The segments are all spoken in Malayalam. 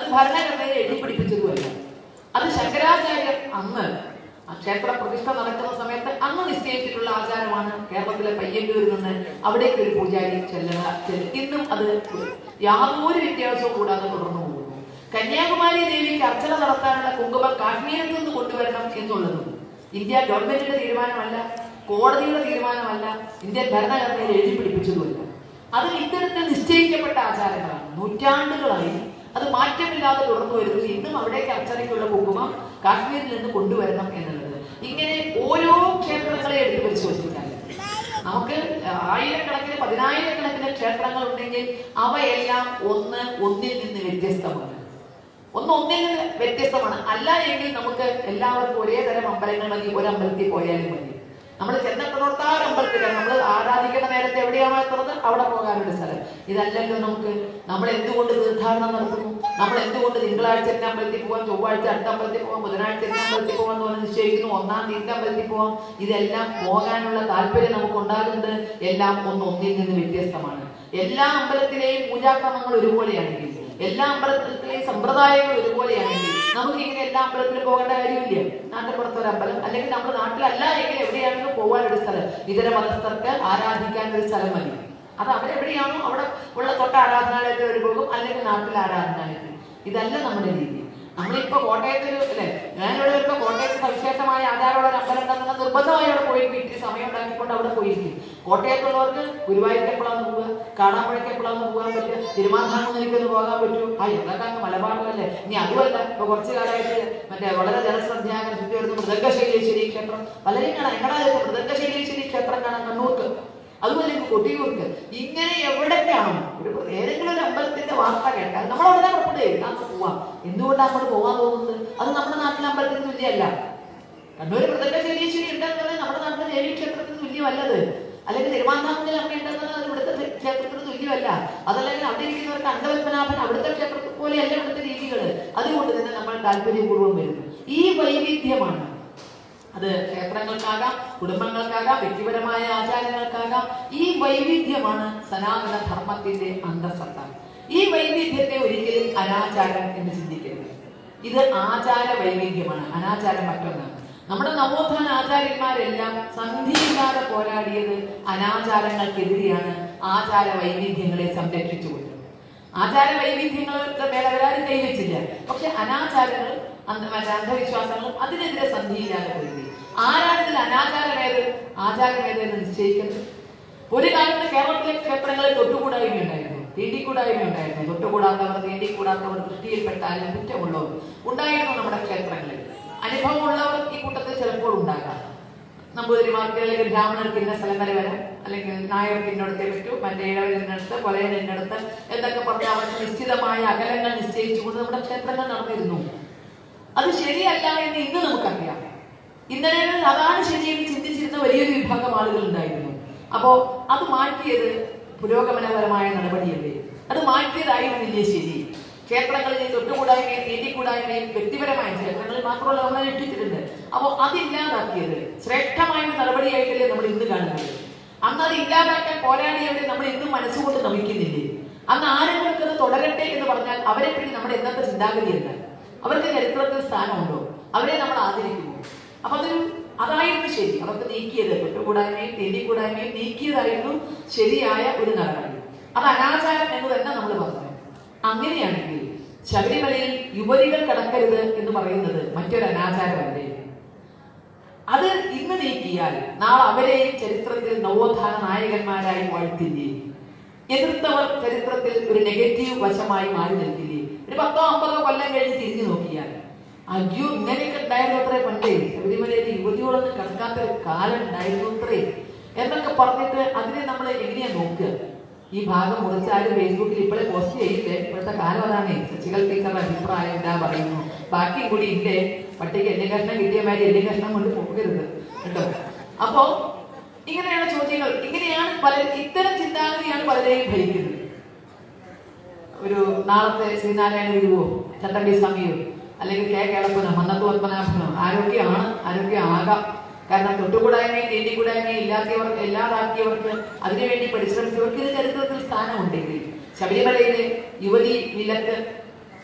ഭരണഘടനയിൽ എഴുതി പിടിപ്പിച്ചതുമല്ല അത് ശങ്കരാചാര്യർ അന്ന് ആ ക്ഷേത്ര പ്രതിഷ്ഠ നടക്കുന്ന സമയത്ത് അന്ന് നിശ്ചയിച്ചിട്ടുള്ള ആചാരമാണ് കേരളത്തിലെ പയ്യന്നൂരിൽ നിന്ന് അവിടേക്ക് ഒരു പൂജാരി ചെല്ലുക ചെല്ലും. ഇന്നും അത് യാതൊരു വ്യത്യാസവും കൂടാതെ തുടർന്നു പോകുന്നു കന്യാകുമാരി ദേവിക്ക് അർച്ചന നടത്താനുള്ള കുങ്കുമം കാശ്മീരിൽ നിന്ന് കൊണ്ടുവരണം എന്നുള്ളതും ഇന്ത്യ ഗവൺമെന്റിന്റെ തീരുമാനമല്ല കോടതിയുടെ തീരുമാനമല്ല ഇന്ത്യൻ ഭരണഘടനയിൽ എഴുതി പിടിപ്പിച്ചതുമല്ല അത് ഇത്തരത്തിൽ നിശ്ചയിക്കപ്പെട്ട ആചാരങ്ങളാണ് നൂറ്റാണ്ടുകളായി അത് മാറ്റമില്ലാതെ തുടർന്നു വരുന്നു ഇന്നും അവിടേക്ക് അർച്ചനയ്ക്കുള്ള കുങ്കുമം കാശ്മീരിൽ നിന്ന് കൊണ്ടുവരണം എന്നുള്ളത് ഇങ്ങനെ ഓരോ ക്ഷേത്രങ്ങളെ എടുത്ത് പരിശോധിച്ചാൽ നമുക്ക് ആയിരക്കണക്കിന് പതിനായിരക്കണക്കിന് ക്ഷേത്രങ്ങൾ ഉണ്ടെങ്കിൽ അവയെല്ലാം ഒന്ന് ഒന്നിൽ നിന്ന് വ്യത്യസ്തമാണ് ഒന്ന് ഒന്നിൽ നിന്ന് വ്യത്യസ്തമാണ് അല്ല എങ്കിൽ നമുക്ക് എല്ലാവർക്കും ഒരേ തരം അമ്പലങ്ങൾ മതി ഒരു അമ്പലത്തിൽ പോയാലും മതി നമ്മൾ ചെന്നെത്തുന്നിടത്താറ് അമ്പലത്തിലാണ് നമ്മൾ ആരാധിക്കുന്ന നേരത്തെ എവിടെയാണോ എത്തുന്നത് അവിടെ പോകാനൊരു സ്ഥലം ഇതല്ലല്ലോ നമുക്ക് നമ്മൾ എന്തുകൊണ്ട് തീർത്ഥാടനം നടത്തുന്നു നമ്മൾ എന്തുകൊണ്ട് തിങ്കളാഴ്ച തന്നെ അമ്പലത്തിൽ പോകാം ചൊവ്വാഴ്ച അടുത്ത അമ്പലത്തിൽ പോകാം ബുധനാഴ്ച തന്നെ അമ്പലത്തിൽ പോകാം എന്ന് പറഞ്ഞ് നിശ്ചയിക്കുന്നു ഒന്നാം തീയതി അമ്പലത്തിൽ പോകാം ഇതെല്ലാം പോകാനുള്ള താല്പര്യം നമുക്ക് ഉണ്ടാകുന്നത് എല്ലാം ഒന്ന് ഒന്നിൽ നിന്ന് വ്യത്യസ്തമാണ് എല്ലാ അമ്പലത്തിലെയും പൂജാക്രമങ്ങൾ ഒരുപോലെയാണെങ്കിൽ എല്ലാ അമ്പലത്തിലെയും സമ്പ്രദായങ്ങൾ ഒരുപോലെയാണെങ്കിൽ നമുക്ക് ഇങ്ങനെ എല്ലാ അമ്പലത്തിലും പോകേണ്ട കാര്യമില്ല നാട്ടിൻപുറത്ത് ഒരു അമ്പലം അല്ലെങ്കിൽ നമ്മുടെ നാട്ടിലല്ല എങ്കിൽ എവിടെയാണെങ്കിലും പോകാൻ ഒരു സ്ഥലം ഇതര മതസ്ഥർക്ക് ആരാധിക്കാൻ ഒരു സ്ഥലം മതി അത് അവരെവിടെയാണോ അവിടെ ഉള്ള തൊട്ട ആരാധനാലയത്തിൽ ഒരു പോകും അല്ലെങ്കിൽ നാട്ടിൽ ആരാധനാലയത്തിൽ ഇതല്ല നമ്മുടെ രീതി നമ്മളിപ്പോ കോട്ടയത്ത് ഒരു അല്ലെ ഞാനിവിടെ വരുമ്പോ കോട്ടയത്ത് സവിശേഷമായ ആചാരമുള്ള ഒരു അമ്പലം ഉണ്ടെന്നുള്ള നിർബന്ധമായി അവിടെ പോയിട്ട് ഇത്തിരി സമയം ഉണ്ടാക്കിക്കൊണ്ട് അവിടെ പോയിരിക്കും കോട്ടയത്തുള്ളവർക്ക് ഗുരുവായൂർക്ക് എപ്പോഴാണ് പോവുക കാണാമ്പുഴയ്ക്ക് എപ്പോഴാണ് പോകാൻ പറ്റുക തിരുമാന്താണെന്ന് പോകാൻ പറ്റൂ ആ എന്തൊക്കെ അങ്ങ് മലബാറിലല്ലേ ഇനി അതുമല്ല ഇപ്പൊ കുറച്ചു കാലമായിട്ട് മറ്റേ വളരെ ജനശ്രദ്ധയാകർഷിച്ചു വരുന്ന മൃദംഗശൈലേശ്വരി ക്ഷേത്രം പലരും കാണാം എങ്ങടാ മൃദംഗശൈലേശ്വരി ക്ഷേത്രം കാണാൻ കണ്ണൂർക്ക് അതുപോലെ ഇപ്പൊ കൊട്ടിയൂർക്ക് ഇങ്ങനെ എവിടൊക്കെയാണോ ഒരു ഏതെങ്കിലും ഒരു അമ്പലത്തിന്റെ വാർത്ത കേട്ടാൽ നമ്മൾ അവിടെ പുറപ്പെടുക നമുക്ക് പോവാം എന്തുകൊണ്ടാണ് നമ്മൾ പോകാൻ തോന്നുന്നത് അത് നമ്മുടെ നാട്ടിലെ അമ്പലത്തിന് തുല്യമല്ല കണ്ണൂർ മൃദംഗശൈലീശ്വരി ഉണ്ടെന്നുള്ളത് നമ്മുടെ നാട്ടിലെ ദേവീ ക്ഷേത്രത്തിന് തുല്യമല്ലത് അല്ലെങ്കിൽ തിരുവാന്താമത്തിൽ അമ്മ ഉണ്ടെന്നുള്ളത് അത് ഇവിടുത്തെ ക്ഷേത്രത്തിന് തുല്യമല്ല അതല്ലെങ്കിൽ അവിടെ ഇരിക്കുന്നവർക്ക് അണ്ടപത്മനാഭൻ അവിടുത്തെ ക്ഷേത്രത്തിൽ പോലെയല്ല ഇവിടുത്തെ രീതികൾ അതുകൊണ്ട് തന്നെ നമ്മൾ താല്പര്യപൂർവ്വം വരുന്നു ഈ വൈവിധ്യമാണ് അത് ക്ഷേത്രങ്ങൾക്കാകാം കുടുംബങ്ങൾക്കാകാം വ്യക്തിപരമായ ആചാരങ്ങൾക്കാകാം ഈ വൈവിധ്യമാണ് സനാതന ധർമ്മത്തിന്റെ അന്തസത്ത ഈ വൈവിധ്യത്തെ ഒരിക്കലും അനാചാരം എന്ന് ചിന്തിക്കരുത് ഇത് ആചാര വൈവിധ്യമാണ് അനാചാരം മറ്റൊന്നാണ് നമ്മുടെ നവോത്ഥാന ആചാര്യന്മാരെല്ലാം സന്ധിയില്ലാതെ പോരാടിയത് അനാചാരങ്ങൾക്കെതിരെയാണ് ആചാര വൈവിധ്യങ്ങളെ സംരക്ഷിച്ചുകൊണ്ട് ആചാര വൈവിധ്യങ്ങളുടെ മേലെ അവരാരും കൈവച്ചില്ല പക്ഷെ അനാചാരങ്ങൾ അന്ധ- മറ്റേ അന്ധവിശ്വാസങ്ങളും അതിനെതിരെ സന്ധിയില്ലാതെ പോയി ആരാണ് ഇതിൽ അനാചാരമേത് ആചാരമേത് എന്ന് നിശ്ചയിക്കുന്നത് ഒരു കാലത്ത് കേരളത്തിലെ ക്ഷേത്രങ്ങളിൽ തൊട്ടുകൂടായ്മ ഉണ്ടായിരുന്നു തീണ്ടിക്കൂടായ്മ ഉണ്ടായിരുന്നു തൊട്ടുകൂടാത്തവർ തീണ്ടിക്കൂടാത്തവർ ദൃഷ്ടിയിൽപ്പെട്ടാലും കുറ്റമുള്ളവർ ഉണ്ടായിരുന്നു നമ്മുടെ ക്ഷേത്രങ്ങളിൽ അനുഭവമുള്ളവർ ഈ കൂട്ടത്തിൽ ചിലപ്പോൾ ഉണ്ടാകാം നമ്പൂതിരിമാർക്ക് അല്ലെങ്കിൽ ബ്രാഹ്മണർക്ക് ഇന്ന സ്ഥലം വരെ വരാം അല്ലെങ്കിൽ നായർക്ക് ഇന്നടത്തെ പറ്റൂ മറ്റേ ഇടവരിനടുത്ത് കൊലയൻ ഇന്നടത്ത് എന്നൊക്കെ പറഞ്ഞ് അവർക്ക് നിശ്ചിതമായ അകലങ്ങൾ നിശ്ചയിച്ചുകൊണ്ട് നമ്മുടെ ക്ഷേത്രങ്ങൾ നടന്നിരുന്നു അത് ശരിയല്ല എന്ന് ഇന്ന് നമുക്കറിയാം ഇന്നലെ അതാണ് ശരിയെന്ന് ചിന്തിച്ചിരുന്ന വലിയൊരു വിഭാഗം ആളുകൾ ഉണ്ടായിരുന്നു അപ്പോ അത് മാറ്റിയത് പുരോഗമനപരമായ നടപടിയല്ലേ അത് മാറ്റിയതായിരുന്നില്ലേ ശരി ക്ഷേത്രങ്ങളിൽ തൊട്ടുകൂടായ്മയും തീണ്ടിക്കൂടായ്മയും വ്യക്തിപരമായ ക്ഷേത്രങ്ങളിൽ മാത്രമല്ല നമ്മളെ രക്ഷിച്ചിട്ടുണ്ട് അപ്പോൾ അതില്ലാതാക്കിയത് ശ്രേഷ്ഠമായ ഒരു നടപടിയായിട്ടല്ലേ നമ്മൾ ഇന്ന് കാണുന്നത് അന്ന് അത് ഇല്ലാതാക്കാൻ പോരാടിയവരെ നമ്മൾ ഇന്നും മനസ്സുകൊണ്ട് നമിക്കുന്നില്ലേ അന്ന് ആരെങ്കിലും അത് തുടരട്ടെ എന്ന് പറഞ്ഞാൽ അവരെ പറ്റി നമ്മുടെ ഇന്നത്തെ ചിന്താഗതി എന്താ അവർക്ക് ചരിത്രത്തിൽ സ്ഥാനമുണ്ടോ അവരെ നമ്മൾ ആദരിക്കുന്നു അപ്പൊ അതൊരു അതായിരുന്നു ശരി അവർക്ക് നീക്കിയത് തൊട്ടുകൂടായ്മയും തീണ്ടിക്കൂടായ്മയും നീക്കിയതായിരുന്നു ശരിയായ ഒരു നടപടി അത് അനാചാരം എന്ന് തന്നെ നമ്മൾ പറഞ്ഞു അങ്ങനെയാണെങ്കിൽ ശബരിമലയിൽ യുവതികൾ കടക്കരുത് എന്ന് പറയുന്നത് മറ്റൊരു അനാചാരമല്ലേ അത് ഇന്ന് നീക്കിയാൽ നാളെ അവരെയും ചരിത്രത്തിൽ നവോത്ഥാന നായകന്മാരായി വാഴ്ത്തില്ലേ എതിർത്തവർ ചരിത്രത്തിൽ ഒരു നെഗറ്റീവ് വശമായി മാറി നിൽക്കില്ലേ ഒരു പത്തോ അമ്പതോ കൊല്ലം കഴിഞ്ഞ് തിരിഞ്ഞു നോക്കിയാൽ അയ്യോ ഇങ്ങനെയൊക്കെ ഉണ്ടായിരുന്നു അത്രേ പണ്ടേ ശബരിമലയിൽ യുവതിയോടൊന്നും കിടക്കാത്ത ഒരു കാലം ഉണ്ടായിരുന്നു അത്രേ എന്നൊക്കെ പറഞ്ഞിട്ട് അതിനെ നമ്മൾ എങ്ങനെയാ നോക്കുക ഈ ഭാഗം മുറിച്ചാലും ഫേസ്ബുക്കിൽ ഇപ്പോഴേ പോസ്റ്റ് ചെയ്യില്ലേ ഇപ്പോഴത്തെ കാലം അതാണ് ശശികൽ ടീച്ചറുടെ അഭിപ്രായം എന്താ പറയുന്നു ബാക്കി കൂടി ഇല്ലേ പട്ടിക്ക് എല്ലും കഷ്ണം കിട്ടിയ മാതിരി എല്ലും കഷ്ണം കൊണ്ട് പോകരുത് കേട്ടോ അപ്പോ ഇങ്ങനെയാണ് ചോദ്യങ്ങൾ ഇങ്ങനെയാണ് പല ഇത്തരം ചിന്താഗതിയാണ് പലരെയും ഭരിക്കുന്നത് ഒരു നാളത്തെ ശ്രീനാരായണ ഗുരുവോ ചട്ടമ്പി സ്വാമിയോ അല്ലെങ്കിൽ കെ കേളപ്പനോ മന്നത്തു പത്മനാഭനോ ആരോഗ്യമാണ് ആരോഗ്യമാകാം കാരണം തൊട്ടുകൂടായ്മയും തീണ്ടിക്കൂടായ്മയും ഇല്ലാത്തവർക്ക് ഇല്ലാതാക്കിയവർക്ക് അതിനുവേണ്ടി പരിശ്രമിച്ചവർക്ക് ഇത് ചരിത്രത്തിൽ സ്ഥാനമുണ്ടെങ്കിൽ ശബരിമലയിലെ യുവതി വിലക്ക്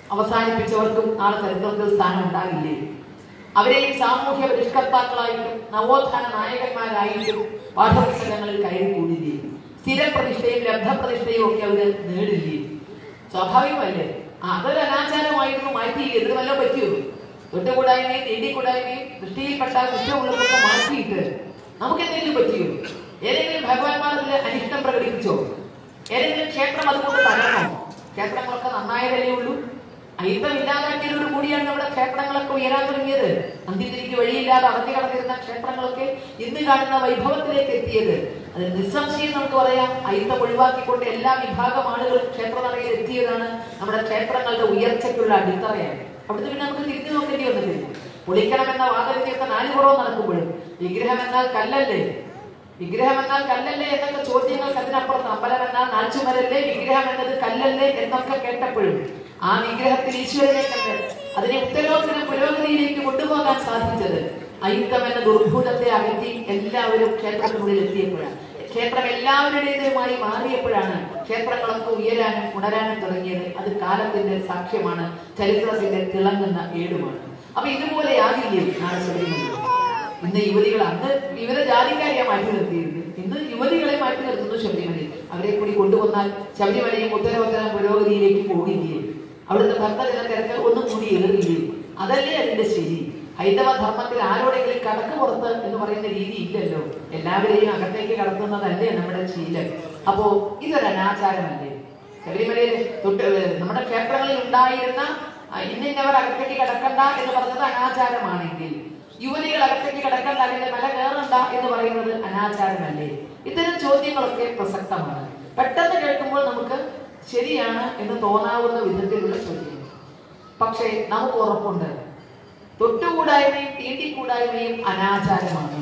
അവസാനിപ്പിച്ചവർക്കും നാളെ ചരിത്രത്തിൽ സ്ഥാനം ഉണ്ടാകില്ലേ അവരെയും സാമൂഹ്യ പരിഷ്കർത്താക്കളായിട്ടും നവോത്ഥാന നായകന്മാരായിട്ടും പാഠപുസ്തകങ്ങളിൽ കയറി കൂടില്ലേ സ്ഥിരപ്രതിഷ്ഠയും ലബ്ധപ്രതിഷ്ഠയും ഒക്കെ അവര് നേടില്ലേ സ്വാഭാവികമല്ലേ അതൊരു അനാചാരമായിരുന്നു മാറ്റി ഇതിന് വല്ലതും പറ്റിയോ തൊട്ടുകൂടായ്മയും തീണ്ടിക്കൂടായ്മയും ദൃഷ്ടിയിൽപ്പെട്ട കുറ്റമുള്ളതൊക്കെ മാറ്റിയിട്ട് നമുക്ക് എന്തെങ്കിലും പറ്റിയോ ഏതെങ്കിലും ഭഗവാന്മാർ അതിൽ അനിഷ്ടം പ്രകടിപ്പിച്ചോ ഏതെങ്കിലും ക്ഷേത്രം അതുകൊണ്ട് തകർന്നോ ക്ഷേത്രങ്ങളൊക്കെ നന്നായതല്ലേ ഉള്ളൂ അയിത്തം ഇല്ലാതാക്കിയതോട് കൂടിയാണ് നമ്മുടെ ക്ഷേത്രങ്ങളൊക്കെ ഉയരാൻ തുടങ്ങിയത് അന്ത്യത്തിരിക്ക് വഴിയില്ലാതെ അടഞ്ഞു കിടന്നിരുന്ന ക്ഷേത്രങ്ങളൊക്കെ ഇന്ന് കാണുന്ന വൈഭവത്തിലേക്ക് എത്തിയത് അത് നിസ്സംശയം നമുക്ക് പറയാം അയിത്തം ഒഴിവാക്കിക്കൊണ്ട് എല്ലാ വിഭാഗം ആളുകളും ക്ഷേത്രനടയിൽ എത്തിയതാണ് നമ്മുടെ ക്ഷേത്രങ്ങളുടെ ഉയർച്ചയ്ക്കുള്ള അടിത്തറയാണ് അവിടുന്ന് പിന്നെ നമുക്ക് തിരിഞ്ഞു നോക്കേണ്ടി വന്നിട്ടില്ല പൊളിക്കണമെന്ന വാദവിദ്യൊക്കെ നാല് കുറവ് നടക്കുമ്പോഴും വിഗ്രഹം എന്നാൽ കല്ലല്ലേ വിഗ്രഹം എന്നാൽ കല്ലല്ലേ എന്നൊക്കെ ചോദ്യങ്ങൾക്ക് അതിനപ്പുറത്ത് അമ്പലം എന്നാൽ നാച്ചുമരല്ലേ വിഗ്രഹം എന്നത് കല്ലല്ലേ എന്നൊക്കെ കേട്ടപ്പോഴും ആ വിഗ്രഹത്തിൽ ഈശ്വരനെ കണ്ട് അതിനെ ഉത്തരോത്തര പുരോഗതിയിലേക്ക് കൊണ്ടുപോകാൻ സാധിച്ചത് അയുദ്ധം എന്ന ദുർഭൂതത്തെ അകറ്റി എല്ലാവരും ക്ഷേത്രത്തിനുള്ളിൽ എത്തിയപ്പോഴാണ് ക്ഷേത്രം എല്ലാവരുടേതുമായി മാറിയപ്പോഴാണ് ക്ഷേത്രങ്ങളൊക്കെ ഉയരാനും ഉണരാനും തുടങ്ങിയത് അത് കാലത്തിന്റെ സാക്ഷ്യമാണ് ചരിത്രത്തിന്റെ തിളങ്ങുന്ന ഏടുമാണ് അപ്പൊ ഇതുപോലെ ആകില്ലേ നാളെ ശബരിമല ഇന്ന് യുവതികൾ അന്ന് വിവിധ ജാതിക്കാരെയാ മാറ്റി നിർത്തിയിരുന്നത് ഇന്ന് യുവതികളെ മാറ്റി നിർത്തുന്നു ശബരിമലയിൽ അവരെ കൂടി കൊണ്ടുവന്നാൽ ശബരിമലയും ഉത്തരോത്തര പുരോഗതിയിലേക്ക് പോകില്ലേ അവിടുത്തെ ഭക്തജന തിരക്ക് ഒന്നും കൂടി ഏറില്ലേ അതല്ലേ അതിന്റെ ശരി ഹൈന്ദവ ധർമ്മത്തിൽ ആരോടെങ്കിലും കടക്ക് പുറത്ത് എന്ന് പറയുന്ന രീതി ഇല്ലല്ലോ എല്ലാവരെയും അകത്തേക്ക് കടത്തുന്നതല്ലേ നമ്മുടെ ശീലം അപ്പോ ഇതൊരു അനാചാരമല്ലേ ശബരിമലയിൽ തൊട്ട് ഏർ നമ്മുടെ ക്ഷേത്രങ്ങളിൽ ഉണ്ടായിരുന്ന ആ, ഇന്നിന്നവർ അകത്തേക്ക് കിടക്കണ്ട എന്ന് പറഞ്ഞത് അനാചാരമാണെങ്കിൽ യുവതികൾ അകത്തേക്ക് കിടക്കണ്ട അല്ലെങ്കിൽ മല കയറണ്ട എന്ന് പറയുന്നത് അനാചാരമല്ലേ ഇത്തരം ചോദ്യങ്ങളൊക്കെ പ്രസക്തമാണ് പെട്ടെന്ന് കേൾക്കുമ്പോൾ നമുക്ക് ശരിയാണ് എന്ന് തോന്നാവുന്ന വിധത്തിലുള്ള ചോദ്യങ്ങൾ പക്ഷേ നമുക്ക് ഉറപ്പുണ്ട് തൊട്ടുകൂടായ്മയും തീണ്ടിക്കൂടായ്മയും അനാചാരമാണ്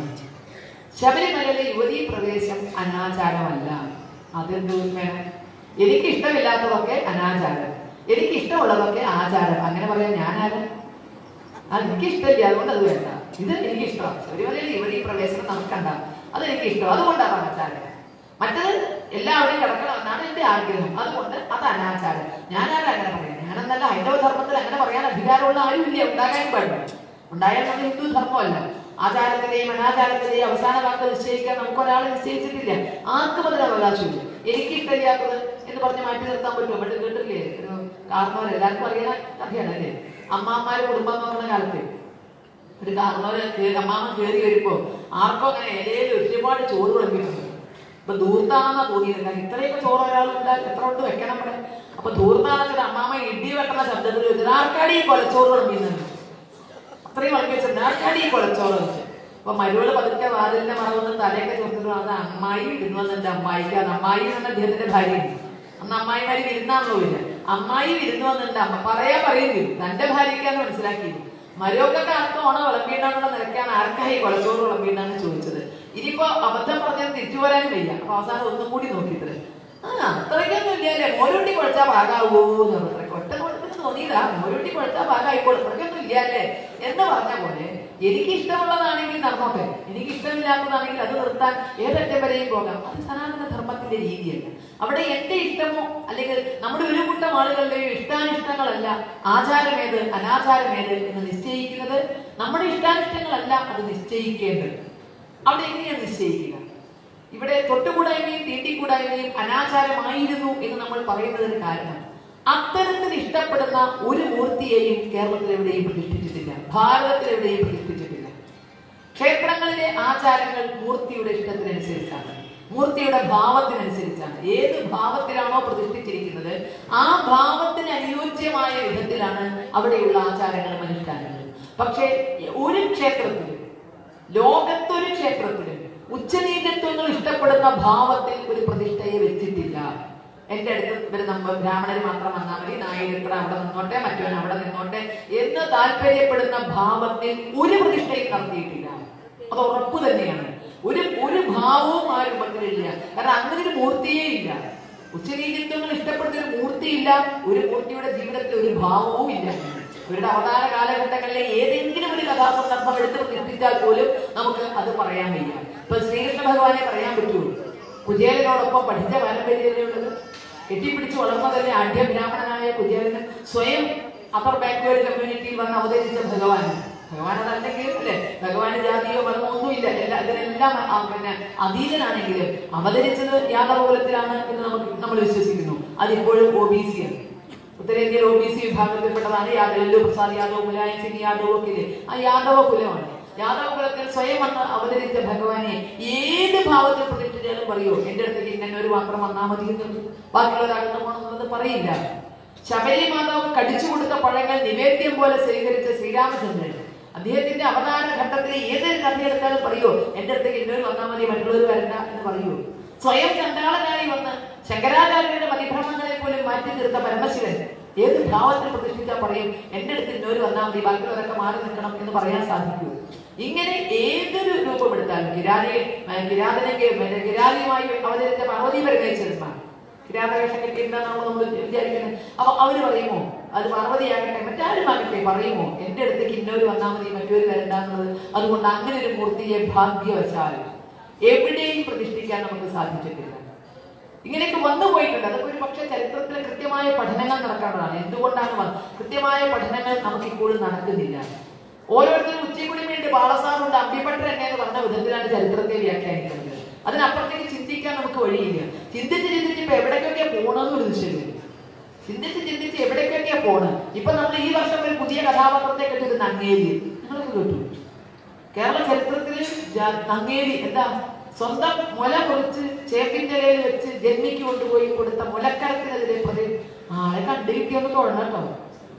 ശബരിമലയിലെ യുവതീ പ്രവേശം അനാചാരമല്ല അതെന്ത് വേണം എനിക്ക് ഇഷ്ടമില്ലാത്തതൊക്കെ അനാചാരം എനിക്ക് ഇഷ്ടമുള്ളതൊക്കെ ആചാരം അങ്ങനെ പറയാൻ ഞാനാരും അത് എനിക്ക് ഇഷ്ടമില്ല അതുകൊണ്ട് അത് വേണ്ട ഇത് എനിക്ക് ഇഷ്ടമാണ് ശബരിമലയിൽ യുവതീ പ്രവേശനം നമുക്കണ്ട അത് എനിക്ക് ഇഷ്ടം അതുകൊണ്ടാണ് ആചാരം മറ്റത് എല്ലാവരുടെയും കിടക്കണം എന്നാണ് എന്റെ ആഗ്രഹം അതുകൊണ്ട് അത് അനാചാരം ഞാനാരും അങ്ങനെ പറയാം ഞാനെന്നല്ല ഹൈന്ദവ ധർമ്മത്തിൽ അങ്ങനെ പറയാൻ അധികാരമുള്ള ആരും ഇല്ല ഉണ്ടാകാനും പാടില്ല ഉണ്ടായാൽ നമ്മൾ ഹിന്ദു ധർമ്മമല്ല ആചാരത്തിലെയും അനാചാരത്തിലെയും അവസാന വാക്ക് നിശ്ചയിക്കാൻ നമുക്ക് ഒരാളെ നിശ്ചയിച്ചിട്ടില്ല ആർക്കും അതിന് അവകാശമില്ല എനിക്ക് ഇഷ്ടമില്ലാത്തത് എന്ന് പറഞ്ഞ് മാറ്റി നിർത്താൻ പറ്റുമോ പണ്ട് കേട്ടില്ലേ ഒരു കാരണവർ എല്ലാവർക്കും അറിയുന്ന കഥയാണ് അല്ലേ അമ്മാമാര് കുടുംബം നോക്കുന്ന കാലത്ത് ഒരു കാരണവര് കേ- അമ്മാമ്മ കയറി വരുമ്പോ ആർക്കും അങ്ങനെ ഇലയിൽ ഒരുപാട് ചോറ് വിളമ്പിയിട്ടുണ്ട് ഇപ്പൊ ധൂർത്താണെന്നാ തോന്നിയത് കാരണം ഇത്രയൊക്കെ ചോറ് ഒരാൾ ഉണ്ടാക്കി എത്ര കൊണ്ട് വെക്കണം ഇവിടെ അപ്പൊ ധൂർത്താണെന്നിട്ട് അമ്മാമ്മ ഇടി വെട്ടുന്ന ശബ്ദത്തിൽ വെച്ചത് ആർക്കാടി ഈ കൊലച്ചോറ് വിളമ്പിയെന്നു അത്രയും വിളമ്പി വെച്ചത് ആർക്കാടി ഈ കൊലച്ചോറ് വെച്ച് അപ്പൊ മരുവള് പതുക്കെ വാതിലിന്റെ മറവൊന്ന് തലയൊക്കെ ചോർത്തിട്ട് അത് അമ്മായി ഇരുന്ന് വന്നെന്റെ അമ്മായിക്ക് അത് അമ്മായി എന്ന് പറഞ്ഞ അദ്ദേഹത്തിന്റെ ഭാര്യയാണ് അന്ന് അമ്മായിമാര് വിരുന്നാണല്ലോ ഇല്ല അമ്മായി വിരുന്ന് വന്നിട്ടുണ്ട് അമ്മ പറയാ പറയുന്നു തന്റെ ഭാര്യയ്ക്കാന്ന് മനസ്സിലാക്കി മരുവൊക്കെ ആർക്കും ഓണം വിളമ്പിയിട്ടാണെന്നുള്ള നിലയ്ക്കാണ് ആർക്കായി കൊലച്ചോറ് വിളമ്പിയിട്ടാണ് ചോദിച്ചത് ഇനിയിപ്പോ അബദ്ധം പറഞ്ഞാൽ തിരിച്ചു പോരാനും വയ്യ അപ്പൊ അവസാനം ഒന്നും കൂടി നോക്കിയിട്ട് ആ അത്രയ്ക്കൊന്നും ഇല്ലല്ലേ മോരുണ്ടി കുഴച്ചാ പാകാവൂ എന്ന് പറഞ്ഞു ഒറ്റ കൊടുത്തിന് തോന്നിയില്ല മോരുണ്ടി കുഴച്ചാ പാകായിക്കോളും ഇത്രയ്ക്കൊന്നും ഇല്ലല്ലേ എന്ന് പറഞ്ഞ പോലെ എനിക്ക് ഇഷ്ടമുള്ളതാണെങ്കിൽ നടന്നോട്ടെ എനിക്ക് ഇഷ്ടമില്ലാത്തതാണെങ്കിൽ അത് നിർത്താൻ ഏതറ്റം വരെയും പോകാം അത് സനാതന ധർമ്മത്തിന്റെ രീതിയല്ല അവിടെ എന്റെ ഇഷ്ടമോ അല്ലെങ്കിൽ നമ്മുടെ ഒരു കൂട്ടം ആളുകളുടെയോ ഇഷ്ടാനിഷ്ടങ്ങളല്ല ആചാരമേത് അനാചാരമേത് എന്ന് നിശ്ചയിക്കുന്നത് നമ്മുടെ ഇഷ്ടാനിഷ്ടങ്ങളല്ല അത് നിശ്ചയിക്കേണ്ടത് അവിടെ എങ്ങനെയാണ് നിശ്ചയിക്കുക ഇവിടെ തൊട്ടുകൂടായ്മയും തീണ്ടിക്കൂടായ്മയും അനാചാരമായിരുന്നു എന്ന് നമ്മൾ പറയുന്നതിന് കാരണം അത്തരത്തിൽ ഇഷ്ടപ്പെടുന്ന ഒരു മൂർത്തിയെയും കേരളത്തിൽ എവിടെയും പ്രതിഷ്ഠിച്ചിട്ടില്ല ഭാരതത്തിൽ എവിടെയും പ്രതിഷ്ഠിച്ചിട്ടില്ല ക്ഷേത്രങ്ങളിലെ ആചാരങ്ങൾ മൂർത്തിയുടെ ഇഷ്ടത്തിനനുസരിച്ചാണ് മൂർത്തിയുടെ ഭാവത്തിനനുസരിച്ചാണ് ഏത് ഭാവത്തിലാണോ പ്രതിഷ്ഠിച്ചിരിക്കുന്നത് ആ ഭാവത്തിന് അനുയോജ്യമായ വിധത്തിലാണ് അവിടെയുള്ള ആചാരങ്ങളും അനുഷ്ഠാനങ്ങളും പക്ഷേ ഒരു ക്ഷേത്രത്തിലും ലോകത്തൊരു ക്ഷേത്രത്തിലും ഉച്ചനീചത്വങ്ങൾ ഇഷ്ടപ്പെടുന്ന ഭാവത്തിൽ ഒരു പ്രതിഷ്ഠയെ വെച്ചിട്ടില്ല എന്റെ അടുത്ത് വരുന്ന ബ്രാഹ്മണർ മാത്രം വന്നാൽ മതി നായകത്ര അവിടെ നിന്നോട്ടെ മറ്റവൻ അവിടെ നിന്നോട്ടെ എന്ന് താല്പര്യപ്പെടുന്ന ഭാവത്തിൽ ഒരു പ്രതിഷ്ഠയും നടത്തിയിട്ടില്ല അത് ഉറപ്പ് തന്നെയാണ് ഒരു ഒരു ഭാവവും ആ രൂപത്തിലില്ല കാരണം അങ്ങനെ ഒരു മൂർത്തിയേ ഇല്ല ഉച്ചനീചിത്വങ്ങൾ ഇഷ്ടപ്പെടുന്ന ഒരു മൂർത്തിയില്ല ഒരു മൂർത്തിയുടെ ജീവിതത്തിൽ ഒരു ഭാവവും ഇല്ല ഇവരുടെ അവതാര കാലഘട്ടങ്ങളിലെ ഏതെങ്കിലും ഒരു കഥാസന്ദർഭം എടുത്ത് പ്രതിഷ്ഠിച്ചാൽ പോലും നമുക്ക് അത് പറയാൻ വയ്യ ഇപ്പൊ ശ്രീകൃഷ്ണ ഭഗവാനെ പറയാൻ പറ്റുമോ കുചേലനോടൊപ്പം പഠിച്ച പാരമ്പര്യമല്ലേ ഉള്ളത് കെട്ടിപ്പിടിച്ച് വളർന്നതല്ലേ ആദ്യ ബ്രാഹ്മണനായ കുചേലന് സ്വയം അപ്പർ ബാക്ക്വേർഡ് കമ്മ്യൂണിറ്റിയിൽ വന്ന് അവതരിച്ച ഭഗവാൻ ഭഗവാൻ അതല്ലെങ്കിൽ അല്ലെ ഭഗവാന് ജാതിയോ മതമോ ഒന്നുമില്ല എല്ലാ ഇതിനെല്ലാം ആ, പിന്നെ അതീതനാണെങ്കിലും അവതരിച്ചത് യാദവ കുലത്തിലാണ് എന്ന് നമുക്ക് നമ്മൾ വിശ്വസിക്കുന്നു അതിപ്പോഴും ഒ ബി സി ആണ് ഉത്തരേന്ത്യയിൽ ഒ ബി സി വിഭാഗത്തിൽപ്പെട്ടതാണ് യാദവ് ലല്ലു പ്രസാദ് യാദവ് മുലായം സിംഗ് യാദവ് ഒക്കെ ഇല്ലേ? ആ യാദവ കുലമാണ് യാദവ കുലത്തിൽ സ്വയം വന്ന് അവതരിച്ച ഭഗവാനെ ഏത് ഭാവത്തിൽ പ്രതിഷ്ഠിച്ചാലും പറയൂ എന്റെ അടുത്തേക്ക് ഇങ്ങനെ ഒരു മാത്രം വന്നാൽ മതി എന്നുള്ളത് ബാക്കിയുള്ളവരാകുന്ന പോകണമെന്നുള്ളത് പറയില്ല ശബരി മാതാവ് കടിച്ചു കൊടുത്ത പഴങ്ങൾ നിവേദ്യം പോലെ സ്വീകരിച്ച ശ്രീരാമചന്ദ്രൻ അദ്ദേഹത്തിന്റെ അവതാര ഘട്ടത്തിൽ ഏതൊരു കഥയെടുത്താലും പറയൂ എന്റെ അടുത്തേക്ക് ഇന്നൊരു വന്നാൽ മതി മറ്റുള്ളവർ വരണ്ട എന്ന് പറയൂ സ്വയം ചണ്ടാളനായി വന്ന് ശങ്കരാചാര്യരുടെ പരിഭ്രമങ്ങളെ പോലും മാറ്റി തീർത്ത പരമശിവൻ ഏത് ഭാവത്തിൽ പ്രതിഷ്ഠിച്ചാൽ പറയും എന്റെ അടുത്ത് ഇന്നൊരു വന്നാൽ മതി ബാക്കിയുള്ളവരൊക്കെ മാറി നിൽക്കണം എന്ന് പറയാൻ സാധിക്കൂ ഇങ്ങനെ ഏതൊരു രൂപമെടുത്താലും കിരാരി കിരാതനയ്ക്ക് കിരാതിയുമായി അവതരിച്ച പാർവതി പരമേശ്വരന്മാർ കിരാതവേഷം കെട്ടിയിരുന്നാണോ നമ്മൾ വിചാരിക്കുന്നത് അപ്പൊ അവര് പറയുമോ അത് പാർവതിയാകട്ടെ മറ്റാരും ആകട്ടെ പറയുമോ എന്റെ അടുത്തേക്ക് ഇന്നൊരു വന്നാൽ മതി മറ്റൊരു വരണ്ടെന്നുള്ളത് അതുകൊണ്ട് അങ്ങനെ ഒരു മൂർത്തിയെ ഭാഗ്യവശാൽ എവിടെയും പ്രതിഷ്ഠിക്കാൻ നമുക്ക് സാധിച്ചിട്ടില്ല ഇങ്ങനെയൊക്കെ വന്നു പോയിട്ടുണ്ട് അതൊക്കെ ഒരു പക്ഷേ ചരിത്രത്തിൽ കൃത്യമായ പഠനങ്ങൾ നടക്കേണ്ടതാണ് എന്തുകൊണ്ടാണ് വന്നത് കൃത്യമായ പഠനങ്ങൾ നമുക്ക് ഇപ്പോഴും നടക്കുന്നില്ല ഓരോരുത്തരും ഉച്ചയ്ക്കുടി വേണ്ടി ബാളസാറുണ്ട് അമ്പിപ്പട്ടർ എന്നെ എന്ന് പറഞ്ഞ വിധത്തിലാണ് ചരിത്രത്തെ വ്യാഖ്യാനിക്കുന്നത് അതിനപ്പുറത്തേക്ക് ചിന്തിക്കാൻ നമുക്ക് വഴിയില്ല ചിന്തിച്ച് ചിന്തിച്ച് ഇപ്പൊ എവിടേക്കൊക്കെയാ പോണെന്ന് ഒരു നിശ്ചയമില്ല ചിന്തിച്ച് ചിന്തിച്ച് എവിടേക്കൊക്കെയാ പോണ് ഇപ്പൊ നമ്മൾ ഈ വർഷം ഒരു പുതിയ കഥാപാത്രത്തെ കെട്ടിയത് നങ്ങേലി നിങ്ങളൊക്കെ കേട്ടു കേരള ചരിത്രത്തിൽ നങ്ങേലി എന്താ സ്വന്തം മുല കുറിച്ച് ചേപ്പിന്റെ ഇലയിൽ വെച്ച് ജന്മിക്ക് കൊണ്ടുപോയി കൊടുത്ത മുലക്കരത്തിനെതിരെ പ്രതി ആളെ കണ്ടു കിട്ടിയൊന്ന് തൊഴണം കേട്ടോ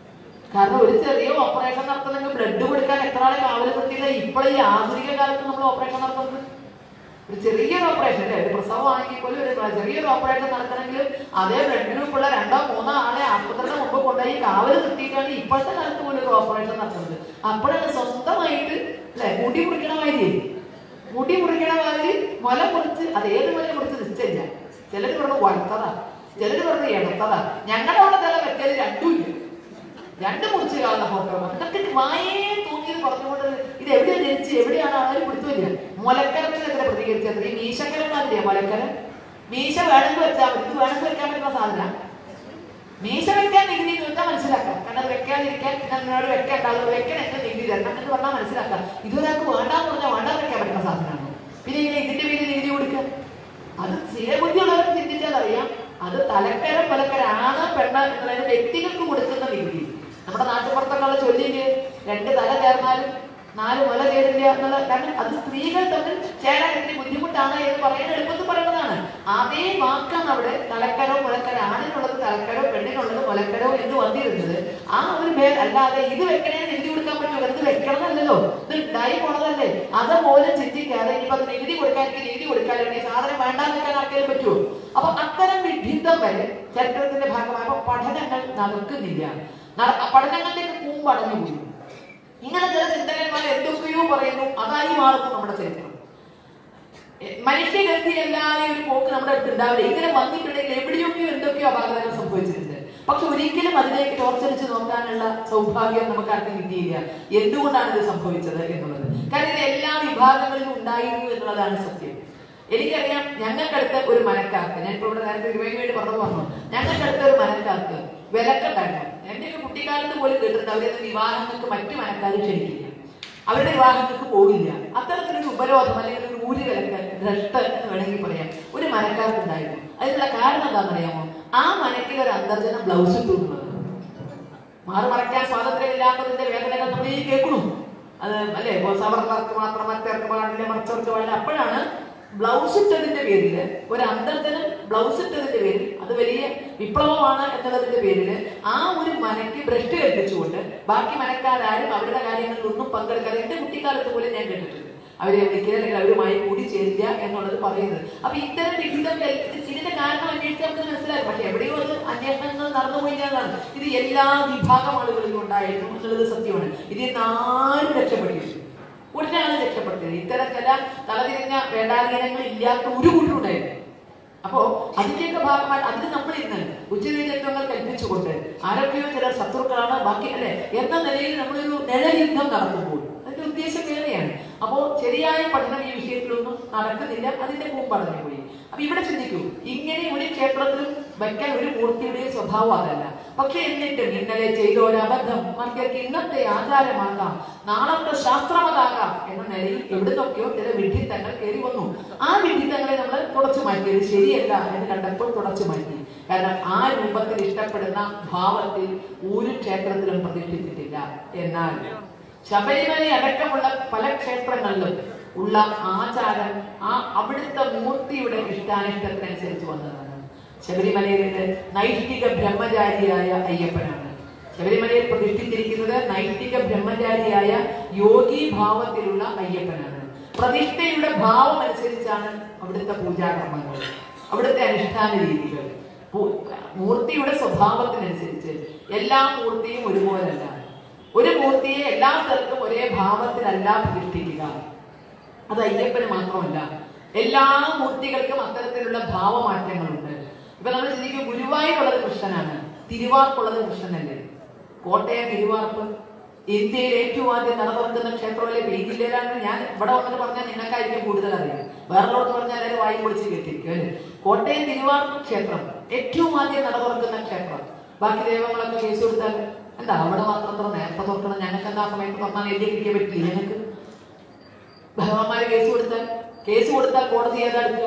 കാരണം ഒരു ചെറിയ ഓപ്പറേഷൻ നടത്തണമെങ്കിൽ ബ്ലഡ് കൊടുക്കാൻ എത്ര ആളെ കാവല് നിർത്തിയില്ല ഇപ്പോൾ ഈ ആധുനിക കാലത്ത് നമ്മൾ ഓപ്പറേഷൻ നടത്തുന്നത് ഒരു ചെറിയൊരു ഓപ്പറേഷൻ അല്ലേ ഒരു പ്രസവമാണെങ്കിൽ പോലും ഒരു ചെറിയൊരു ഓപ്പറേഷൻ നടത്തണമെങ്കിൽ അതേ ബ്ലഡ് ഗ്രൂപ്പുള്ള രണ്ടോ മൂന്നോ ആളെ ആശുപത്രിയുടെ മുമ്പ് കൊണ്ടുപോയി കാവല് നിർത്തിയിട്ടാണ് ഇപ്പോഴത്തെ കാലത്ത് പോലും ഒരു ഓപ്പറേഷൻ നടത്തുന്നത് അപ്പോഴാണ് സ്വന്തമായിട്ട് അല്ലെ മുടി മുറിക്കണ മാതിരി മുടി മുറിക്കണ മാതിരി മുല മുറിച്ച് അത് ഏത് മുല മുറിച്ച് നിശ്ചയില്ല ചിലര് പറഞ്ഞു വഴുത്തതാ ചിലര് പറഞ്ഞു എടുത്തതാ ഞങ്ങളുടെ അവിടെ തല വെച്ചാൽ രണ്ടും ഇല്ല രണ്ട് മുറിച്ച് കാണുന്ന ഫോട്ടോ അതൊക്കെ വായേ തോന്നിയത് പറഞ്ഞുകൊണ്ട് ഇത് എവിടെയാണ് ജനിച്ച് എവിടെയാണ് ആളൊരു പിടുത്തമില്ല മുലക്കരത്തിനെതിരെ പ്രതികരിച്ചത് ഈ മീശക്കരം മാതിരിയാ മുലക്കരം മീശ വേണമെങ്കിൽ വെച്ചാൽ മതി ഇത് വേണമെങ്കിൽ വെക്കാൻ പറ്റുന്ന സാധന മീശ വെക്കാൻ നികുതി എന്ന് വെച്ചാൽ മനസ്സിലാക്കാം കാരണം അത് വെക്കാതിരിക്കാൻ എന്നോട് വെക്കണ്ട അത് വെക്കാൻ എന്റെ നികുതി തരണം എന്ന് പറഞ്ഞാൽ മനസ്സിലാക്കാം ഇതൊരാൾക്ക് വേണ്ടാന്ന് പറഞ്ഞാൽ വേണ്ടാന്ന് വെക്കാൻ പറ്റുന്ന സാധനമാണ് പിന്നെ ഇങ്ങനെ ഇതിന്റെ പേര് നികുതി കൊടുക്കുക അത് സ്ഥിരബുദ്ധിയുള്ളവർക്ക് ചിന്തിച്ചാൽ അറിയാം അത് തലക്കര പലക്കര ആണ് പെണ്ണ എന്നുള്ളതിന് വ്യക്തികൾക്ക് കൊടുക്കുന്ന നികുതി നമ്മുടെ നാട്ടുപുറത്തൊക്കെയുള്ള ചൊല്ലില് രണ്ട് തല ചേർന്നാലും നാല് മുല ചേരില്ല എന്നുള്ള കാരണം അത് സ്ത്രീകൾ തമ്മിൽ ചേരാൻ ഇത്തിരി ബുദ്ധിമുട്ടാണ് എന്ന് പറയുന്നത് എളുപ്പത്തിൽ പറയുന്നതാണ് അതേ വാക്കാണ് അവിടെ തലക്കരോ മുലക്കര ആണിനുള്ളത് തലക്കരോ പെണ്ണിനുള്ളത് മുലക്കരോ എന്ന് വന്നിരുന്നത് ആ ഒരു പേര് അല്ലാതെ ഇത് വെക്കണേ നികുതി കൊടുക്കാൻ പറ്റുമോ ഇത് വെക്കണമെന്നല്ലോ ഇത് ഉണ്ടായി പോണതല്ലേ അത് പോലും ചിന്തിക്കാതെ ഇനിയിപ്പോ അത് നികുതി കൊടുക്കാൻ എനിക്ക് നികുതി കൊടുക്കാൻ ഈ സാധനം വേണ്ടാന്ന് വെക്കാൻ ആർക്കെങ്കിലും പറ്റുമോ അപ്പൊ അത്തരം വിഡിത്തം വരെ ചരിത്രത്തിന്റെ ഭാഗമായ അപ്പൊ പഠനങ്ങൾ നടക്കുന്നില്ല നട- പഠനങ്ങളിലേക്ക് കൂമ്പടഞ്ഞു പോയി ഇങ്ങനെ ചില ചിന്തകന്മാർ എന്തൊക്കെയോ പറയുന്നു അതായി മാറുന്നു നമ്മുടെ ചരിത്രം എ- മനുഷ്യഗതിയല്ലാതെ ഒരു പോക്ക് നമ്മുടെ അടുത്ത് ഉണ്ടാവില്ല ഇങ്ങനെ വന്നിട്ടുണ്ടെങ്കിൽ എവിടെയൊക്കെയോ എന്തൊക്കെയോ അപാകതകൾ സംഭവിച്ചിട്ടുണ്ട് പക്ഷെ ഒരിക്കലും അതിലേക്ക് ടോർച്ചടിച്ച് നോക്കാനുള്ള സൗഭാഗ്യം നമുക്ക് ആർക്കും കിട്ടിയില്ല എന്തുകൊണ്ടാണ് ഇത് സംഭവിച്ചത് എന്നുള്ളത് കാരണം ഇത് എല്ലാ വിഭാഗങ്ങളിലും ഉണ്ടായിരുന്നു എന്നുള്ളതാണ് സത്യം എനിക്കറിയാം ഞങ്ങൾക്കടുത്ത് ഒരു മനക്കാർക്ക് ഞാൻ ഇപ്പോൾ ഇവിടെ നേരത്തെ ഇരുപതിന് വേണ്ടി പറഞ്ഞു പറഞ്ഞു ഞങ്ങൾക്കടുത്ത് ഒരു മനക്കാർക്ക് വിലക്കുണ്ടായിരുന്നു എന്റെയൊക്കെ കുട്ടിക്കാലത്ത് പോലും കേട്ടിട്ടുണ്ട് അവരൊന്നും വിവാഹങ്ങൾക്ക് മറ്റു മനക്കാർ ക്ഷണിക്കില്ല അവരുടെ വിവാഹങ്ങൾക്ക് പോകില്ല അത്തരത്തിലൊരു ഉപരോധം അല്ലെങ്കിൽ ഒരു ഊരി വിലക്ക് ഭ്രഷ്ട് എന്ന് വേണമെങ്കിൽ പറയാം ഒരു മനക്കാർക്കുണ്ടായിരുന്നു അതിനുള്ള കാരണം എന്താണെന്നറിയാമോ ആ മനക്കിൽ ഒരു അന്തർജനം ബ്ലൗസ് ഇട്ടു എന്നുള്ളത് മാറി മറയ്ക്കാൻ സ്വാതന്ത്ര്യമില്ലാത്തതിന്റെ വേദനകൾ നമ്മൾ ഈ കേൾക്കണു അത് അല്ലേ ഇപ്പൊ സവർണർക്ക് മാത്രം മറ്റേർക്ക് പാടില്ല മറിച്ചവർക്ക് പാടില്ല അപ്പോഴാണ് ബ്ലൗസ് ഇട്ടതിന്റെ പേരിൽ ഒരു അന്തർജനം ബ്ലൗസ് ഇട്ടതിന്റെ പേരിൽ അത് വലിയ വിപ്ലവമാണ് എന്നുള്ളതിന്റെ പേരിൽ ആ ഒരു മനയ്ക്ക് ഭ്രഷ്ട് കൽപ്പിച്ചുകൊണ്ട് ബാക്കി മനക്കാരും അവരുടെ കാര്യങ്ങളിൽ ഒന്നും പങ്കെടുക്കാതെ എന്റെ കുട്ടിക്കാലത്ത് പോലും ഞാൻ കേട്ടിട്ടുണ്ട് അവരെ വിളിക്കുക അല്ലെങ്കിൽ അവരുമായി കൂടി ചേരില്ല എന്നുള്ളത് പറയുന്നത് അപ്പൊ ഇത്തരം വിഹിതം ഇതിന്റെ കാരണം അന്വേഷിച്ച് നമുക്ക് മനസ്സിലാകും പക്ഷെ എവിടെയോ അത് അന്വേഷണങ്ങൾ നടന്നു പോയിട്ടാണ് ഇത് എല്ലാ വിഭാഗം ആളുകളിലും ഉണ്ടായിരുന്നു എന്നുള്ളത് സത്യമാണ് ഇതിൽ നിന്ന് ആരും രക്ഷപ്പെട്ടില്ല ഒരാളും രക്ഷപ്പെടുത്തിയത് ഇത്തരം ചില തലതിരിഞ്ഞ വേണ്ടാധീനങ്ങൾ ഇല്ലാത്ത ഒരു കൂട്ടരുണ്ടായിരുന്നു അപ്പോ അതിന്റെയൊക്കെ ഭാഗമായി അതിന് നമ്മൾ ഇന്ന് ഉച്ചനീചത്വങ്ങൾ കൽപ്പിച്ചുകൊണ്ട് ആരൊക്കെയോ ചിലർ ശത്രുക്കളാണ് ബാക്കി അല്ലെ എന്ന നിലയിൽ നമ്മളൊരു നിഴയുദ്ധം നടത്തുമ്പോൾ അതിന്റെ ഉദ്ദേശം വേറെയാണ് അപ്പോ ശരിയായ പഠനം ഈ വിഷയത്തിലൊന്നും നടക്കുന്നില്ല അതിന്റെ മുമ്പടഞ്ഞു പോയി അപ്പൊ ഇവിടെ ചിന്തിക്കൂ ഇങ്ങനെ ഒരു ക്ഷേത്രത്തിലും വയ്ക്കാൻ ഒരു മൂർത്തിയുടെയും സ്വഭാവം അതല്ല പക്ഷെ എന്നിട്ടും ഇന്നലെ ചെയ്ത ഒരു അബദ്ധം മറ്റേക്ക് ഇന്നത്തെ ആചാരമാകാം നാളത്തെ ശാസ്ത്രമതാകാം എന്ന നിലയിൽ എവിടുന്നൊക്കെയോ ചില വിഡ്ഢിത്തങ്ങൾ കയറി വന്നു ആ വിഡ്ഢിത്തങ്ങളെ നമ്മൾ തുടച്ചു മാറ്റിയത് ശരിയല്ല എന്ന് കണ്ടപ്പോൾ തുടച്ചു മാറ്റി കാരണം ആ രൂപത്തിൽ ഇഷ്ടപ്പെടുന്ന ഭാവത്തിൽ ഒരു ക്ഷേത്രത്തിലും പ്രതിഷ്ഠിച്ചിട്ടില്ല എന്നാൽ ശബരിമല അടക്കമുള്ള പല ക്ഷേത്രങ്ങളിലും ഉള്ള ആചാരം ആ അവിടുത്തെ മൂർത്തിയുടെ ഇഷ്ടാനിഷ്ടത്തിനനുസരിച്ച് വന്നതാണ് ശബരിമലയിലെ നൈഷ്ഠിക ബ്രഹ്മചാരിയായ അയ്യപ്പനാണ് ശബരിമലയിൽ പ്രതിഷ്ഠിച്ചിരിക്കുന്നത് നൈഷ്ഠിക ബ്രഹ്മചാരിയായ യോഗി ഭാവത്തിലുള്ള അയ്യപ്പനാണ് പ്രതിഷ്ഠയുടെ ഭാവം അനുസരിച്ചാണ് അവിടുത്തെ പൂജാകർമ്മങ്ങൾ അവിടുത്തെ അനുഷ്ഠാന രീതികൾ പൂ- മൂർത്തിയുടെ സ്വഭാവത്തിനനുസരിച്ച് എല്ലാ മൂർത്തിയും ഒരുപോലല്ല ഒരു മൂർത്തിയെ എല്ലാ സ്ഥലത്തും ഒരേ ഭാവത്തിലല്ല പ്രതിഷ്ഠിക്കുക അത് അയ്യപ്പന് മാത്രമല്ല എല്ലാ മൂർത്തികൾക്കും അത്തരത്തിലുള്ള ഭാവമാറ്റങ്ങളുണ്ട് ഇപ്പൊ നമ്മൾ ചിന്തിക്കും ഗുരുവായൂരുള്ളത് കൃഷ്ണനാണ് തിരുവാർപ്പുള്ളത് കൃഷ്ണനല്ലേ കോട്ടയം തിരുവാർപ്പ് ഇന്ത്യയിൽ ഏറ്റവും ആദ്യം നട തുറക്കുന്ന ക്ഷേത്രമല്ലേ ഇപ്പൊ ഈ ജില്ലയിലാണ് ഞാൻ ഇവിടെ വന്നിട്ട് പറഞ്ഞാൽ നിങ്ങൾക്കായിരിക്കും കൂടുതൽ അറിയാം വേറെ പറഞ്ഞാൽ എല്ലാവരും വായി പൊളിച്ച് കെട്ടിരിക്കും അല്ലേ കോട്ടയം തിരുവാർപ്പ് ക്ഷേത്രം ഏറ്റവും ആദ്യം നട തുറക്കുന്ന ക്ഷേത്രം ബാക്കി ദൈവങ്ങളൊക്കെ കേസ് കൊടുത്താൽ എന്താ അവിടെ മാത്രം അത്ര നേരത്തെ തുറക്കണം ഞങ്ങൾക്ക് എന്താ സമയത്ത് തുറന്നാൽ എഴുതി കിട്ടിയേ പറ്റില്ല ഞങ്ങൾക്ക് ഭഗവാന്മാര് കേസ് കൊടുത്താൽ കേസ് കൊടുത്താൽ കോടതി ഏതാ എടുക്കുക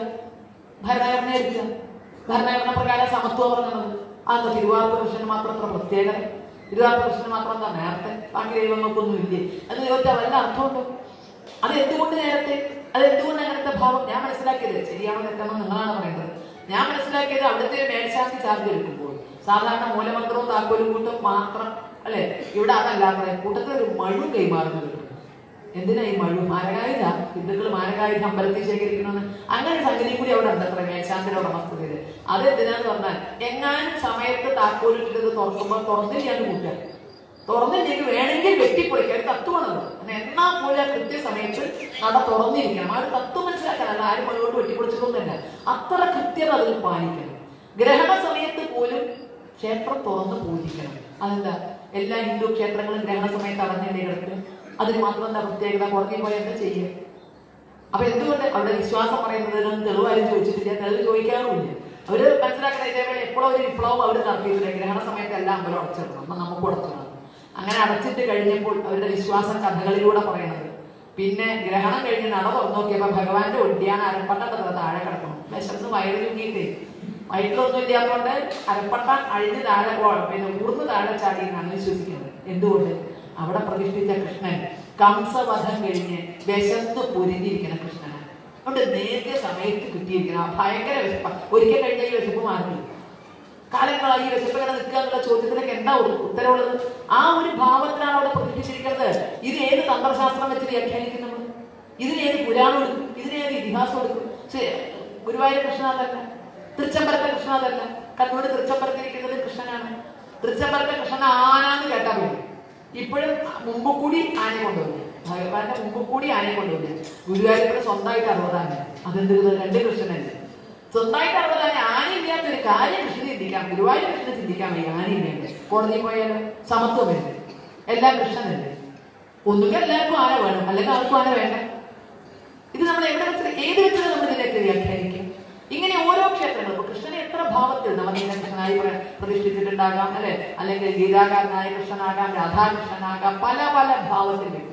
ഭരണഘടന എടുക്കുക ഭരണഘടന പ്രകാരം സമത്വം പറഞ്ഞത് അന്ന് തിരുവാർപ്പ് കൃഷ്ണന് മാത്രം അത്ര പ്രത്യേകത തിരുവാർപ്പ് കൃഷ്ണന് മാത്രം എന്താ നേരത്തെ ബാക്കി ദൈവങ്ങൾക്കൊന്നും ഇല്ലേ എന്ന് ചോദിച്ചാൽ വല്ല അർത്ഥമുണ്ടോ അത് എന്തുകൊണ്ട് നേരത്തെ അത് എന്തുകൊണ്ട് അങ്ങനത്തെ ഭാവം ഞാൻ മനസ്സിലാക്കിയത് ശരിയാണോ തെറ്റാണോ നിങ്ങളാണ് പറയുന്നത് ഞാൻ മനസ്സിലാക്കിയത് അവിടുത്തെ മേൽശാന്തി ചാർജ് എടുക്കുമ്പോൾ സാധാരണ മൂലമന്ത്രവും താക്കോലും കൂട്ടും മാത്രം അല്ലെ ഇവിടെ അതല്ലാതെ കൂട്ടത്തിൽ ഒരു മഴു കൈമാറുന്നത് കിട്ടും എന്തിനാ ഈ മഴു മാരകായുധ ഹിന്ദുക്കൾ മാരകായുധ അമ്പലത്തിൽ ശേഖരിക്കണമെന്ന് അങ്ങനെ ഒരു സംഗതി കൂടി അവിടെ ഉണ്ട് അത്ര മേൽശാന്തിയുടെ ഉടമസ്ഥതയില് അത് എന്തിനാന്ന് പറഞ്ഞാൽ എങ്ങാനും സമയത്ത് താക്കോലിട്ടത് തുറക്കുമ്പോൾ തുറന്നില്ലാന്ന് കൂട്ടുക തുറന്നില്ലെങ്കിൽ വേണമെങ്കിൽ വെട്ടിപ്പൊളിക്കുക ഒരു തത്വമാണത് അങ്ങനെ എന്നാ പോലെ കൃത്യസമയത്ത് നട തുറന്നിരിക്കണം ആ ഒരു തത്വം മനസ്സിലാക്കാനല്ല ആരും മുഴുവൻ വെട്ടിപ്പൊളിച്ചിട്ടൊന്നുമില്ല അത്ര കൃത്യത അതിൽ പാലിക്കണം ഗ്രഹണ സമയത്ത് പോലും ക്ഷേത്രം തുറന്ന് പൂജിക്കണം അതെന്താ എല്ലാ ഹിന്ദു ക്ഷേത്രങ്ങളും ഗ്രഹണ സമയത്ത് അടഞ്ഞല്ലേ കിടക്കും അതിന് മാത്രം എന്താ പ്രത്യേകത കോടതി പോയി എന്താ ചെയ്യുക അപ്പൊ എന്തുകൊണ്ട് അവിടെ വിശ്വാസം പറയുന്നതിനൊന്നും തെളിവാരും ചോദിച്ചിട്ടില്ല തെളിവ് ചോദിക്കാറുമില്ല അവര് മനസ്സിലാക്കണ ഇതേപോലെ എപ്പോഴും ഒരു വിപ്ലവം അവർ നടത്തിയിട്ടില്ല ഗ്രഹണ സമയത്ത് എല്ലാം അമ്പലം അടച്ചിടണം അപ്പൊ നമുക്ക് അടച്ചിടണം അങ്ങനെ അടച്ചിട്ട് കഴിഞ്ഞപ്പോൾ അവരുടെ വിശ്വാസം കഥകളിലൂടെ പറയണത് പിന്നെ ഗ്രഹണം കഴിഞ്ഞ് നട തുറന്നു നോക്കിയപ്പോ ഭഗവാന്റെ ഒഡിയാണ് അരപ്പട്ട താഴെ കിടക്കണം വിശന്ന് വയറ് ചുങ്ങിയിട്ടേ വയറ്റിലൊന്നും ഇല്ലാത്തതുകൊണ്ട് അരപ്പട്ട അഴിഞ്ഞ് താഴെ പോ- പിന്നെ ഊർന്ന് താഴെ ചാടി എന്നാണ് വിശ്വസിക്കുന്നത് എന്തുകൊണ്ട് അവിടെ പ്രതിഷ്ഠിച്ച കൃഷ്ണൻ കംസവധം കഴിഞ്ഞ് വിശന്ന് പൊരിഞ്ഞിരിക്കുന്ന കൃഷ്ണനാണ് അതുകൊണ്ട് നേരിയ സമയത്ത് കിട്ടിയിരിക്കണം ആ ഭയങ്കര വിശപ്പ ഒരിക്കൽ കഴിഞ്ഞ ഈ വിശപ്പ് മാറി കാലങ്ങളായി ഈ വിശപ്പ് ഇങ്ങനെ നിൽക്കുക എന്നുള്ള ചോദ്യത്തിലേക്ക് എന്താ ഉ- ഉത്തരവുള്ളത് ആ ഒരു ഭാവത്തിലാണ് അവിടെ പ്രതിഷ്ഠിച്ചിരിക്കുന്നത് ഇത് ഏത് തന്ത്രശാസ്ത്രം വെച്ച് വ്യാഖ്യാനിക്കും നമ്മൾ ഇതിന് ഏത് പുരാണം എടുക്കും ഇതിന് ഏത് ഇതിഹാസം എടുക്കും ശരി, ഗുരുവായൂർ കൃഷ്ണനാഥല്ല തൃച്ചമ്പരത്തെ കൃഷ്ണനാഥല്ല കണ്ണൂർ തൃച്ചമ്പരത്തിരിക്കുന്നത് കൃഷ്ണനാണ് തൃച്ചമ്പരത്തെ കൃഷ്ണൻ ആനാന്ന് കേട്ടാ പോയി ഇപ്പോഴും മുമ്പ് കൂടി ആനയെ കൊണ്ടുപോയി ഭഗവാന്റെ മുമ്പ് കൂടി ആനയെ കൊണ്ടുപോയി ഗുരുവായൂർ സ്വന്തമായിട്ട് അറുപതാണ് അതെന്ത് ഇത് രണ്ട് കൃഷ്ണനല്ലേ സ്വന്തമായിട്ട് അറുപതാണ് ആനയില്ലാത്ത ഒരു കാര്യം കൃഷ്ണനെ ചിന്തിക്കാം ഗുരുവായൂർ കൃഷ്ണനെ ചിന്തിക്കാൻ വയ്യ ആനയില്ലേ കോടതി പോയാലോ സമത്വമല്ലേ എല്ലാം കൃഷ്ണനല്ലേ ഒന്നുകിൽ എല്ലാവർക്കും ആന വേണം അല്ലെങ്കിൽ ആർക്കും ആന വേണ്ട ഇത് നമ്മൾ എവിടെ വെച്ച് ഏത് വെച്ചാണ് നമ്മൾ ഇതിനൊക്കെ വ്യാഖ്യാനിക്കും ഇങ്ങനെ ഓരോ ക്ഷേത്രങ്ങളും ഇപ്പൊ കൃഷ്ണനെ എത്ര ഭാവത്തിൽ നവനീത കൃഷ്ണനായി പ്ര- പ്രതിഷ്ഠിച്ചിട്ടുണ്ടാകാം അല്ലെ അല്ലെങ്കിൽ ഗീതാകാരനായ കൃഷ്ണനാകാം രാധാകൃഷ്ണനാകാം പല പല ഭാവത്തിൽ വെക്കും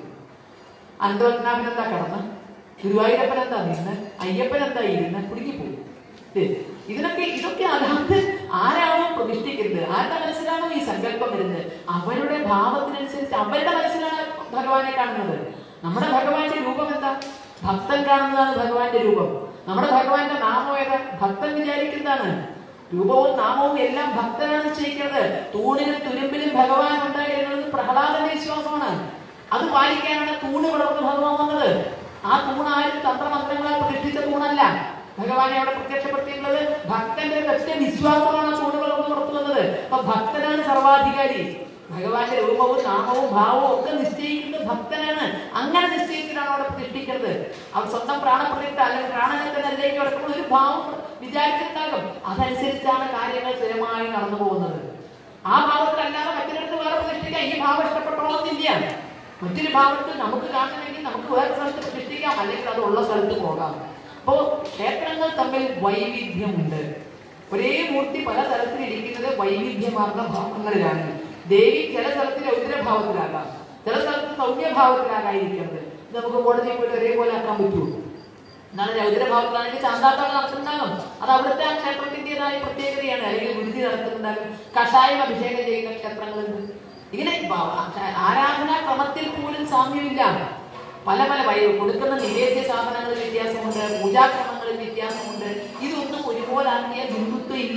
അന്തോത്നാഭൻ എന്താ കടന്ന് ഗുരുവായൂരപ്പൻ എന്താ നിന്ന് അയ്യപ്പൻ എന്താ ഇരുന്ന് കുടുങ്ങിപ്പോയി ദേ, ഇതിനൊക്കെ ഇതൊക്കെ അതാത് ആരാണോ പ്രതിഷ്ഠിക്കുന്നത് ആരുടെ മനസ്സിലാണോ ഈ സങ്കല്പം വരുന്നത് അവരുടെ ഭാവത്തിനനുസരിച്ച് അവരുടെ മനസ്സിലാണ് ഭഗവാനെ കാണുന്നത് നമ്മുടെ ഭഗവാന്റെ രൂപം എന്താ ഭക്തൻ കാണുന്നതാണ് ഭഗവാന്റെ രൂപം നമ്മുടെ ഭഗവാന്റെ നാമം ഏതാ ഭക്തൻ വിചാരിക്കുന്നതാണ് രൂപവും നാമവും എല്ലാം ഭക്തനാണ് നിശ്ചയിക്കുന്നത് തൂണിലും തുരുമ്പിലും ഭഗവാൻ ഉണ്ട് എന്നുള്ളത് പ്രഹ്ലാദന്റെ വിശ്വാസമാണ് അത് പാലിക്കാനാണ് തൂണ് വളർന്ന് ഭഗവാൻ വന്നത് ആ തൂണ് ആരും തന്ത്രമന്ത്രങ്ങളാൽ പ്രതിഷ്ഠിച്ച തൂണല്ല ഭഗവാനെ അവിടെ പ്രത്യക്ഷപ്പെടുത്തിയിട്ടുള്ളത് ഭക്തന്റെ ഒറ്റ വിശ്വാസമാണ് ആ തൂണ് വളർന്ന് പുറത്തു വന്നത് അപ്പൊ ഭക്തനാണ് സർവാധികാരി ഭഗവാന്റെ രൂപവും നാമവും ഭാവവും ഒക്കെ നിശ്ചയിക്കുന്നത് ഭക്തനാണ് അങ്ങനെ നിശ്ചയിച്ചിട്ടാണ് അവിടെ പ്രതിഷ്ഠിക്കുന്നത് അവർ സ്വന്തം പ്രാണപ്രതിഷ്ഠ അല്ലെങ്കിൽ പ്രാണനത്തെ നിലയിലേക്ക് കിടക്കുമ്പോൾ ഒരു ഭാവം വിചാരിച്ചിട്ടുണ്ടാകും അതനുസരിച്ചാണ് കാര്യങ്ങൾ സ്ഥിരമായി നടന്നു പോകുന്നത് ആ ഭാവത്തിലല്ലാതെ മറ്റൊരിടത്ത് വേറെ പ്രതിഷ്ഠിക്കാം ഈ ഭാവം ഇഷ്ടപ്പെട്ടോളന്നില്ല മറ്റൊരു ഭാവത്തിൽ നമുക്ക് കാണണമെങ്കിൽ നമുക്ക് വേറെ സ്ഥലത്ത് പ്രതിഷ്ഠിക്കാം അല്ലെങ്കിൽ അത് ഉള്ള സ്ഥലത്ത് പോകാം അപ്പോ ക്ഷേത്രങ്ങൾ തമ്മിൽ വൈവിധ്യമുണ്ട് ഒരേ മൂർത്തി പല തലത്തിൽ ഇരിക്കുന്നത് വൈവിധ്യമാർന്ന ഭാവങ്ങളിലാണ് ദേവി ചില സ്ഥലത്തിൽ രൗദ്രഭാവത്തിലാകാം ചില സ്ഥലത്ത് സൗമ്യഭാവത്തിലാകാതിരിക്കുന്നത് ഇത് നമുക്ക് കോടതിയിൽ പോയിട്ട് ഒരേപോലെ ആക്കാൻ പറ്റുമോ എന്നാണ് രൗദ്രഭാവത്തിലാണെങ്കിൽ ചാന്താട്ടം നടത്തുന്നുണ്ടാകും അത് അവിടുത്തെ ആ ക്ഷേത്രത്തിൻ്റെതായ പ്രത്യേകതയാണ് അല്ലെങ്കിൽ വിടുതി നടത്തുന്നുണ്ടാകും കഷായം അഭിഷേകം ചെയ്യുന്ന ക്ഷേത്രങ്ങളുണ്ട് ഇങ്ങനെ ബ- ആ- ആരാധനാ ക്രമത്തിൽ പോലും സാമ്യമില്ല പല പല വൈ കൊടുക്കുന്ന നിവേദ്യ സാധനങ്ങളിൽ വ്യത്യാസമുണ്ട് പൂജാക്രമങ്ങളിൽ വ്യത്യാസമുണ്ട് ഇതൊന്നും ഒരുപോലാക്കിയ ഹിന്ദുത്വം ഇല്ല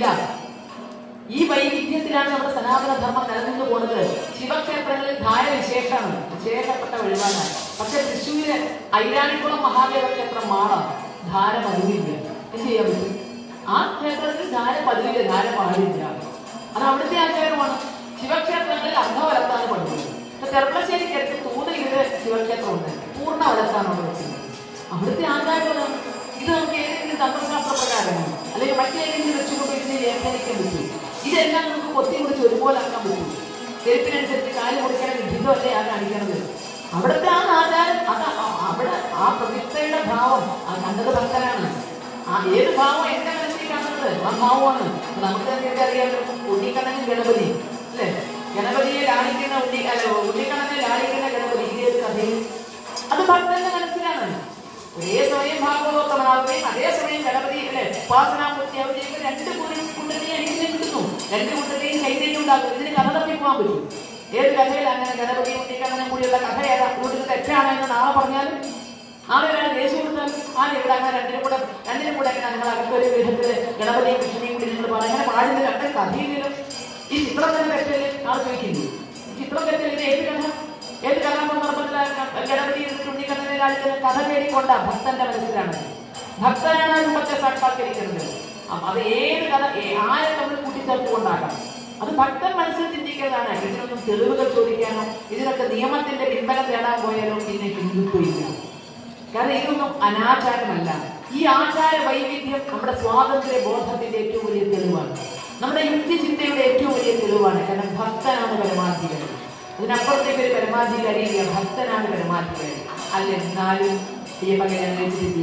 ഈ വൈവിധ്യത്തിലാണ് നമ്മുടെ സനാതന ധർമ്മം നിലനിന്ന് പോകുന്നത് ശിവക്ഷേത്രങ്ങളിൽ ധാര വിശേഷമാണ് വിശേഷപ്പെട്ട വഴിപാടാണ് പക്ഷെ തൃശ്ശൂര് ഐരാണിക്കുളം മഹാദേവ ക്ഷേത്രം മാറാം ധാര പതിവില്ല എന്ത് ചെയ്യാൻ പറ്റും ആ ക്ഷേത്രത്തിൽ ധാര പതിവില്ല ധാര പാടില്ല അത് അവിടുത്തെ ആചാരമാണ് ശിവക്ഷേത്രങ്ങളിൽ അർദ്ധവലത്താണ് പതിവ് ഇപ്പൊ ചെറുപ്പശ്ശേരിക്കടുത്ത് തൂതയില് ശിവക്ഷേത്രമുണ്ട് പൂർണ്ണ വലത്താണ് അവിടെ വെക്കുന്നത് അവിടുത്തെ ആചാരം അതാണ്. ഇത് നമുക്ക് ഏതെങ്കിലും തന്ത്രശാസ്ത്ര പ്രകാരമാണ് അല്ലെങ്കിൽ മറ്റേതെങ്കിലും വെച്ചുകൊണ്ട് ഇതിനെ വ്യാഖ്യാനിക്കാൻ പറ്റും ഇതെല്ലാം നമുക്ക് കൊത്തി കുറിച്ച് ഒരുപോലെ ആക്കാൻ പറ്റും ചെരുപ്പിനനുസരിച്ച് കാല് മുറിക്കണ വിഭിന്നമല്ലേ ആ കാണിക്കണത് അവിടുത്തെ ആ ആചാരം അത് ആ- അവിടെ ആ പ്രതിഷ്ഠയുടെ ഭാവം ആ കണ്ടത് ഭക്തനാണ് ആ ഏത് ഭാവം എന്റെ മനസ്സിൽ കാണുന്നത് ആ ഭാവമാണ് അപ്പൊ നമുക്ക് തന്നെ അറിയാമല്ലോ ഉണ്ണിക്കണ്ണനും ഗണപതി അല്ലേ ഗണപതിയെ ലാളിക്കുന്ന ഉണ്ണി അല്ല ഉണ്ണിക്കണ്ണനെ ലാളിക്കുന്ന ഗണപതി ഇത് ഏത് കഥയിൽ അത് ഭക്തന്റെ മനസ്സിലാണ് ഒരേ സമയം ഭാഗവതമാവുകയും അതേസമയം ഗണപതി അല്ലെ ഉപാസനാമൂർത്തിയാവുകയും ചെയ്യുമ്പോൾ രണ്ട് കൂരും കുണ്ടനെയും അനുഗ്രഹം കിട്ടുന്നു രണ്ട് കുണ്ടനെയും ചൈതന്യം ഉണ്ടാകും ഇതിന് കഥ തപ്പി പോകാൻ പറ്റും ഏത് കഥയിൽ അങ്ങനെ ഗണപതി ഉണ്ണിക്കണ്ണനും കൂടിയുള്ള കഥ ഏതാ കൂടുതൽ തെറ്റാണ് എന്ന് നാളെ പറഞ്ഞാലും നാളെ ഒരാൾ കേസ് കൊടുത്താൽ ആ ഇവിടെ അങ്ങനെ രണ്ടിനും കൂടെ രണ്ടിനും കൂടെ അങ്ങനെ നിങ്ങൾ അകത്തൊരു വിധത്തില് ഗണപതിയും കൃഷ്ണനെയും കൂടി നിങ്ങൾ പറ- അങ്ങനെ പാടുന്ന രണ്ട് കഥയിലും ഈ ചിത്രം തന്നെ തെറ്റല് ആൾ ചോദിക്കുന്നു ഈ ചിത്രം തെറ്റല് ഇത് ഏത് കഥ ഏത് കഥാസന്ദർഭത്തിലാണ് ഗണപതി ഉണ്ണിക്കണ്ണനെ ലാളിക്കുന്ന കഥ കേടിക്കൊണ്ട ഭക്തന്റെ മനസ്സിലാണ് ഭക്തനാണ് ആ രൂപത്തെ സാക്ഷാത്കരിക്കുന്നത് അപ്പൊ അത് ഏത് കഥ ഏ- ആരെ നമ്മൾ കൂട്ടിച്ചേർത്തുകൊണ്ടാകാം അത് ഭക്തൻ മനസ്സിൽ ചിന്തിക്കുന്നതാണ് ഇതിനൊന്നും തെളിവുകൾ ചോദിക്കാനോ ഇതിനൊക്കെ നിയമത്തിന്റെ പിൻബലം തേടാൻ പോയാലോ പിന്നെ ഹിന്ദുത്വം ഇല്ല കാരണം ഇതൊന്നും അനാചാരമല്ല ഈ ആചാര വൈവിധ്യം നമ്മുടെ സ്വാതന്ത്ര്യ ബോധത്തിന്റെ ഏറ്റവും വലിയ തെളിവാണ് നമ്മുടെ യുക്തിചിന്തയുടെ ഏറ്റവും വലിയ തെളിവാണ് കാരണം ഭക്തനാണ് പരമാധികാരി അതിനപ്പുറത്തേക്ക് ഒരു പരമാധികാരി ഇല്ല ഭക്തനാണ് പരമാധികാരി അല്ല എന്നാലും അയ്യപ്പ കല്യാണം കഴിച്ചിട്ടില്ലേ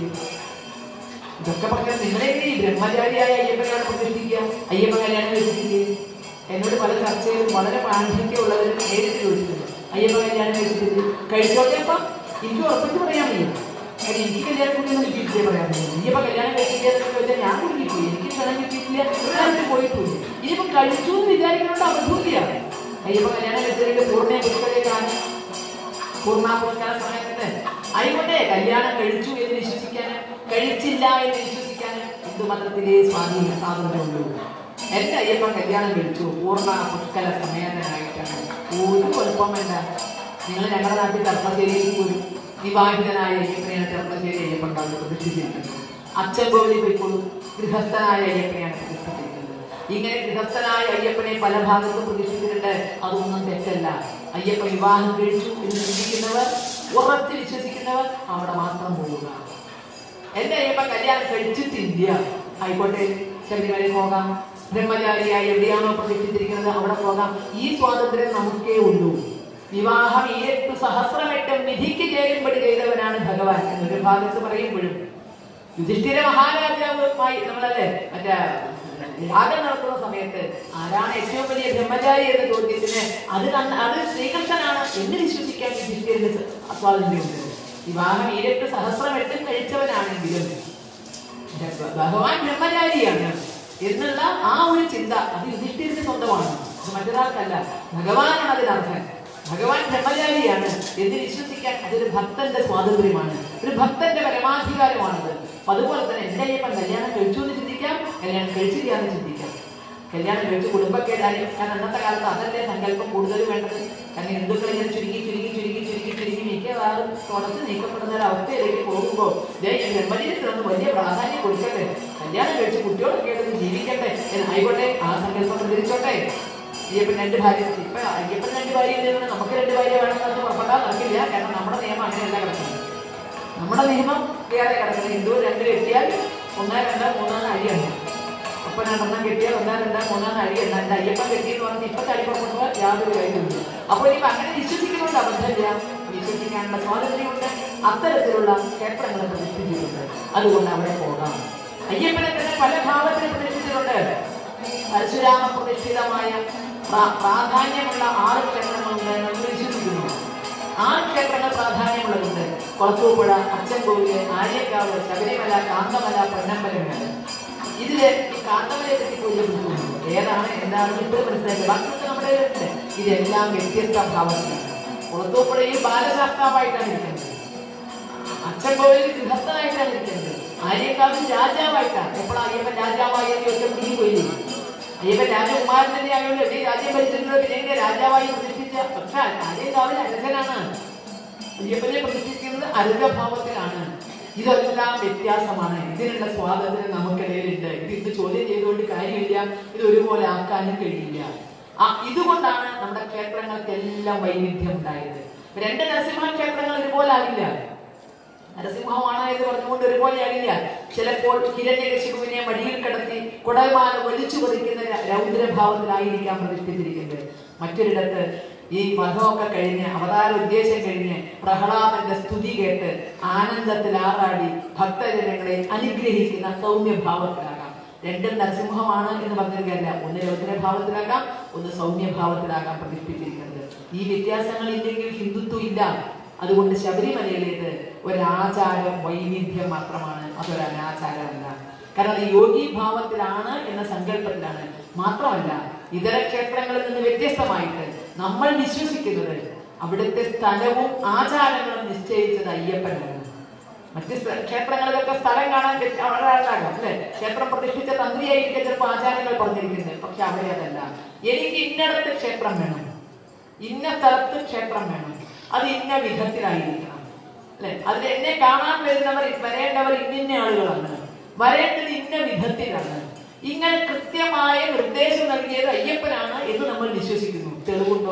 ഇതൊക്കെ പറഞ്ഞാൽ നിങ്ങളെ ഈ ബ്രഹ്മചാരിയായ അയ്യപ്പനാണ് പ്രതിഷ്ഠിക്കുക അയ്യപ്പ കല്യാണം കഴിച്ചിട്ടില്ലേ എന്നോട് പല ചർച്ചയിലും വളരെ പാണ്ഡിത്യമുള്ളവരും നേരിട്ട് ചോദിച്ചിട്ടുണ്ട് അയ്യപ്പ കല്യാണം കഴിച്ചിട്ടില്ലേ കഴിച്ചോട്ടെ അപ്പം എനിക്ക് ഉറപ്പിച്ച് പറയാൻ വയ്യ കാര്യം എനിക്ക് കല്യാണം കൂടി എനിക്ക് ഇരിക്കേ പറയാൻ വയ്യ അയ്യപ്പ കല്യാണം കഴിച്ചിട്ടില്ല എന്നൊക്കെ ചോദിച്ചാൽ ഞാൻ കുടുങ്ങിപ്പോയി എനിക്ക് ക്ഷണം കിട്ടിയിട്ടില്ല ഞാൻ പോയിട്ടില്ല ഇനിയിപ്പം കഴിച്ചു എന്ന് വിചാരിക്കുന്നതുകൊണ്ട് അബദ്ധമില്ല അയ്യപ്പ കല്യാണം കഴിച്ചതിന്റെ പൂർണ്ണ പുസ്തകത്താണ് പൂർണ്ണ പുസ്തക സമയത്ത് ആയിക്കോട്ടെ കല്യാണം കഴിച്ചു എന്ന് വിശ്വസിക്കാനും കഴിച്ചില്ല എന്ന് വിശ്വസിക്കാനും ഹിന്ദു മതത്തിലെ സ്വാധീന സ്വാതന്ത്ര്യമുള്ളൂ എന്റെ അയ്യപ്പൻ കല്യാണം കഴിച്ചു പൂർണ്ണ പുഷ്കല സമേതനായിട്ടാണ് ഒരു കുഴപ്പം വേണ്ട നിങ്ങൾ ഞങ്ങളുടെ നാട്ടിൽ ചെറുപ്പശ്ശേരിയിൽ പോലും വിവാഹിതനായ അയ്യപ്പനെയാണ് ചെറുപ്പശ്ശേരി അയ്യപ്പൻ കാലത്ത് പ്രതിഷ്ഠിച്ചിരിക്കുന്നത് അച്ഛൻ കോവിലിൽ പോയിക്കോളൂ ഗൃഹസ്ഥനായ അയ്യപ്പനെയാണ് പ്രതിഷ്ഠിച്ചിരിക്കുന്നത് ഇങ്ങനെ ഗൃഹസ്ഥനായ അയ്യപ്പനെ പല ഭാഗത്തും പ്രതിഷ്ഠിച്ചിട്ടുണ്ട് അതൊന്നും തെറ്റല്ല അയ്യപ്പ വിവാഹം കഴിച്ചു എന്ന് ചിന്തിക്കുന്നവർ ഉറച്ച് വിശ്വസിക്കുന്നവർ അവിടെ മാത്രം പോവുക എന്റെ അയ്യപ്പ കല്യാണം കഴിച്ചിട്ടില്ല ആയിക്കോട്ടെ ശബരിമല പോകാം ബ്രഹ്മചാരിയായി എവിടെയാണോ പ്രതിഷ്ഠിച്ചിരിക്കുന്നത് അവിടെ പോകാം ഈ സ്വാതന്ത്ര്യം നമുക്കേ ഉള്ളൂ വിവാഹം ഈരട്ടു സഹസ്രമെട്ടും വിധിക്ക് ചേരുമ്പടി ചെയ്തവനാണ് ഭഗവാൻ എന്നൊരു ഭാഗത്ത് പറയുമ്പോഴും യുധിഷ്ഠിര മഹാരാജാവുമായി നമ്മളല്ലേ മറ്റേ യാഗം നടത്തുന്ന സമയത്ത് ആരാണ് ഏറ്റവും വലിയ ബ്രഹ്മചാരി എന്ന ചോദ്യത്തിന് അത് കണ്ട അത് ശ്രീകൃഷ്ണനാണ് എന്ന് വിശ്വസിക്കാൻ യുധിഷ്ഠിരന് സ്വാതന്ത്ര്യമുണ്ട് വിവാഹം ഈരട്ട് സഹസ്രമെട്ടും കഴിച്ചവനാണെങ്കിലും ഭഗവാൻ ബ്രഹ്മചാരിയാണ് എന്നുള്ള ആ ഒരു ചിന്ത അത് യുധിഷ്ഠിരന് സ്വന്തമാണ് അത് മറ്റൊരാൾക്കല്ല ഭഗവാനാണ് അതിനർത്ഥം ഭഗവാൻ ബ്രഹ്മചാരിയാണ് എന്ന് വിശ്വസിക്കാൻ അതൊരു ഭക്തന്റെ സ്വാതന്ത്ര്യമാണ് ഒരു ഭക്തന്റെ പരമാധികാരമാണത് അപ്പൊ അതുപോലെ തന്നെ എന്റെ അയ്യപ്പൻ കല്യാണം കഴിച്ചു എന്ന് ചിന്തിക്കാം കല്യാണം കഴിച്ചില്ല എന്ന് ചിന്തിക്കാം കല്യാണം കഴിച്ച് കുടുംബക്കേടാനും കാരണം അന്നത്തെ കാലത്ത് അതല്ലേ സങ്കല്പം കൂടുതൽ വേണ്ടത് കാരണം ഹിന്ദുക്കൾ ഇങ്ങനെ ചുരുങ്ങി ചുരുങ്ങി ചുരുങ്ങി ചുരുങ്ങി ചുരുങ്ങി മിക്കവാറും തുടച്ച് നീക്കപ്പെടുന്ന ഒരു അവസ്ഥയിലേക്ക് പോകുമ്പോൾ ജന്മദിനത്തിനൊന്ന് വലിയ പ്രാധാന്യം കൊടുക്കട്ടെ കല്യാണം കഴിച്ച് കുട്ടികളൊക്കെ എടുത്ത് ജീവിക്കട്ടെ എന്ന് ആയിക്കോട്ടെ ആ സങ്കല്പം പ്രചരിച്ചോട്ടെ അയ്യപ്പൻ രണ്ട് ഭാര്യ ഇപ്പൊ അയ്യപ്പൻ രണ്ട് ഭാര്യ ഉണ്ടെങ്കിൽ നമുക്ക് രണ്ട് ഭാര്യ വേണമെന്ന് പുറപ്പെട്ടാൽ നടക്കില്ല കാരണം നമ്മുടെ നിയമം അങ്ങനെയല്ല കിടക്കുന്നത് നമ്മുടെ നിയമം വേറെ കിടക്കുന്നത് ഹിന്ദു രണ്ട് കെട്ടിയാൽ ഒന്നോ രണ്ടോ മൂന്നോ അരിയാണ് അപ്പൊ രണ്ടെണ്ണം കെട്ടിയാൽ ഒന്നോ രണ്ടോ മൂന്നോ അരിയല്ല എന്റെ അയ്യപ്പൻ കെട്ടിയെന്ന് പറഞ്ഞ് ഇപ്പൊ തടി പുറപ്പെടുമ്പോൾ യാതൊരു കാര്യമില്ല അപ്പൊ ഇനിയിപ്പോ അങ്ങനെ വിശ്വസിക്കുന്നുണ്ട് അബദ്ധമില്ല വിശ്വസിക്കാനുള്ള സ്വാതന്ത്ര്യമുണ്ട് അത്തരത്തിലുള്ള ക്ഷേത്രങ്ങളെ പ്രതിഷ്ഠിച്ചിട്ടുണ്ട് അതുകൊണ്ട് അവിടെ പോകാം അയ്യപ്പനെ തന്നെ പല ഭാവത്തിൽ പ്രതിഷ്ഠിച്ചിട്ടുണ്ട് പരശുരാമ പ്രതിഷ്ഠിതമായ പ്രാ- പ്രാധാന്യമുള്ള ആറ് ക്ഷേത്രങ്ങളുണ്ട് എന്ന് നമ്മൾ വിശ്വസിക്കുന്നു ആറ് ക്ഷേത്രങ്ങൾ പ്രാധാന്യമുള്ളതുണ്ട് കൊളത്തൂപ്പുഴ അച്ചൻകോവില് ആര്യക്കാവ് ശബരിമല കാന്തമല പൊന്നമ്പലമേട് ഇതില് ഈ കാന്തമലയെ പറ്റി പൂജപ്പെടുത്തുന്നു ഏതാണ് എന്താണെന്ന് ഇപ്പോഴും മനസ്സിലാക്കില്ല ബാക്കിയൊക്കെ നമ്മുടെ കയ്യിലുണ്ട് ഇതെല്ലാം വ്യത്യസ്ത ഭാവത്തിലാണ് കുളത്തൂപ്പുഴയിൽ ബാലശാസ്താവായിട്ടാണ് ഇരിക്കുന്നത് അച്ഛൻകോവിൽ ഗൃഹസ്ഥനായിട്ടാണ് ഇരിക്കുന്നത് ആര്യക്കാവിൽ രാജാവായിട്ടാണ് എപ്പോഴാണ് അയ്യപ്പൻ രാജാവായി എന്ന് ചോദിച്ചാൽ പിടിഞ്ഞു പോയില്ലേ അയ്യപ്പൻ രാജകുമാരൻ തന്നെ ആയതുകൊണ്ട് എവിടെ രാജ്യം ഭരിച്ചിട്ടുള്ള പിന്നെ എങ്ങനെ രാജാവായി പ്രതിഷ്ഠിച്ച പക്ഷെ ആര്യക്കാവിൽ അരസനാണ് അയ്യപ്പനെ പ്രതിഷ്ഠിക്കുന്നത് അരുഗഭാവത്തിലാണ് ഇതെല്ലാം വ്യത്യാസമാണ് ഇതിനുള്ള സ്വാതന്ത്ര്യം നമുക്കിടയിലുണ്ട് ഇത് ഇത് ചോദ്യം ചെയ്തുകൊണ്ട് കാര്യമില്ല ഇത് ഒരുപോലെ ആക്കാനും കഴിയില്ല ആ ഇതുകൊണ്ടാണ് നമ്മുടെ ക്ഷേത്രങ്ങൾക്കെല്ലാം വൈവിധ്യം ഉണ്ടായത് രണ്ട് നരസിംഹ ക്ഷേത്രങ്ങൾ ഒരുപോലെ ആകില്ല നരസിംഹമാണ് എന്ന് പറഞ്ഞുകൊണ്ട് ഒരുപോലെ ആകില്ല ചിലപ്പോൾ ഹിരണ്യകശിപുവിനെ മടിയിൽ കിടത്തി കുടൽമാല വലിച്ചു പതിക്കുന്ന ര- രൗദ്രഭാവത്തിലായിരിക്കാം പ്രതിഷ്ഠിച്ചിരിക്കുന്നത് മറ്റൊരിടത്ത് ഈ വധമൊക്കെ കഴിഞ്ഞ് അവതാര ഉദ്ദേശം കഴിഞ്ഞ് പ്രഹ്ലാദന്റെ സ്തുതി കേട്ട് ആനന്ദത്തിൽ ആറാടി ഭക്തജനങ്ങളെ അനുഗ്രഹിക്കുന്ന സൗമ്യഭാവത്തിലാകാം രണ്ടും നരസിംഹമാണ് എന്ന് പറഞ്ഞിരിക്കല്ല ഒന്ന് രൗദ്രഭാവത്തിലാകാം ഒന്ന് സൗമ്യഭാവത്തിലാകാം പ്രതിഷ്ഠിച്ചിരിക്കുന്നത് ഈ വ്യത്യാസങ്ങൾ ഇല്ലെങ്കിൽ ഹിന്ദുത്വം ഇല്ല അതുകൊണ്ട് ശബരിമലയിലേത് ഒരാചാരം വൈവിധ്യം മാത്രമാണ് അതൊരു അനാചാരമല്ല കാരണം അത് യോഗി ഭാവത്തിലാണ് എന്ന സങ്കല്പത്തിലാണ് മാത്രമല്ല ഇതര ക്ഷേത്രങ്ങളിൽ നിന്ന് വ്യത്യസ്തമായിട്ട് നമ്മൾ വിശ്വസിക്കുന്നത് അവിടുത്തെ സ്ഥലവും ആചാരങ്ങളും നിശ്ചയിച്ചത് അയ്യപ്പനാണ് മറ്റ് സ്ഥ- ക്ഷേത്രങ്ങളിലൊക്കെ സ്ഥലം കാണാൻ പറ്റ- വളരെ ആളാകാം അല്ലെ ക്ഷേത്രം പ്രതിഷ്ഠിച്ച തന്ത്രിയായിരിക്കും ചിലപ്പോൾ ആചാരങ്ങൾ പറഞ്ഞിരിക്കുന്നത് പക്ഷെ അവിടെ അതല്ല എനിക്ക് ഇന്നടത്ത് ക്ഷേത്രം വേണം ഇന്ന സ്ഥലത്ത് ക്ഷേത്രം വേണം അത് ഇന്ന വിധത്തിലായിരിക്കണം അല്ലെ അതിൽ എന്നെ കാണാൻ വരുന്നവർ വരേണ്ടവർ ഇന്നിന്ന ആളുകളാണ് വരേണ്ടത് ഇന്ന വിധത്തിലാണ് ഇങ്ങനെ കൃത്യമായ നിർദ്ദേശം നൽകിയത് അയ്യപ്പനാണ് എന്ന് നമ്മൾ വിശ്വസിക്കുന്നു തെളിവുണ്ടോ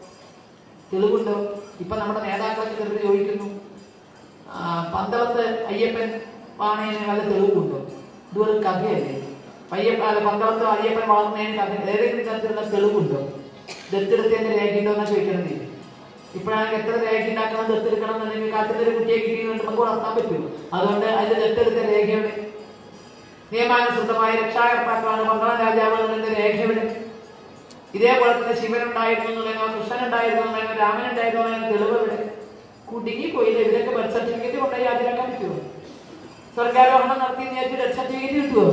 തെളിവുണ്ടോ ഇപ്പൊ നമ്മുടെ നേതാക്കളൊക്കെ ചെറുത് ചോദിക്കുന്നു ആ, പന്തളത്ത് അയ്യപ്പൻ വാണേന് വല്ല തെളിവുണ്ടോ ഇതുപോലെ കഥയല്ലേ അയ്യപ്പ അല്ല, പന്തളത്ത് അയ്യപ്പൻ വളർന്നതിന് കഥ ഏതെങ്കിലും തരത്തിലുള്ള തെളിവുണ്ടോ ദത്തെടുത്തതിന്റെ രേഖയുണ്ടോ എന്നാ ചോദിക്കണത് ഇപ്പോഴാണെങ്കിൽ എത്ര രേഖ ഉണ്ടാക്കണം ദത്തെടുക്കണം എന്നുണ്ടെങ്കിൽ കാട്ടിലൊരു കുട്ടിയെ കിട്ടിയതുകൊണ്ട് നമുക്ക് വളർത്താൻ പറ്റുമോ അതുകൊണ്ട് അതിന്റെ ദത്തെടുത്ത രേഖയുടെ നിയമാനുസൃതമായ രക്ഷാകർത്താക്കളാണ് പന്തളം രാജാവ് എന്നതിന്റെ രേഖയുടെ ഇതേപോലെ തന്നെ ശിവൻ ഉണ്ടായിരുന്നു എന്നുള്ളതിനോ കൃഷ്ണൻ ഉണ്ടായിരുന്നു എന്നുള്ളതിനോ രാമൻ ഉണ്ടായിരുന്നു എന്നുള്ളതിനോ തെളിവ് ഇവിടെ കുടുങ്ങി പോയില്ല ഇവരൊക്കെ ബർത്ത് സർട്ടിഫിക്കറ്റ് കൊണ്ടുപോയി ഹാജരാക്കാൻ പറ്റുമോ സ്വർഗാരോഹണം നടത്തി നേരിട്ട് ഡെത്ത് സർട്ടിഫിക്കറ്റ് കിട്ടുമോ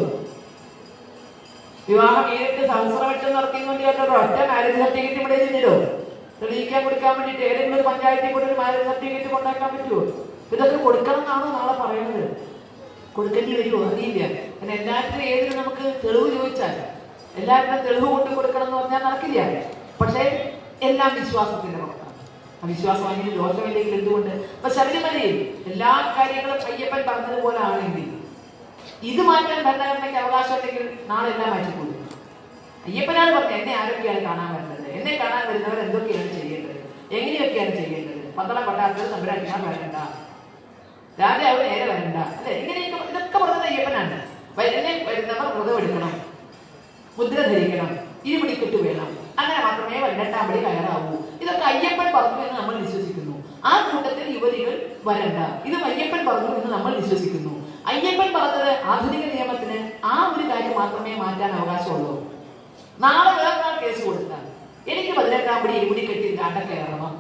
വിവാഹം നേരിട്ട് സഹസ്രവട്ടം നടത്തിയെന്നുകൊണ്ട് ചേർത്ത ഒറ്റ മാരേജ് സർട്ടിഫിക്കറ്റ് ഇവിടെ ചെന്നിടോ തെളിയിക്കാൻ കൊടുക്കാൻ വേണ്ടിയിട്ട് ഏതെങ്കിലും ഒരു പഞ്ചായത്തിൽ കൂടെ ഒരു മാരേജ് സർട്ടിഫിക്കറ്റ് കൊണ്ടാക്കാൻ പറ്റുമോ ഇതൊക്കെ കൊടുക്കണം എന്നാണോ നാളെ പറയുന്നത് കൊടുക്കേണ്ടി വരുമോ അറിയില്ല കാരണം എല്ലാത്തിനും ഏതിനും നമുക്ക് തെളിവ് ചോദിച്ചാൽ എല്ലാത്തിനും തെളിവ് കൊണ്ട് കൊടുക്കണം എന്ന് പറഞ്ഞാൽ നടക്കില്ല പക്ഷേ എല്ലാം വിശ്വാസത്തിന്റെ പുറത്താണ് ആ വിശ്വാസം അതിന് ദോഷമില്ലെങ്കിൽ എന്തുകൊണ്ട് അപ്പൊ ശബരിമലയിൽ എല്ലാ കാര്യങ്ങളും അയ്യപ്പൻ പറഞ്ഞതുപോലെ ആണെങ്കിൽ ഇത് മാറ്റാൻ ഭരണഘടനയ്ക്ക് അവകാശം ഉണ്ടെങ്കിൽ നാളെ എല്ലാം മാറ്റിക്കൊള്ളു അയ്യപ്പനാണ് പറഞ്ഞത് എന്നെ ആരൊക്കെയാണ് കാണാൻ വരുന്നത് എന്നെ കാണാൻ വരുന്നവർ എന്തൊക്കെയാണ് ചെയ്യേണ്ടത് എങ്ങനെയൊക്കെയാണ് ചെയ്യേണ്ടത് പന്തളം കൊട്ടാരത്തിൽ തമ്പുരാട്ടിമാർ വരണ്ട രാജാവ് നേരെ വരണ്ട അല്ലെ ഇങ്ങനെയൊക്കെ ഇതൊക്കെ പറഞ്ഞത് അയ്യപ്പനാണ് വരുന്ന വരുന്നവർ വ്രതം എടുക്കണം മുദ്ര ധരിക്കണം ഇരുപിടിക്കെട്ട് വേണം അങ്ങനെ മാത്രമേ പതിനെട്ടാം പടി കയറാവൂ ഇതൊക്കെ അയ്യപ്പൻ പറഞ്ഞു എന്ന് നമ്മൾ വിശ്വസിക്കുന്നു ആ കൂട്ടത്തിൽ യുവതികൾ വരണ്ട ഇത് അയ്യപ്പൻ പറഞ്ഞു എന്ന് നമ്മൾ വിശ്വസിക്കുന്നു അയ്യപ്പൻ പറഞ്ഞത് ആധുനിക നിയമത്തിന് ആ ഒരു കാര്യം മാത്രമേ മാറ്റാൻ അവകാശമുള്ളൂ നാളെ വേറൊരാൾ കേസ് കൊടുത്താൽ എനിക്ക് പതിനെട്ടാം പടി ഇരുപിടി കെട്ടി കാട്ട കയറണം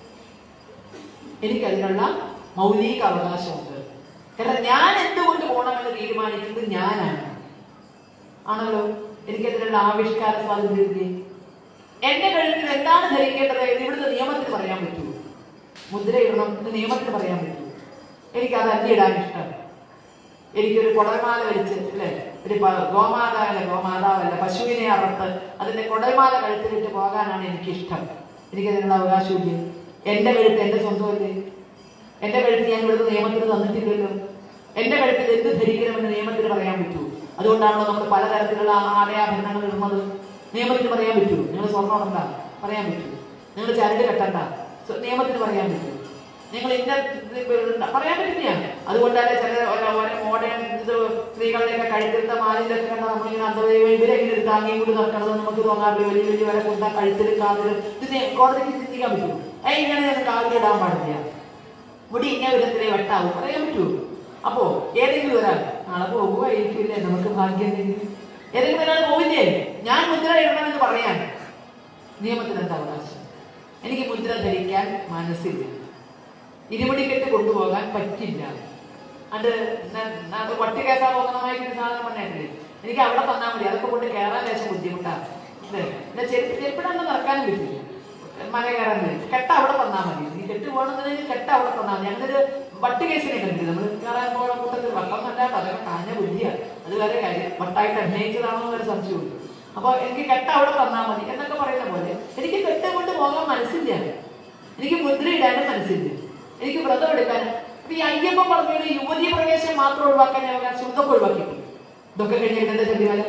എനിക്കതിനുള്ള മൗലിക അവകാശമുണ്ട് കാരണം ഞാൻ എന്തുകൊണ്ട് പോകണമെന്ന് തീരുമാനിക്കുന്നത് ഞാനാണ് ആണല്ലോ എനിക്കതിനുള്ള ആവിഷ്കാര സ്വാതന്ത്ര്യമില്ലേ എന്റെ കഴുത്തിൽ എന്താണ് ധരിക്കേണ്ടത് എന്ന് ഇവിടുത്തെ നിയമത്തിന് പറയാൻ പറ്റുമോ മുദ്ര ഇടണം എന്ന് നിയമത്തിന് പറയാൻ പറ്റുമോ എനിക്ക് അത് അല്ലിടാൻ ഇഷ്ടം എനിക്കൊരു കുടൽമാല വലിച്ച് അല്ലെ ഒരു പ- ഗോമാത അല്ല ഗോമാതാവല്ല പശുവിനെ അറുത്ത് അതിന്റെ കുടൽമാല കഴുത്തിലിട്ട് പോകാനാണ് എനിക്ക് ഇഷ്ടം എനിക്കതിനുള്ള അവകാശമില്ല എന്റെ കഴുത്ത് എന്റെ സ്വന്തമല്ലേ എന്റെ കഴുത്ത് ഞാൻ ഇവിടുത്തെ നിയമത്തിന് തന്നിട്ടില്ലല്ലോ എന്റെ കഴുത്തിൽ എന്ത് ധരിക്കണമെന്ന് നിയമത്തിന് പറയാൻ പറ്റൂ അതുകൊണ്ടാണല്ലോ നമ്മൾ പലതരത്തിലുള്ള ആലയാഭരണങ്ങൾ ഇടുന്നത് നിയമത്തിന് പറയാൻ പറ്റൂ നിങ്ങൾ സ്വർണ്ണം ഇടണ്ട പറയാൻ പറ്റൂ നിങ്ങൾ ചരട് കെട്ടണ്ട സ്വ- നിയമത്തിന് പറയാൻ പറ്റൂ നിങ്ങൾ ഇന്ന ഇത് ഇടണ്ട. പറയാൻ പറ്റില്ല അതുകൊണ്ടല്ലേ ചില മോഡേൺ ഇത് സ്ത്രീകളുടെയൊക്കെ കഴുത്തിലത്തെ മാലിന്യൊക്കെ കണ്ട നമ്മളിങ്ങനെ അന്തദൈവം ഇവരെങ്ങനെ എടുത്ത് അങ്ങേയും കൂടി നടക്കണത് നമുക്ക് തോന്നാറില്ല വലിയ വലിയ വില കൊണ്ട കഴുത്തിലും കാതിലും ഇത് നേ- കോടതിക്ക് ചിന്തിക്കാൻ പറ്റുമോ ഏ ഇങ്ങനെ കാതിലിടാൻ പാടില്ല മുടി ഇന്ന വിധത്തിലെ വെട്ടാവും പറയാൻ പറ്റുമോ അപ്പോ ഏതെങ്കിലും ഒരാൾ നാളെ പോകുമായിരിക്കില്ലേ നമുക്ക് ഭാഗ്യം ഉണ്ടെങ്കിൽ. ഏതെങ്കിലും ഒരാൾ പോവില്ലേ ഞാൻ മുദ്ര ഇടണമെന്ന് പറയാൻ നിയമത്തിന് എന്താ അവകാശം എനിക്ക് മുദ്ര ധരിക്കാൻ മനസ്സില്ല ഇരുമുടിക്കെട്ട് കൊണ്ടുപോകാൻ പറ്റില്ല അത് ന- ന- അത് വട്ടി കേസാ പോകുന്നതായിട്ട് സാധനം പറഞ്ഞിട്ടില്ലേ എനിക്ക് അവിടെ തന്നാൽ മതി അതൊക്കെ കൊണ്ട് കയറാൻ ലേശം ബുദ്ധിമുട്ടാണ് അല്ലേ എന്നെ ചെരുപ്പ് ചെരുപ്പിടാണ്ട് നടക്കാനും പറ്റില്ല മല കയറാൻ പറ്റും കെട്ട അവിടെ തന്നാൽ മതി നീ കെട്ട് പോകണമെന്നുണ്ടെങ്കിൽ കെട്ട അവിടെ തന്നാൽ മതി അങ്ങനെ ഒരു വട്ട് കേസിനെ കണ്ടില്ല നമ്മൾ കയറാൻ പോകുന്ന കൂട്ടത്തിൽ വെള്ളം നല്ലാത്ത അതൊക്കെ കാഞ്ഞ ബുദ്ധിയാണ് അത് വേറെ കാര്യം വട്ടായിട്ട് അഭിനയിച്ചതാണോ എന്നൊരു സംശയമുണ്ട് അപ്പൊ എനിക്ക് കെട്ട അവിടെ തന്നാൽ മതി എന്നൊക്കെ പറയുന്ന പോലെ എനിക്ക് കെട്ട് കൊണ്ട് പോകാൻ മനസ്സില്ല എനിക്ക് മുദ്ര ഇടാനും മനസ്സില്ല എനിക്ക് വ്രതം എടുക്കാൻ അപ്പൊ ഈ അയ്യപ്പൻ പറഞ്ഞൊരു യുവതി പ്രവേശം മാത്രം ഒഴിവാക്കാൻ ഞാൻ അവകാശം ഇതൊക്കെ ഒഴിവാക്കിയിട്ടു ഇതൊക്കെ കഴിഞ്ഞിട്ട് എന്താ ശബരിമല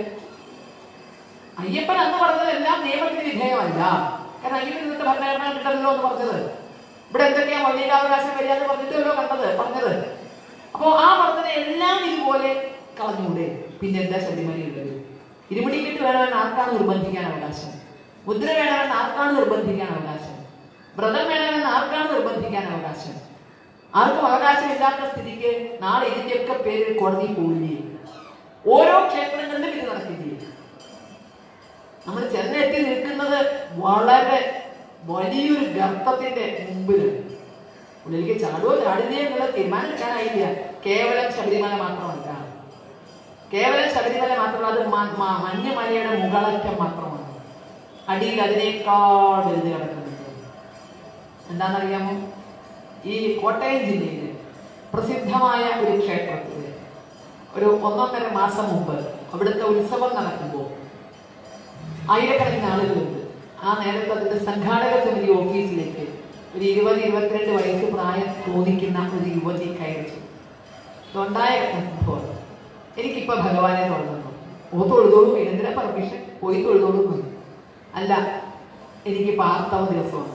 അയ്യപ്പൻ അന്ന് പറഞ്ഞതെല്ലാം നിയമത്തിന് വിധേയമല്ല കാരണം അയ്യപ്പൻ ഇന്നത്തെ ഭരണഘടന കിട്ടല്ലോ എന്ന് പറഞ്ഞത് ഇവിടെ എന്തൊക്കെയാ മൗലികാവകാശം വരിക എന്ന് പറഞ്ഞിട്ടല്ലോ കണ്ടത് പറഞ്ഞത് അപ്പോ ആ പറഞ്ഞത് എല്ലാം ഇതുപോലെ കളഞ്ഞുകൂടെ പിന്നെ എന്താ ശബരിമലയുള്ളത് ഇരുമുടിക്കെട്ട് വേണമെന്ന് ആർക്കാണ് നിർബന്ധിക്കാൻ അവകാശം മുദ്ര വേണമെന്ന് ആർക്കാണ് നിർബന്ധിക്കാൻ അവകാശം വ്രതം വേണമെന്ന് ആർക്കാണ് നിർബന്ധിക്കാൻ അവകാശം ആർക്കും അവകാശമില്ലാത്ത സ്ഥിതിക്ക് നാളെ ഇതിന്റെയൊക്കെ പേരിൽ കോടതിയിൽ പോവില്ലേ ഓരോ ക്ഷേത്രങ്ങളിലും ഇത് നടക്കില്ലേ നമ്മൾ ചെന്നെത്തി നിൽക്കുന്നത് വളരെ വലിയൊരു ഗർത്തത്തിന്റെ മുമ്പിലാണ് ഉള്ളിലേക്ക് ചാടുവോ ചാടില്ലേ എന്നുള്ള തീരുമാനം എടുക്കാനായില്ല കേവലം ശബരിമല മാത്രമല്ല കേവലം ശബരിമല മാത്രമല്ല അത് മ- മ- മഞ്ഞുമലയുടെ മുകളറ്റം മാത്രമാണ് അടിയിൽ അതിനേക്കാൾ വലുത് കിടക്കുന്നുണ്ട് എന്താണെന്നറിയാമോ ഈ കോട്ടയം ജില്ലയിലെ പ്രസിദ്ധമായ ഒരു ക്ഷേത്രത്തിൽ ഒരു ഒന്നൊന്നര മാസം മുമ്പ് അവിടുത്തെ ഉത്സവം നടക്കുമ്പോൾ ആയിരക്കണക്കിന് ആളുകളുണ്ട് ആ നേരത്തെ അതിന്റെ സംഘാടക സമിതി ഓഫീസിലേക്ക് ഒരു ഇരുപത് ഇരുപത്തിരണ്ട് വയസ്സ് പ്രായം തോന്നിക്കുന്ന ഒരു യുവതി കയറി ചെന്നു. ഇതുണ്ടായ സംഭവം എനിക്കിപ്പോ ഭഗവാനെ തൊഴുന്നു ഓ തൊഴുതോളൂ എന്തിനാ പെർമിഷൻ പോയി തൊഴുതോളൂ എന്ന്. അല്ല എനിക്ക് പാർത്തവ ദിവസമാണ്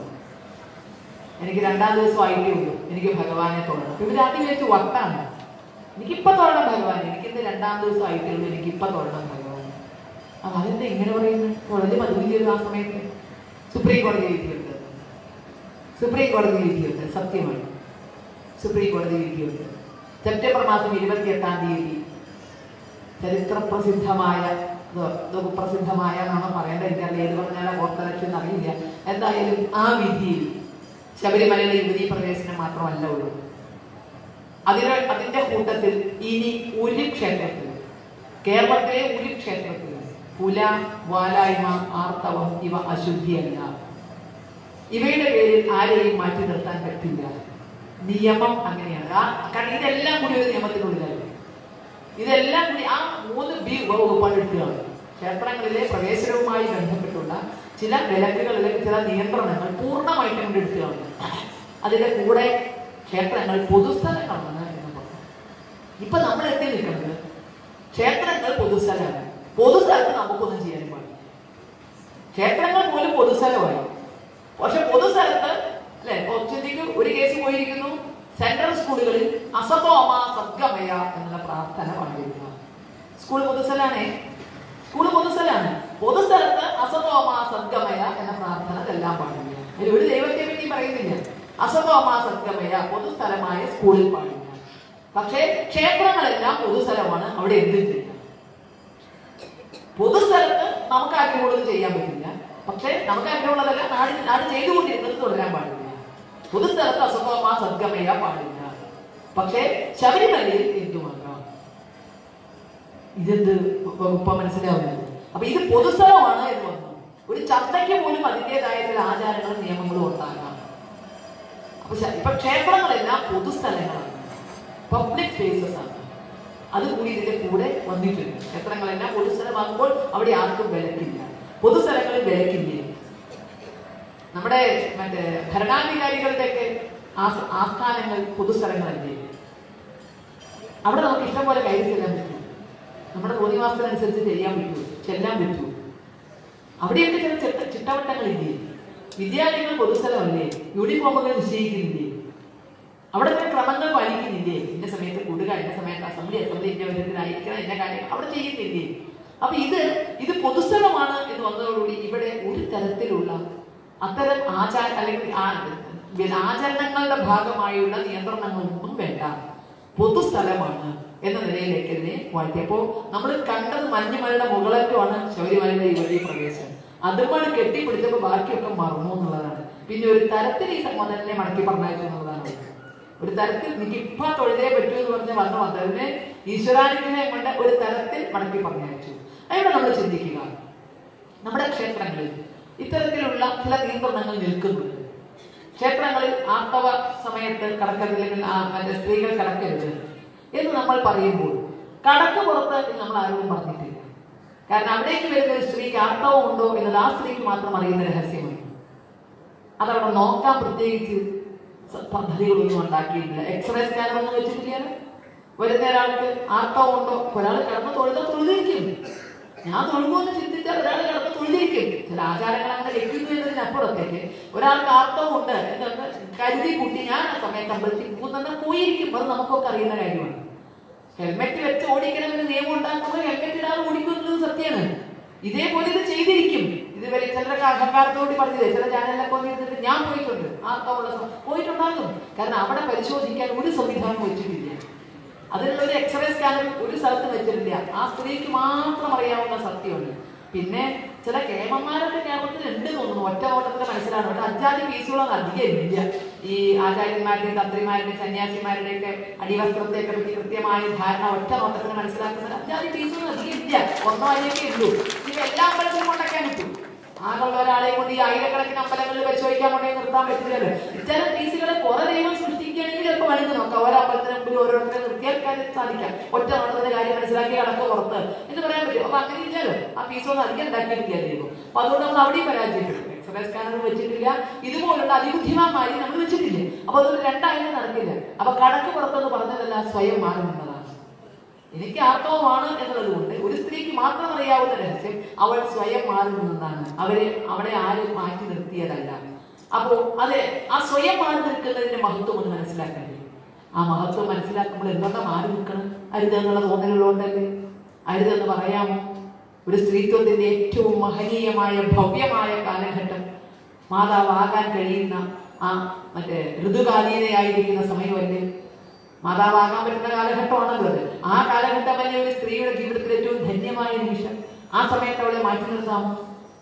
എനിക്ക് രണ്ടാം ദിവസം ആയിട്ടേ ഉള്ളൂ എനിക്ക് ഭഗവാനെ തൊഴണം അപ്പൊ ഇവര് ആദ്യം വെച്ച് വട്ടാണ് എനിക്കിപ്പൊ തൊഴണം ഭഗവാൻ എനിക്കിന്ന് രണ്ടാം ദിവസം ആയിട്ടേ ഉള്ളൂ എനിക്കിപ്പൊ തൊഴണം ഭഗവാൻ അപ്പൊ അതെന്താ ഇങ്ങനെ പറയുന്നത് തൊഴല് മധുവില്ല ആ സമയത്ത് സുപ്രീം കോടതി വിധിയുണ്ട് സുപ്രീം കോടതി വിധിയുണ്ട് സത്യമാണ് സുപ്രീം കോടതി വിധിയുണ്ട് സെപ്റ്റംബർ മാസം ഇരുപത്തി എട്ടാം തീയതി ചരിത്ര പ്രസിദ്ധമായ ഇത് ഇതൊക്കെ പ്രസിദ്ധമായ എന്നാണ് പറയേണ്ടത് എനിക്കറിയില്ല ഏത് പറഞ്ഞാലും ഓർത്തലക്ഷം അറിയില്ല എന്തായാലും ആ വിധിയിൽ ശബരിമലയിലെ യുവതീ പ്രവേശനം മാത്രമല്ല ഉള്ളൂ അതിന് അതിന്റെ കൂട്ടത്തിൽ ഇനി ഒരു ക്ഷേത്രത്തിൽ കേരളത്തിലെ ഒരു ക്ഷേത്രത്തിൽ പുല വാലായ്മ ആർത്തവം ഇവ അശുദ്ധിയല്ല ഇവയുടെ പേരിൽ ആരെയും മാറ്റി നിർത്താൻ പറ്റില്ല നിയമം അങ്ങനെയാണ് ആ കാരണം ഇതെല്ലാം കൂടി ഒരു നിയമത്തിനുള്ളിലല്ല ഇതെല്ലാം കൂടി ആ മൂന്ന് ബി വകുപ്പാണ് എടുക്കുകയാണ് ക്ഷേത്രങ്ങളിലെ പ്രവേശനവുമായി ബന്ധപ്പെട്ടുള്ള ചില വിലക്കുകൾ അല്ലെങ്കിൽ ചില നിയന്ത്രണങ്ങൾ പൂർണ്ണമായിട്ടും കൊണ്ട് എടുക്കുകയാണ് അതിന്റെ കൂടെ ക്ഷേത്രങ്ങൾ പൊതുസ്ഥലങ്ങളാണ് എന്ന് പറഞ്ഞു ഇപ്പൊ നമ്മൾ എത്തി നിൽക്കുന്നത് ക്ഷേത്രങ്ങൾ പൊതുസ്ഥലമാണ് പൊതുസ്ഥലത്ത് നമുക്കൊന്നും ചെയ്യാൻ പാടില്ല ക്ഷേത്രങ്ങൾ പോലും പൊതുസ്ഥലമായി പക്ഷെ പൊതുസ്ഥലത്ത് അല്ലെ ചിന്തിക്കും ഒരു കേസ് പോയിരിക്കുന്നു സെൻട്രൽ സ്കൂളുകളിൽ അസതോമ സദ്ഗമയ എന്നുള്ള പ്രാർത്ഥന പാടിയിരിക്കുക സ്കൂൾ പൊതുസ്ഥലാണേ സ്കൂൾ പൊതുസ്ഥലാണ് പൊതുസ്ഥലത്ത് അസതോമ സദ്ഗമയ എന്ന പ്രാർത്ഥന ഇതെല്ലാം പാടില്ല അതിൽ ഒരു ദൈവത്തെ പറ്റി പറയുന്നില്ല അസതോമ സദ്ഗമയ പൊതുസ്ഥലമായ സ്കൂളിൽ പാടില്ല പക്ഷേ ക്ഷേത്രങ്ങളെല്ലാം പൊതുസ്ഥലമാണ് അവിടെ എന്തും ചെയ്യാം പൊതുസ്ഥലത്ത് നമുക്ക് ആഗ്രഹമുള്ളത് ചെയ്യാൻ പറ്റില്ല പക്ഷേ നമുക്ക് ആഗ്രഹമുള്ളതല്ല നാട് നാട് ചെയ്തുകൊണ്ടിരുന്നത് തുടരാൻ പാടില്ല പൊതുസ്ഥലത്ത് അസുഖമ സദ്ഗമയ പാടില്ല പക്ഷേ ശബരിമലയിൽ എന്തുമാകാം ഇതെന്ത് വകുപ്പ മനസ്സിലാവുന്നത് അപ്പൊ ഇത് പൊതുസ്ഥലമാണ് എന്ന് വന്നു ഒരു ചർച്ചയ്ക്ക് പോലും അതിൻ്റെതായ ചില ആചാരങ്ങളും നിയമങ്ങളും ഉണ്ടാകാം അപ്പൊ ശ- ഇപ്പൊ ക്ഷേത്രങ്ങളെല്ലാം പൊതുസ്ഥലങ്ങളാണ് പബ്ലിക് സ്പേസസ് ആണ് അത് കൂടി ഇതിന്റെ കൂടെ വന്നിട്ടുണ്ട് ക്ഷേത്രങ്ങളെല്ലാം പൊതുസ്ഥലമാകുമ്പോൾ അവിടെ ആർക്കും വിലക്കില്ല പൊതുസ്ഥലങ്ങളിൽ വിലക്കില്ലേ നമ്മുടെ മറ്റേ ഭരണാധികാരികളുടെയൊക്കെ ആസ്- ആസ്ഥാനങ്ങൾ പൊതുസ്ഥലങ്ങളല്ലേ അവിടെ നമുക്ക് ഇഷ്ടം പോലെ കയറി ചെല്ലാൻ പറ്റും നമ്മുടെ തോന്നിവാസത്തിനനുസരിച്ച് ചെയ്യാൻ പറ്റൂ ചെല്ലാൻ പറ്റൂ അവിടെയൊക്കെ ചില ചിട്ട ചിട്ടവട്ടങ്ങളില്ലേ വിദ്യാലയങ്ങൾ പൊതുസ്ഥലമല്ലേ യൂണിഫോമുകൾ നിശ്ചയിക്കുന്നില്ലേ അവിടെ ചില ക്രമങ്ങൾ പാലിക്കുന്നില്ലേ ഇന്ന സമയത്ത് കൂടുക ഇന്ന സമയത്ത് അസംബ്ലി അസംബ്ലി ഇന്ന വിധത്തിലായിരിക്കണം ഇന്ന കാര്യം അവിടെ ചെയ്യുന്നില്ലേ അപ്പൊ ഇത് ഇത് പൊതുസ്ഥലമാണ് എന്ന് വന്നതോടുകൂടി ഇവിടെ ഒരു തരത്തിലുള്ള അത്തരം ആചാര അല്ലെങ്കിൽ ആ പിന്നെ ആചരണങ്ങളുടെ ഭാഗമായുള്ള നിയന്ത്രണങ്ങളൊന്നും വേണ്ട പൊതുസ്ഥലമാണ് എന്ന നിലയിലേക്ക് ഇതിനെ മാറ്റി അപ്പോ നമ്മൾ കണ്ടത് മഞ്ഞുമലയുടെ മുകളറ്റമാണ് ശബരിമലയുടെ ഈ വലിയ പ്രവേശനം അതുമാണ് കെട്ടിപ്പിടിച്ചപ്പോ ബാക്കിയൊക്കെ മറന്നു എന്നുള്ളതാണ് പിന്നെ ഒരു തരത്തിൽ ഈ സമ്മതനെ മടക്കി പറഞ്ഞയച്ചു എന്നുള്ളതാണ് ഒരു തരത്തിൽ എനിക്ക് ഇപ്പൊ തൊഴുതേ പറ്റൂ എന്ന് പറഞ്ഞ് വന്ന മതവിനെ ഈശ്വരാനുഗ്രഹം കൊണ്ട് ഒരു തരത്തിൽ മടക്കി പറഞ്ഞയച്ചു അവിടെ നമ്മൾ ചിന്തിക്കുക നമ്മുടെ ക്ഷേത്രങ്ങളിൽ ഇത്തരത്തിലുള്ള ചില നിയന്ത്രണങ്ങൾ നിൽക്കുന്നുണ്ട് ക്ഷേത്രങ്ങളിൽ ആർത്തവ സമയത്ത് കടക്കരുത് അല്ലെങ്കിൽ ആ മറ്റേ സ്ത്രീകൾ കടക്കരുത് എന്ന് നമ്മൾ പറയുമ്പോൾ കടക്ക് പുറത്ത് എന്ന് നമ്മൾ ആരോടും പറഞ്ഞിട്ടില്ല കാരണം അവിടേക്ക് വരുന്ന ഒരു സ്ത്രീക്ക് ആർത്തവം ഉണ്ടോ എന്നത് ആ സ്ത്രീക്ക് മാത്രം അറിയുന്ന രഹസ്യമാണ് അതവിടെ നോക്കാൻ പ്രത്യേകിച്ച് സ- പദ്ധതികളൊന്നും ഉണ്ടാക്കിയിട്ടില്ല എക്സ്റേ സ്കാനർ ഒന്നും വെച്ചിട്ടില്ല വരുന്ന ഒരാൾക്ക് ആർത്തവം ഉണ്ടോ ഒരാൾ കിടന്ന് തൊഴുത തൊഴുതിരിക്കും ഞാൻ തൊഴുകുമെന്ന് ചിന്തിച്ചാൽ ഒരാൾ കിടന്ന് തൊഴുതിരിക്കും ചില ആചാരങ്ങൾ അങ്ങനെ വെക്കുന്നു എന്നതിനപ്പുറത്തേക്ക് ഒരാൾക്ക് ആർത്തവം ഉണ്ട് എന്നൊക്കെ കരുതി കൂട്ടി ഞാൻ ആ സമയത്ത് അമ്പലത്തിൽ പോകുന്ന പോയിരിക്കും അത് നമുക്കൊക്കെ അറിയുന്ന കാര്യമാണ് ഹെൽമെറ്റ് വെച്ച് ഓടിക്കണമെന്ന് നിയമം ഉണ്ടാക്കുമ്പോൾ ഹെൽമെറ്റ് ഇടാതെ ഓടിക്കുന്നത് സത്യമാണ് ഇതേപോലെ ഇത് ചെയ്തിരിക്കും ഇതുവരെ ചിലരൊക്കെ അഹങ്കാരത്തോട് പറഞ്ഞില്ലേ ചില ചാനലിലൊക്കെ വന്നിരുന്നിട്ട് ഞാൻ പോയിട്ടുണ്ട് ആർക്കമുള്ള സം- പോയിട്ടുണ്ടാകും കാരണം അവിടെ പരിശോധിക്കാൻ ഒരു സംവിധാനം വെച്ചിട്ടില്ല അതിനുള്ള ഒരു എക്സ്റേ സ്കാനർ ഒരു സ്ഥലത്ത് വെച്ചിട്ടില്ല ആ സ്ത്രീക്ക് മാത്രം അറിയാവുന്ന സത്യമുണ്ട് പിന്നെ ചില കേമന്മാരൊക്കെ കേരളത്തിൽ ഉണ്ട് തോന്നുന്നു ഒറ്റ നോട്ടത്തിൽ മനസ്സിലാണ് പക്ഷെ അജാതി പീസുകളൊന്നും അധികം ഇല്ല ഈ ആചാര്യന്മാരുടെയും തന്ത്രിമാരുടെയും സന്യാസിമാരുടെയൊക്കെ അടിവസ്ത്രത്തെയൊക്കെ പറ്റി കൃത്യമായ ധാരണ ഒറ്റ നോട്ടത്തിൽ മനസ്സിലാക്കുന്നത് അജാതി പീസൊന്നും അധികം ഇല്ല ഒന്നോ അതിലേക്ക് ഉള്ളൂ ഇത് എല്ലാ അമ്പലത്തിലും കൊണ്ടൊക്കെ കിട്ടും ആകെയുള്ള ഒരാളെ കൊണ്ട് ഈ ആയിരക്കണക്കിന് അമ്പലങ്ങളിൽ പരിശോധിക്കാൻ കൊണ്ടേ നിർത്താൻ പറ്റില്ലല്ലോ ഇത്തരം പീസുകളെ കുറെ ദൈവം സൃഷ്ടിക്കുകയാണെങ്കിൽ ചിലപ്പോൾ വഴി നോക്കാം ഓരോ അമ്പലത്തിന് മുമ്പിൽ ഓരോരുത്തരെ നിർത്തിയാൽ കാര്യം സാധിക്കാം ഒറ്റ നോട്ടത്തിന്റെ കാര്യം മനസ്സിലാക്കി കടക്ക് പുറത്ത് എന്ന് പറയാൻ പറ്റും അപ്പൊ അങ്ങനെ ഇല്ലല്ലോ ആ പീസൊന്നും അധികം ഉണ്ടാക്കിയിട്ടില്ല ദൈവം അപ്പൊ അതുകൊണ്ട് നമ്മൾ അവിടെയും പരാജയപ്പെട്ടു എക്സ്റേ സ്കാനർ വെച്ചിട്ടില്ല ഇതുപോലുള്ള അതിബുദ്ധിമാന്മാരെ നമ്മൾ വെച്ചിട്ടില്ല അപ്പൊ അതുകൊണ്ട് രണ്ടായാലും നടക്കില്ല അപ്പൊ കടക്ക് പുറത്തെന്ന് പറഞ്ഞതല്ല സ്വയം മാറുമെന്നതാണ് എനിക്ക് ആർത്തവമാണ് എന്നുള്ളത് കൊണ്ട് ഒരു സ്ത്രീക്ക് മാത്രം അറിയാവുന്ന രഹസ്യം അവൾ സ്വയം മാറി നിന്നതാണ് അവരെ അവളെ ആരും മാറ്റി നിർത്തിയതല്ല അപ്പോ അതെ ആ സ്വയം മാറി നിൽക്കുന്നതിന്റെ മഹത്വം ഒന്ന് മനസ്സിലാക്കണ്ടേ ആ മഹത്വം മനസ്സിലാക്കുമ്പോൾ എന്തൊക്കെ മാറി നിൽക്കണം അരുതെന്നുള്ള തോന്നലുള്ളതുകൊണ്ടല്ലേ അരുതെന്ന് പറയാമോ ഒരു സ്ത്രീത്വത്തിന്റെ ഏറ്റവും മഹനീയമായ ഭവ്യമായ കാലഘട്ടം മാതാവാകാൻ കഴിയുന്ന ആ മറ്റേ ഋതുകാലീനയായിരിക്കുന്ന സമയമല്ലേ മാതാവാകാൻ പറ്റുന്ന കാലഘട്ടമാണല്ലോ അത് ആ കാലഘട്ടം തന്നെ ഒരു സ്ത്രീയുടെ ജീവിതത്തിൽ ഏറ്റവും ധന്യമായ നിമിഷം ആ സമയത്ത് അവളെ മാറ്റി നിർത്താമോ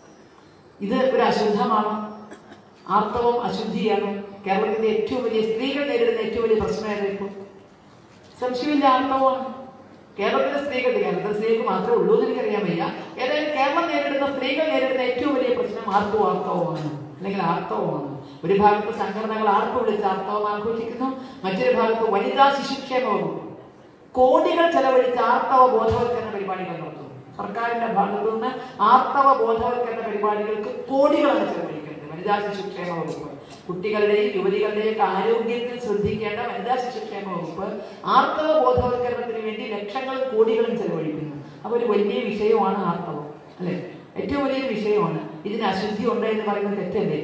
ഇത് ഒരു അശുദ്ധമാണ് ആർത്തവം അശുദ്ധിയാണ് കേരളത്തിന്റെ ഏറ്റവും വലിയ സ്ത്രീകൾ നേരിടുന്ന ഏറ്റവും വലിയ പ്രശ്നമായിരുന്നു ഇപ്പോൾ സംശയമില്ല ആർത്തവമാണ് കേരളത്തിലെ സ്ത്രീകളുടെ കേരളത്തിലെ സ്ത്രീകൾക്ക് മാത്രമേ ഉള്ളൂ എന്ന് എനിക്കറിയാൻ വയ്യ ഏതായാലും കേരളം നേരിടുന്ന സ്ത്രീകൾ നേരിടുന്ന ഏറ്റവും വലിയ പ്രശ്നം ആർത്തവ ആർത്തവമാണ് അല്ലെങ്കിൽ ആർത്തവമാണ് ഒരു ഭാഗത്ത് സംഘടനകൾ ആർപ്പ് വിളിച്ച് ആർത്തവം ആഘോഷിക്കുന്നു മറ്റൊരു ഭാഗത്ത് വനിതാ ശിശുക്ഷേമ വകുപ്പ് കോടികൾ ചെലവഴിച്ച് ആർത്തവ ബോധവൽക്കരണ പരിപാടികൾ നടത്തുന്നു സർക്കാരിന്റെ ഭാഗത്തു നിന്ന് ആർത്തവ ബോധവൽക്കരണ പരിപാടികൾക്ക് കോടികളാണ് ചെലവഴിക്കുന്നത് വനിതാ ശിശുക്ഷേമ വകുപ്പ് കുട്ടികളുടെയും യുവതികളുടെയും ഒക്കെ ആരോഗ്യത്തിൽ ശ്രദ്ധിക്കേണ്ട വനിതാ ശിശുക്ഷേമ വകുപ്പ് ആർത്തവ ബോധവൽക്കരണത്തിന് വേണ്ടി ലക്ഷങ്ങളും കോടികളും ചെലവഴിക്കുന്നു അപ്പൊ ഒരു വലിയ വിഷയമാണ് ആർത്തവം അല്ലെ ഏറ്റവും വലിയൊരു വിഷയമാണ് ഇതിന് അശുദ്ധി ഉണ്ട് എന്ന് പറയുന്നത് തെറ്റല്ലേ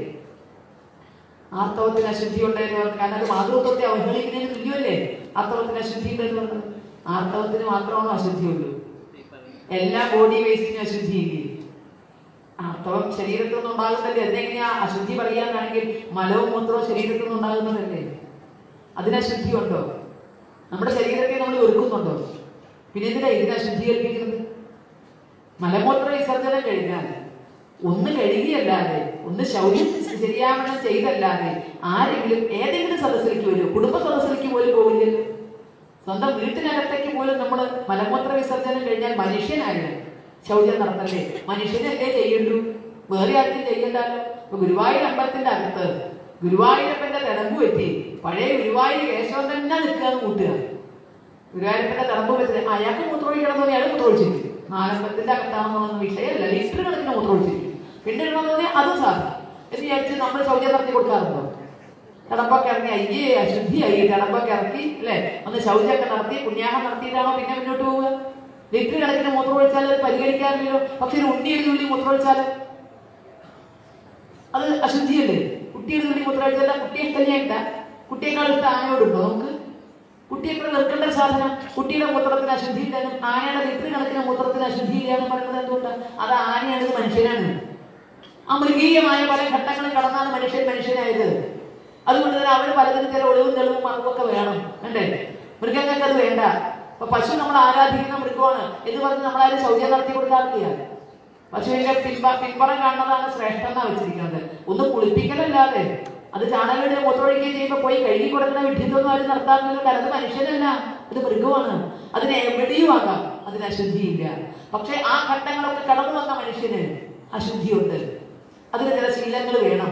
ആർത്തവത്തിന് അശുദ്ധി ഉണ്ട് എന്ന് പറഞ്ഞാൽ കാരണം അത് മാതൃത്വത്തെ അവഹേളിക്കുന്നതിന് തുല്യമല്ലേ ആർത്തവത്തിന് അശുദ്ധി ഉണ്ട് എന്ന് പറഞ്ഞത് ആർത്തവത്തിന് മാത്രമാണോ അശുദ്ധിയുള്ളൂ എല്ലാ ബോഡി വേസ്റ്റിനും അശുദ്ധിയില്ലേ ആർത്തവം ശരീരത്തിൽ നിന്ന് ഉണ്ടാകുന്നതല്ലേ അതെങ്ങനെയാ അശുദ്ധി പറയാനാണെങ്കിൽ മലവും മൂത്രവും ശരീരത്തിൽ നിന്ന് ഉണ്ടാകുന്നതല്ലേ അതിന് അശുദ്ധി ഉണ്ടോ നമ്മുടെ ശരീരത്തെ നമ്മൾ വെറുക്കുന്നുണ്ടോ പിന്നെ എന്തിനാ ഇതിനെ അശുദ്ധീകരിപ്പിക്കുന്നത് മലമൂത്ര വിസർജനം കഴിഞ്ഞാൽ ഒന്ന് കഴുകിയല്ലാതെ ഒന്ന് ശൗര്യം ശരിയാവണം ചെയ്തല്ലാതെ ആരെങ്കിലും ഏതെങ്കിലും സദസ്സിലേക്ക് വരും കുടുംബ സദസ്സിലേക്ക് പോലും പോവില്ലല്ലോ സ്വന്തം വീട്ടിനകത്തേക്ക് പോലും നമ്മൾ മലമൂത്ര വിസർജനം കഴിഞ്ഞാൽ മനുഷ്യനാണ് ശൗചം നടത്തല്ലേ മനുഷ്യനല്ലേ ചെയ്യണ്ടു വേറെ ആർക്കും ചെയ്യണ്ടല്ലോ ഇപ്പൊ ഗുരുവായൂർ അമ്പലത്തിന്റെ അകത്ത് ഗുരുവായൂരപ്പന്റെ തിടമ്പ് വെറ്റി പഴയ ഗുരുവായൂർ കേശവൻ തന്നെ നിൽക്കുക കൂട്ടുക ഗുരുവായൂരപ്പന്റെ തിടമ്പ് വെച്ചത് അയാൾക്ക് മൂത്രമൊഴിക്കണം അയാൾ മൂത്രമൊഴിച്ചിരിക്കും നാലമ്പലത്തിന്റെ അകത്താണെന്നുള്ള വിഷയമല്ല ലിറ്റർ കണക്കിന് മൂത്രമൊഴിച്ചിരിക്കും പിന്നെ ഇടണമെന്ന് പറഞ്ഞാൽ അതും സാധിക്കും എന്ന് വിചാരിച്ച് നമ്മൾ ശൗചം നടത്തി കൊടുക്കാറുണ്ടോ കിടമ്പൊക്കെ ഇറങ്ങി അയ്യേ അശുദ്ധിയായി കിടമ്പൊക്കെ ഇറക്കി അല്ലെ ഒന്ന് ശൗചമൊക്കെ നടത്തി പുണ്യാഹം നടത്തിയിട്ടാണോ പിന്നെ മുന്നോട്ട് പോവുക ലിറ്റർ കണക്കിന് മൂത്രം ഒഴിച്ചാൽ അത് പരിഗണിക്കാറില്ലല്ലോ പക്ഷെ ഒരു ഉണ്ണി ഒരു തുള്ളി മൂത്രം ഒഴിച്ചാൽ അത് അശുദ്ധിയല്ലേ കുട്ടിയുടെ തുള്ളി മൂത്രം ഒഴിച്ചാൽ കുട്ടിയെ കല്യാണ്ട കുട്ടിയേക്കാൾ ഇഷ്ടം ആനയോടുണ്ടോ നമുക്ക് കുട്ടിയേക്കാൾ വെറുക്കേണ്ട ഒരു സാധനം കുട്ടിയുടെ മൂത്രത്തിന് അശുദ്ധി ഇല്ലെന്നും ആനയുടെ ലിറ്റർ കണക്കിന് മൂത്രത്തിന് അശുദ്ധി ഇല്ല എന്ന് പറയുന്നത് എന്തുകൊണ്ടാണ് അത് ആനയാണ് മനുഷ്യനാണ് ആ മൃഗീയമായ പല ഘട്ടങ്ങളും കടന്നാണ് മനുഷ്യൻ മനുഷ്യനായത് അതുകൊണ്ട് തന്നെ അവര് പലതിനും ചില ഒളിവും തെളിവും മറവൊക്കെ വേണം വേണ്ടേ മൃഗങ്ങൾക്ക് അത് വേണ്ട അപ്പൊ പശു നമ്മൾ ആരാധിക്കുന്ന മൃഗമാണ് എന്ന് പറഞ്ഞ് നമ്മളാരും ശൗചം നടത്തി കൊടുക്കാറില്ല പശുവിന്റെ പിൻപ പിൻപറം കാണുന്നതാണ് ശ്രേഷ്ഠം എന്നാ വെച്ചിരിക്കുന്നത് ഒന്ന് കുളിപ്പിക്കലല്ലാതെ അത് ചാണകയുടെ മൂത്രമൊഴിക്കുകയും ചെയ്യുമ്പോൾ പോയി കഴുകി കൊടുക്കുന്ന വിഡ്ഢിത്വം ആരും നടത്താറില്ല കാരണം അത് മനുഷ്യനല്ല അത് മൃഗമാണ് അതിന് എവിടെയും ആകാം അതിന് അശുദ്ധിയില്ല പക്ഷെ ആ ഘട്ടങ്ങളൊക്കെ കടന്നു വന്ന മനുഷ്യന് അശുദ്ധിയുണ്ട് അതിന് ചില ശീലങ്ങൾ വേണം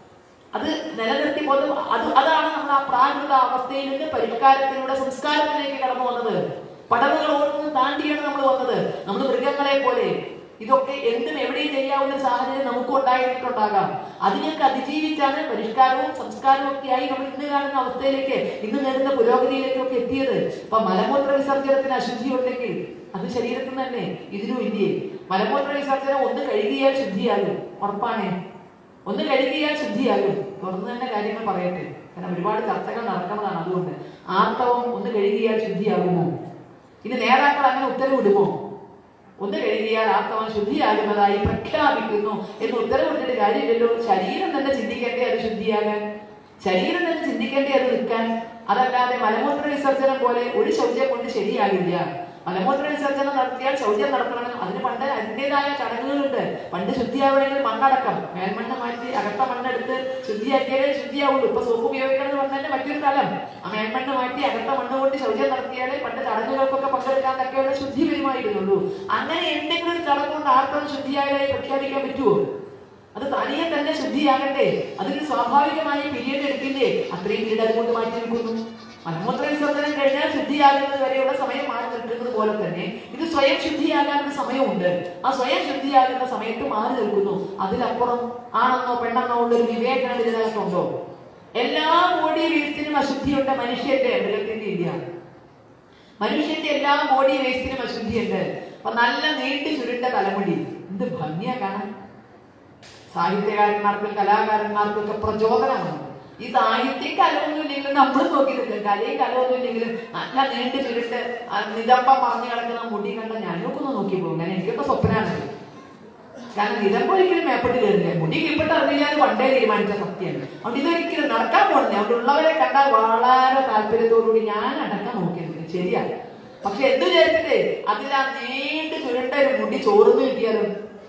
അത് നിലനിർത്തി പോലെ അത് അതാണ് നമ്മൾ ആ പ്രാകൃത അവസ്ഥയിൽ നിന്ന് പരിഷ്കാരത്തിലൂടെ സംസ്കാരത്തിലേക്ക് കടന്നു വന്നത് പടവുകൾ ഓരോന്നും താണ്ടിയാണ് നമ്മൾ വന്നത് നമ്മൾ മൃഗങ്ങളെ പോലെ ഇതൊക്കെ എന്തും എവിടെയും ചെയ്യാവുന്ന ഒരു സാഹചര്യം നമുക്ക് ഉണ്ടായിട്ടുണ്ടാകാം അതിനൊക്കെ അതിജീവിച്ചാണ് പരിഷ്കാരവും സംസ്കാരവും ഒക്കെ ആയി നമ്മൾ ഇന്ന് കാണുന്ന അവസ്ഥയിലേക്ക് ഇന്ന് നേടുന്ന പുരോഗതിയിലേക്കൊക്കെ എത്തിയത് അപ്പൊ മലമൂത്ര വിസർജനത്തിന് അശുദ്ധി ഉണ്ടെങ്കിൽ അത് ശരീരത്തിൽ തന്നെ ഇതിനും ഇല്ലേ മലമൂത്ര വിസർജനം ഒന്ന് കഴുകിയാൽ ശുദ്ധിയാകും ഉറപ്പാണേ ഒന്ന് കഴുകിയാൽ ശുദ്ധിയാകും തുറന്നു തന്നെ കാര്യങ്ങൾ പറയട്ടെ കാരണം ഒരുപാട് ചർച്ചകൾ നടക്കുന്നതാണ് അതുകൊണ്ട് ആർത്തവം ഒന്ന് കഴുകിയാൽ ശുദ്ധിയാകുമോ ഇനി നേതാക്കൾ അങ്ങനെ ഉത്തരവിടുമോ ഒന്ന് കഴുകിയാൽ ആർത്തവം ശുദ്ധിയാകുന്നതായി പ്രഖ്യാപിക്കുന്നു എന്ന് ഉത്തരവിട്ടിട്ട് കാര്യമില്ലല്ലോ ശരീരം തന്നെ ചിന്തിക്കേണ്ടേ അത് ശുദ്ധിയാകാൻ ശരീരം തന്നെ ചിന്തിക്കേണ്ടേ അത് നിൽക്കാൻ അതല്ലാതെ മലമൂത്ര വിസർജനം പോലെ ഒരു ശൗചം കൊണ്ട് ശരിയാകില്ല മലമൂത്ര വിസർജനം നടത്തിയാൽ ശൗചം നടത്തണം അതിന് പണ്ട് അതിൻ്റെതായ ചടങ്ങുകളുണ്ട് പണ്ട് ശുദ്ധിയാവണമെങ്കിൽ മണ്ണടക്കം മേൽമണ്ണ് മാറ്റി അകത്ത മണ്ണെടുത്ത് ശുദ്ധിയാക്കിയാലേ ശുദ്ധിയാവുള്ളൂ ഇപ്പൊ സോപ്പ് ഉപയോഗിക്കണം എന്ന് പറഞ്ഞാൽ മറ്റൊരു കാലം ആ മേൽമണ്ണ് മാറ്റി അകത്ത മണ്ണ് കൊണ്ട് ശൗചം നടത്തിയാലേ പണ്ട് ചടങ്ങുകൾക്കൊക്കെ പങ്കെടുക്കാൻ തക്കെയുള്ള ശുദ്ധി വരുമായിരുന്നുള്ളൂ അങ്ങനെ എന്തെങ്കിലും ഒരു ചടങ്ങ് കൊണ്ട് ആർക്കും ശുദ്ധിയായതായി പ്രഖ്യാപിക്കാൻ പറ്റുമോ അത് തനിയെ തന്നെ ശുദ്ധിയാകണ്ടേ അതിന് സ്വാഭാവികമായി പീരീഡ് എടുക്കില്ലേ അത്രയും പീരീഡ് അതുകൊണ്ട് മാറ്റി നിൽക്കുന്നു മലമൂത്ര വിസർജനം കഴിഞ്ഞാൽ ശുദ്ധിയാകുന്നത് വരെയുള്ള സമയം മാറി നിൽക്കുന്നത് പോലെ തന്നെ ഇത് സ്വയം ശുദ്ധിയാകാനുള്ള സമയമുണ്ട് ആ സ്വയം ശുദ്ധിയാകുന്ന സമയത്ത് മാറി നിൽക്കുന്നു അതിലപ്പുറം ആണെന്നോ പെണ്ണെന്നോ ഉള്ള ഒരു വിവേചനം ഇതിനകത്തുണ്ടോ എല്ലാ ബോഡി വേസ്റ്റിനും അശുദ്ധിയുണ്ട് മനുഷ്യന്റെ മൃഗത്തിന്റെ ഇല്ല മനുഷ്യന്റെ എല്ലാ ബോഡി വേസ്റ്റിനും അശുദ്ധിയുണ്ട് അപ്പൊ നല്ല നീണ്ടു ചുരുണ്ട തലമുടി എന്ത് ഭംഗിയാ കാണാൻ സാഹിത്യകാരന്മാർക്കും കലാകാരന്മാർക്കും ഒക്കെ പ്രചോദനമാണ് ഈ സാഹിത്യം കലമൊന്നും ഇല്ലെങ്കിലും നമ്മൾ നോക്കി നിൽക്കും കലയും കലമൊന്നും ഇല്ലെങ്കിലും നല്ല നീണ്ടു ചുരുട്ട് ആ നിതമ്പം മറഞ്ഞു കിടക്കുന്ന മുടി കണ്ട ഞാനൊക്കെ ഒന്ന് നോക്കി പോകും കാരണം എനിക്കൊക്കെ സ്വപ്നമാണ് കാരണം നിതമ്പം ഒരിക്കലും മേപ്പെട്ട് കയറില്ല മുടി കീഴ്പ്പെട്ട് അറിയില്ല എന്ന് പണ്ടേ തീരുമാനിച്ച സത്യമാണ് അതുകൊണ്ട് ഇതൊരിക്കലും നടക്കാൻ പോകുന്നില്ല അവിടെ ഉള്ളവരെ കണ്ടാൽ വളരെ താല്പര്യത്തോടുകൂടി ഞാൻ അടക്കം നോക്കിയത് ശരിയാ പക്ഷെ എന്ത് വിചാരിച്ചിട്ടേ അതിൽ ആ നീണ്ടു ചുരുണ്ട ഒരു മുടി ചോർന്ന് കിട്ടിയാലും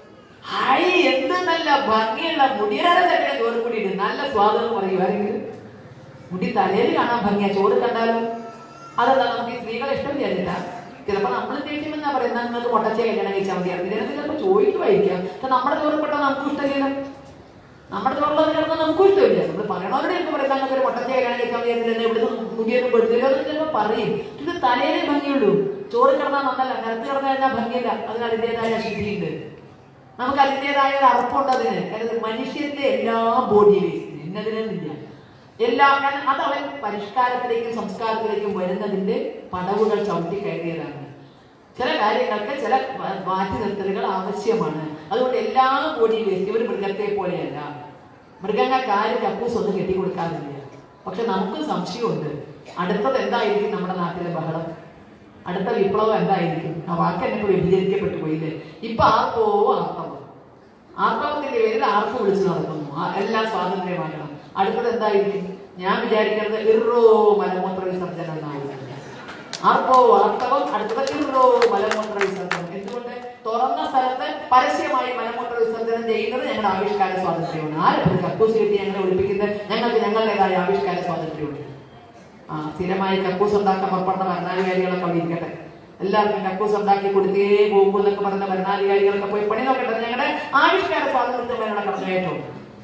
ഹായ് എന്ത് നല്ല ഭംഗിയുള്ള മുടിയുടെ തന്നെ ചോറ് കൂടി ഇടും നല്ല സ്വാദം എന്ന് പറയും ആരെങ്കിലും മുടി തലയിൽ കാണാൻ ഭംഗിയാ ചോറ് കണ്ടാലും അതെന്താ നമുക്ക് ഈ സ്ത്രീകളെ ഇഷ്ടം വിചാരിച്ചില്ല ചിലപ്പോ നമ്മൾ ചോദിക്കുമെന്നാ പറയുന്നത് നിങ്ങൾക്ക് മുട്ടച്ചേ കല്യാണം കഴിച്ചാൽ മതി ഇതിനകത്ത് ചിലപ്പോൾ ചോദിക്കുമായിരിക്കാം പക്ഷെ നമ്മുടെ ചോറ് പെട്ടാൽ നമുക്കും ഇഷ്ടമില്ല നമ്മുടെ ചോറുള്ളത് കിടന്നാൽ നമുക്കും ഇഷ്ടമില്ല നമ്മൾ പറയണവരുടെ ഒക്കെ പറയാം നിങ്ങൾക്ക് ഒരു മുട്ടച്ചേ കല്യാണം കഴിച്ചാൽ മതി എന്നിട്ട് ഇവിടുന്ന് മുടിയൊന്നും പെടുത്തില്ല എന്ന് ചിലപ്പോൾ പറയും ഇത് തലയിലേ ഭംഗിയുള്ളൂ ചോറ് കിടന്നാൽ നന്നല്ല നിലത്ത് കിടന്നു കഴിഞ്ഞാൽ ഭംഗിയില്ല അതിന് അതിൻ്റെതായ ശുദ്ധിയുണ്ട് നമുക്ക് അതിൻ്റെതായ ഒരു അർപ്പമുണ്ട് അതിന് കാരണം മനുഷ്യന്റെ എല്ലാ ബോഡി വേസ്റ്റിന് ഇന്നതിനില്ല എല്ലാ കാരണം അത് അവൻ പരിഷ്കാരത്തിലേക്കും സംസ്കാരത്തിലേക്കും വരുന്നതിന്റെ പടവുകൾ ചവിട്ടി കയറിയതാണ് ചില കാര്യങ്ങൾക്ക് ചില മാ- മാറ്റി നിർത്തലുകൾ ആവശ്യമാണ് അതുകൊണ്ട് എല്ലാ ബോഡി വേസ്റ്റ് ഒരു മൃഗത്തെ പോലെയല്ല മൃഗങ്ങൾക്ക് ആരും കക്കൂസ് ഒന്നും കെട്ടിക്കൊടുക്കാറില്ല പക്ഷെ നമുക്കും സംശയമുണ്ട് അടുത്തത് എന്തായിരിക്കും നമ്മുടെ നാട്ടിലെ ബഹളം അടുത്ത വിപ്ലവം എന്തായിരിക്കും ആ വാക്ക് എന്നെ വ്യഭിചരിക്കപ്പെട്ടു പോയില്ലേ ഇപ്പൊ ആർക്കോ ആർത്തവം ആർത്തവത്തിന്റെ പേരിൽ ആർക്കും വിളിച്ചു നടക്കുന്നു ആ എല്ലാം സ്വാതന്ത്ര്യമാകണം അടുത്തത് എന്തായിരിക്കും ഞാൻ വിചാരിക്കുന്നത് ഇറോ മലമൂത്ര വിസർജനം എന്നായിരിക്കും ആർക്കോ ആർത്തവം അടുത്തത് ഇറോ മലമൂത്ര വിസർജനം എന്തുകൊണ്ട് തുറന്ന സ്ഥലത്ത് പരസ്യമായി മലമൂത്ര വിസർജനം ചെയ്യുന്നത് ഞങ്ങളുടെ ആവിഷ്കാര സ്വാതന്ത്ര്യമാണ് ആരും കക്കൂസ് കിട്ടി ഞങ്ങളെ ഒളിപ്പിക്കുന്നത് ഞങ്ങൾക്ക് ഞങ്ങളുടേതായ ആവിഷ്കാര സ്വാതന്ത്ര്യമുണ്ട് ആ സ്ഥിരമായി കക്കൂസ് ഉണ്ടാക്കാൻ പുറപ്പെടുന്ന ഭരണാധികാരികളൊക്കെ അവിടെ ഇരിക്കട്ടെ എല്ലാവർക്കും കക്കൂസ് ഉണ്ടാക്കി കൊടുത്തേ പോകുമ്പോൾ എന്നൊക്കെ പറയുന്ന ഭരണാധികാരികളൊക്കെ പോയി പണി നോക്കട്ടെ ഞങ്ങളുടെ ആവിഷ്കാര സ്വാതന്ത്ര്യം വേണം കടന്നുകയറ്റം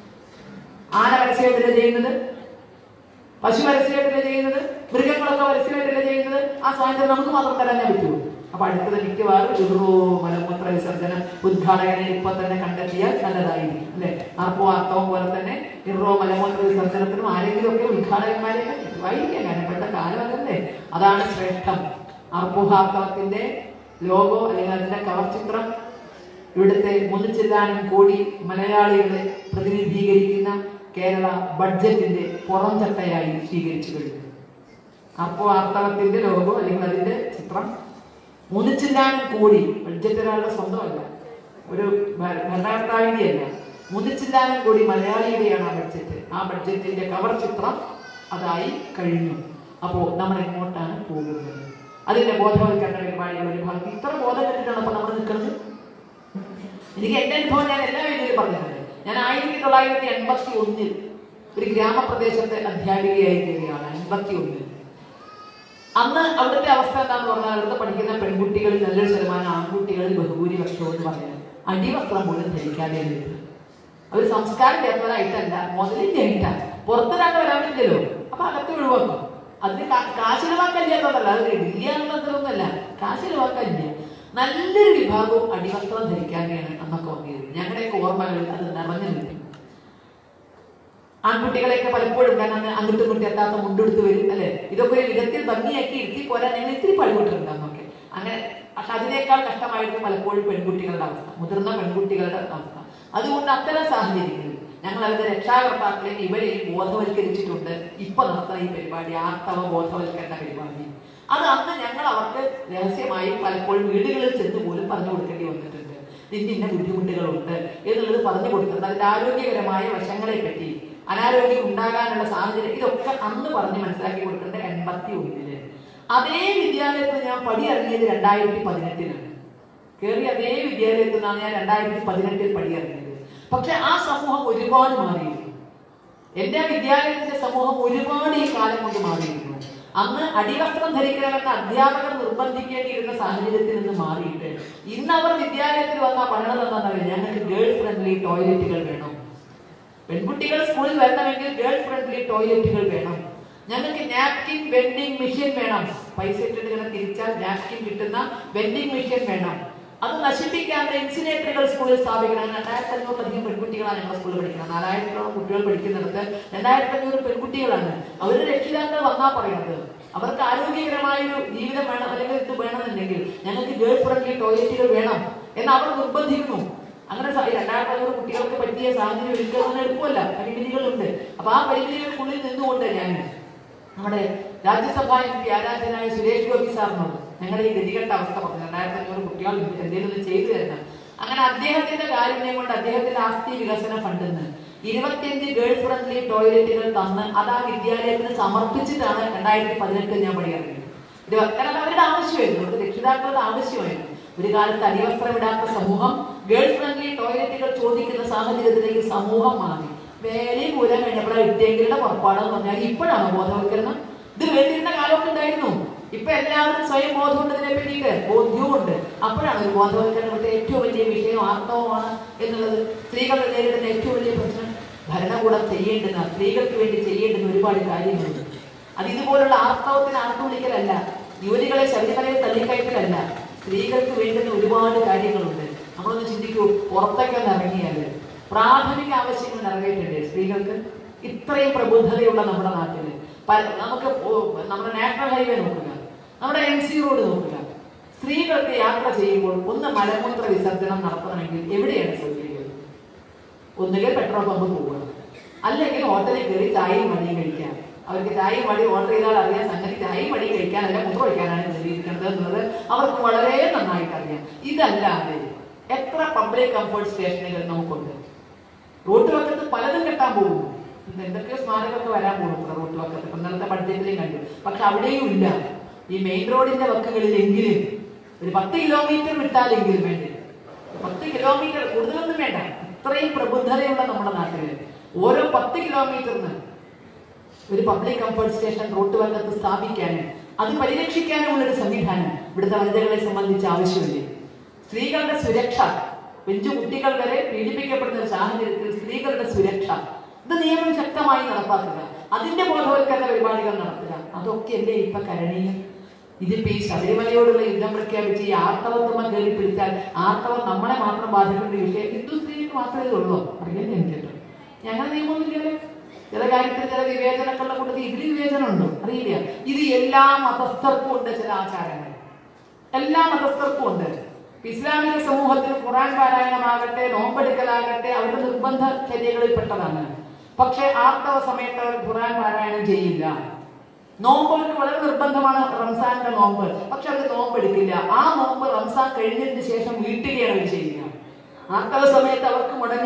ആന പരസ്യമായിട്ടല്ലേ ചെയ്യുന്നത് പശു പരസ്യമായിട്ടല്ലേ ചെയ്യുന്നത് മൃഗങ്ങളൊക്കെ പരസ്യമായിട്ടല്ലേ ചെയ്യുന്നത് ആ സ്വാതന്ത്ര്യം നമുക്ക് മാത്രം തരാനേ പറ്റുള്ളൂ അപ്പൊ അടുത്തത് മിക്കവാറും ഇറോ മലമൂത്ര വിസർജനം ഉദ്ഘാടകനെ ഇപ്പൊ തന്നെ കണ്ടെത്തിയാൽ നല്ലതായിരിക്കും അല്ലെ ആർപ്പോ ആർത്തവം പോലെ തന്നെ ഇറോ മലമൂത്ര വിസർജനത്തിനും ആരെങ്കിലും ഒക്കെ ഉദ്ഘാടകന്മാരെ വായിക്കാൻ കാരണം ഇപ്പോഴത്തെ കാലം അതല്ലേ അതാണ് ശ്രേഷ്ഠം ആർപ്പോഹാർത്തവത്തിന്റെ ലോഗോ അല്ലെങ്കിൽ അതിന്റെ കവർ ചിത്രം ഇവിടുത്തെ മുന്നിച്ചില്ലാനും കോടി മലയാളികളെ പ്രതിനിധീകരിക്കുന്ന കേരള ബഡ്ജറ്റിന്റെ പുറംചട്ടയായി സ്വീകരിച്ചു കഴിഞ്ഞു അപ്പോ ആർത്തവത്തിന്റെ ലോഗോ അല്ലെങ്കിൽ അതിന്റെ ചിത്രം മൂന്നിച്ചില്ലാനും കോടി ബഡ്ജറ്റ് ഒരാളുടെ സ്വന്തമല്ല ഒരു ഭ- ഭരണകർത്താവിന്റെ അല്ല മുതിച്ചില്ലാനും കൂടി മലയാളിയുടെയാണ് ആ ബഡ്ജറ്റ് ആ ബഡ്ജറ്റിന്റെ കവർ ചിത്രം അതായി കഴിഞ്ഞു അപ്പോൾ നമ്മൾ എങ്ങോട്ടാണ് പോകുന്നത് അതിന്റെ ബോധവൽക്കരണ പരിപാടികൾ ഒരു ഭാഗത്ത് ഇത്ര ബോധം കെട്ടിട്ടാണ് അപ്പൊ നമ്മൾ നിൽക്കുന്നത് എനിക്ക് എന്റെ അനുഭവം ഞാൻ എല്ലാ വേദിയിലും പറഞ്ഞിട്ടുണ്ട് ഞാൻ ആയിരത്തി തൊള്ളായിരത്തി എൺപത്തി ഒന്നിൽ ഒരു ഗ്രാമപ്രദേശത്തെ അധ്യാപികയായി കയറിയാണ് എൺപത്തി ഒന്നിൽ അന്ന് അവിടുത്തെ അവസ്ഥ എന്താന്ന് പറഞ്ഞാൽ അവിടുത്തെ പഠിക്കുന്ന പെൺകുട്ടികളിൽ നല്ലൊരു ശതമാനം ആൺകുട്ടികളിൽ ബഹുഭൂരിപക്ഷവും എന്ന് പറഞ്ഞാൽ അടിവസ്ത്രം പോലും ധരിക്കാതെ വരുന്നത് അവർ സംസ്കാരം ചേർന്നതായിട്ടല്ല മുതലിന്റെ ആയിട്ടാണ് പുറത്തിനാണ്ട് വരാൻ പറ്റില്ലല്ലോ അപ്പൊ അകത്ത് ഒഴിവാക്കും അതിന് കാ- കാശ് ചിലവാക്കല്ല എന്നതല്ല അത് ഇല്ല എന്നുള്ളതൊന്നുമല്ല കാശ് ചിലവാക്കല്ല നല്ലൊരു വിഭാഗവും അടിവസ്ത്രം ധരിക്കാതെയാണ് അന്നൊക്കെ വന്നിരുന്നത് ഞങ്ങളുടെയൊക്കെ ഓർമ്മകളിൽ അത് നിറഞ്ഞു നിൽക്കും ആൺകുട്ടികളെയൊക്കെ പലപ്പോഴും കാരണം അന്ന് അങ്ങോട്ടും ഇങ്ങോട്ടും എത്താത്ത മുണ്ടെടുത്ത് വരും അല്ലെ ഇതൊക്കെ ഒരു വിധത്തിൽ ഭംഗിയാക്കി ഇരുത്തി പോരാൻ ഞങ്ങൾ ഇത്തിരി പഴിവിട്ടിട്ടുണ്ട് അന്നൊക്കെ അങ്ങനെ പക്ഷെ അതിനേക്കാൾ കഷ്ടമായിരുന്നു പലപ്പോഴും പെൺകുട്ടികളുടെ അവസ്ഥ മുതിർന്ന പെൺകുട്ടികളുടെ അവസ്ഥ അതുകൊണ്ട് അത്തരം സാഹചര്യങ്ങളിൽ ഞങ്ങൾ അവരുടെ രക്ഷാകർത്താക്കളെയും ഇവരെയും ബോധവൽക്കരിച്ചിട്ടുണ്ട് ഇപ്പൊ നടത്തുന്ന ഈ പരിപാടി ആർത്തവ ബോധവൽക്കരണ പരിപാടി അത് അന്ന് ഞങ്ങൾ അവർക്ക് രഹസ്യമായി പലപ്പോഴും വീടുകളിൽ ചെന്ന് പോലും പറഞ്ഞു കൊടുക്കേണ്ടി വന്നിട്ടുണ്ട് ഇതിന് ഇന്ന ബുദ്ധിമുട്ടുകളുണ്ട് എന്നുള്ളത് പറഞ്ഞു കൊടുക്കുന്നത് അതിന്റെ ആരോഗ്യകരമായ വശങ്ങളെ പറ്റി അനാരോഗ്യം ഉണ്ടാകാനുള്ള സാഹചര്യം ഇതൊക്കെ അന്ന് പറഞ്ഞ് മനസ്സിലാക്കി കൊടുക്കേണ്ട എൺപത്തി ഒന്നില് അതേ വിദ്യാലയത്തിൽ ഞാൻ പടി ഇറങ്ങിയത് രണ്ടായിരത്തി പതിനെട്ടിലാണ് കയറി അതേ വിദ്യാലയത്തിൽ നിന്നാണ് ഞാൻ രണ്ടായിരത്തി പതിനെട്ടിൽ പടി ഇറങ്ങിയത് പക്ഷെ ആ സമൂഹം ഒരുപാട് മാറിയിരുന്നു എന്റെ വിദ്യാലയത്തിന്റെ സമൂഹം ഒരുപാട് ഈ കാലം കൊണ്ട് മാറിയിരുന്നു അന്ന് അടിവസ്ത്രം ധരിക്കണമെന്ന് അധ്യാപകർ നിർബന്ധിക്കേണ്ടിയിരുന്ന സാഹചര്യത്തിൽ നിന്ന് മാറിയിട്ട് ഇന്ന് അവർ വിദ്യാലയത്തിൽ വന്ന പഠനം എന്താണെന്നറിയാം ഞങ്ങൾക്ക് ഗേൾ ഫ്രണ്ട്ലി ടോയ്ലറ്റുകൾ വേണം പെൺകുട്ടികൾ സ്കൂളിൽ വരണമെങ്കിൽ ഗേൾ ഫ്രണ്ട്ലി ടോയ്ലറ്റുകൾ വേണം ഞങ്ങൾക്ക് നാപ്കിൻ വെൻഡിങ് മെഷീൻ വേണം പൈസ ഇട്ടിട്ട് ഇങ്ങനെ തിരിച്ചാൽ നാപ്കിൻ കിട്ടുന്ന വെൻഡിങ് മെഷീൻ വേണം അത് നശിപ്പിക്കാതെ ഇൻസിനേറ്ററുകൾ സ്കൂളിൽ സ്ഥാപിക്കണം രണ്ടായിരത്തി അഞ്ഞൂറിലധികം പെൺകുട്ടികളാണ് ഞങ്ങളുടെ സ്കൂളിൽ പഠിക്കുന്നത് നാലായിരത്തോളം കുട്ടികൾ പഠിക്കുന്നിടത്ത് രണ്ടായിരത്തി അഞ്ഞൂറ് പെൺകുട്ടികളാണ് അവരുടെ രക്ഷിതാക്കൾ വന്നാ പറയുന്നത് അവർക്ക് ആരോഗ്യകരമായ ഒരു ജീവിതം വേണം അല്ലെങ്കിൽ ഇത് വേണമെന്നുണ്ടെങ്കിൽ ഞങ്ങൾക്ക് ഗേൾ ഫ്രണ്ട്ലി ടോയ്ലറ്റുകൾ വേണം എന്ന് അവർ നിർബന്ധിക്കുന്നു അങ്ങനെ സ- ഈ രണ്ടായിരത്തി അഞ്ഞൂറ് കുട്ടികൾക്ക് പറ്റിയ സാഹചര്യം ഒരുക്കുന്നത് എളുപ്പമല്ല പരിമിതികളുണ്ട് അപ്പൊ ആ പരിമിതികൾക്കുള്ളിൽ നിന്നുകൊണ്ട് ഞാൻ നമ്മുടെ രാജ്യസഭാ എം പി ആരാധനായ സുരേഷ് ഗോപി സാറിനോട് ഞങ്ങളുടെ ഈ ഗതികെട്ട അവസ്ഥ പറഞ്ഞു രണ്ടായിരത്തി അഞ്ഞൂറ് കുട്ടികൾ എന്തെങ്കിലും ഒന്ന് ചെയ്തു തരണം അങ്ങനെ അദ്ദേഹത്തിന്റെ കാരുണ്യം കൊണ്ട് അദ്ദേഹത്തിന്റെ ആസ്തി വികസന ഫണ്ടിൽ നിന്ന് ഇരുപത്തിയഞ്ച് ഗേൾ ഫ്രണ്ട്ലി ടോയ്ലറ്റുകൾ തന്ന് അത് ആ വിദ്യാലയത്തിന് സമർപ്പിച്ചിട്ടാണ് രണ്ടായിരത്തി പതിനെട്ടിൽ ഞാൻ പടിയിറങ്ങിയത് ഇത് കാരണം അവരുടെ ആവശ്യമായിരുന്നു അവരുടെ രക്ഷിതാക്കളുടെ ആവശ്യമായിരുന്നു ഒരു കാലത്ത് അടിവസ്ത്രമിടാത്ത സമൂഹം ഗേൾ ഫ്രണ്ട്ലി ടോയ്ലറ്റുകൾ ചോദിക്കുന്ന സാഹചര്യത്തിലേക്ക് സമൂഹം മാറി വേലി പൂരം കഴിഞ്ഞപ്പോഴാണ് ഇട്ടിയെങ്കിലുള്ള പുറപ്പാടെന്ന് പറഞ്ഞാൽ ഇപ്പോഴാണ് ബോധവൽക്കരണം ഇത് വേണ്ടിയിരുന്ന കാലമൊക്കെ ഉണ്ടായിരുന്നു ഇപ്പൊ എല്ലാവരും സ്വയം ബോധമുണ്ട് ഇതിനെ പറ്റിയിട്ട് ബോധ്യവുമുണ്ട് അപ്പോഴാണ് ഒരു ബോധവൽക്കരണം ഇവിടുത്തെ ഏറ്റവും വലിയ വിഷയം ആർത്തവമാണ് എന്നുള്ളത് സ്ത്രീകൾ നേരിടുന്ന ഏറ്റവും വലിയ പ്രശ്നം ഭരണകൂടം ചെയ്യേണ്ടുന്ന സ്ത്രീകൾക്ക് വേണ്ടി ചെയ്യേണ്ടുന്ന ഒരുപാട് കാര്യങ്ങളുണ്ട് അത് ഇതുപോലുള്ള ആർത്തവത്തിന് ആർത്തു വിളിക്കലല്ല യുവതികളെ ശബരിമലയിൽ തള്ളിക്കയറ്റലല്ല സ്ത്രീകൾക്ക് വേണ്ടുന്ന ഒരുപാട് കാര്യങ്ങളുണ്ട് നമ്മളൊന്ന് ചിന്തിക്കൂ പുറത്തേക്കൊന്ന് ഇറങ്ങിയാല് പ്രാഥമിക ആവശ്യങ്ങൾ നിറവേറ്റണ്ടേ സ്ത്രീകൾക്ക് ഇത്രയും പ്രബുദ്ധതയുള്ള നമ്മുടെ നാട്ടില് പല- നമുക്ക് ഓ- നമ്മുടെ നാഷണൽ ഹൈവേ നോക്കുക നമ്മുടെ എം സി റോഡ് നോക്കുക സ്ത്രീകൾക്ക് യാത്ര ചെയ്യുമ്പോൾ ഒന്ന് മലമൂത്ര വിസർജനം നടത്തണമെങ്കിൽ എവിടെയാണ് സൗകര്യങ്ങൾ ഒന്നുകിൽ പെട്രോൾ പമ്പ് പോവുക അല്ലെങ്കിൽ ഹോട്ടലിൽ കയറി ചായയും മടിയും കഴിക്കാം അവർക്ക് ചായയും മടി ഓർഡർ ചെയ്താൽ അറിയാം സംഗതി ചായയും മടിയും കഴിക്കാനല്ല മുത്ര കഴിക്കാനാണ് കയറിയിരിക്കുന്നത് എന്നുള്ളത് അവർക്ക് വളരെ നന്നായിട്ട് അറിയാം ഇതല്ലാതെ എത്ര പബ്ലിക് കംഫർട്ട് സ്റ്റേഷനുകൾ നമുക്കുണ്ട് റോഡ് വക്കത്ത് പലതും കെട്ടാൻ പോകുന്നു ഇന്ന് എന്തൊക്കെയോ സ്മാരകമൊക്കെ വരാൻ പോകുന്നു റോഡ് വക്കത്ത് ഇപ്പൊ ഇന്നലത്തെ ബഡ്ജറ്റിലും കണ്ടു പക്ഷെ അവിടെയും ഇല്ല ഈ മെയിൻ റോഡിന്റെ വക്കുകളിലെങ്കിലും ഒരു പത്ത് കിലോമീറ്റർ വിട്ടാലെങ്കിലും വേണ്ടി പത്ത് കിലോമീറ്റർ കൂടുതലൊന്നും വേണ്ട ഇത്രയും പ്രബുദ്ധതയുള്ള നമ്മുടെ നാട്ടില് ഓരോ പത്ത് കിലോമീറ്ററിന് ഒരു പബ്ലിക് കംഫർട്ട് സ്റ്റേഷൻ റോഡ് വക്കത്ത് സ്ഥാപിക്കാനും അത് പരിരക്ഷിക്കാനുമുള്ള ഒരു സംവിധാനം ഇവിടുത്തെ വനിതകളെ സംബന്ധിച്ച് ആവശ്യമില്ലേ സ്ത്രീകളുടെ സുരക്ഷ പിഞ്ചു കുട്ടികൾ വരെ പീഡിപ്പിക്കപ്പെടുന്ന ഒരു സാഹചര്യത്തിൽ സ്ത്രീകളുടെ സുരക്ഷ ഇത് നിയമം ശക്തമായി നടപ്പാക്കുക അതിന്റെ ബോധവൽക്കരണ പരിപാടികൾ നടത്തുക അതൊക്കെ അല്ലേ ഇപ്പൊ കരണീയം ഇതിപ്പോ ഈ ശബരിമലയോടുള്ള യുദ്ധം പ്രഖ്യാപിച്ച് ഈ ആർത്തവത്തുമ്മ കയറി പിടിച്ചാൽ ആർത്തവം നമ്മളെ മാത്രം ബാധിക്കേണ്ട ഒരു വിഷയം ഹിന്ദു സ്ത്രീക്ക് മാത്രമേ ഇതുള്ളൂ അറിയില്ല എനിക്ക് ഞങ്ങൾ നിയമമൊന്നുമില്ലല്ലോ ചില കാര്യത്തിൽ ചില വിവേചനങ്ങളുടെ കൂട്ടത്തിൽ ഇതിൽ വിവേചനം ഉണ്ടോ അറിയില്ല ഇത് എല്ലാ മതസ്ഥർക്കും ഉണ്ട് ചില ആചാരങ്ങൾ എല്ലാ മതസ്ഥർക്കും ഉണ്ട് ഇസ്ലാമിക സമൂഹത്തിൽ ഖുറാൻ പാരായണമാകട്ടെ നോമ്പെടുക്കലാകട്ടെ അവരുടെ നിർബന്ധ ചര്യകളിൽ പെട്ടതാണ് പക്ഷെ ആർത്തവ സമയത്ത് അവർ ഖുറാൻ പാരായണം ചെയ്യില്ല നോമ്പുകൾക്ക് വളരെ നിർബന്ധമാണ് റംസാന്റെ നോമ്പ് പക്ഷെ അവർ നോമ്പ് എടുക്കില്ല ആ നോമ്പ് റംസാൻ കഴിഞ്ഞതിന് ശേഷം വീട്ടുകയാണ് അവർ ചെയ്യുക ആർത്തവ സമയത്ത് അവർക്ക് മുടങ്ങിയ നോമ്പ്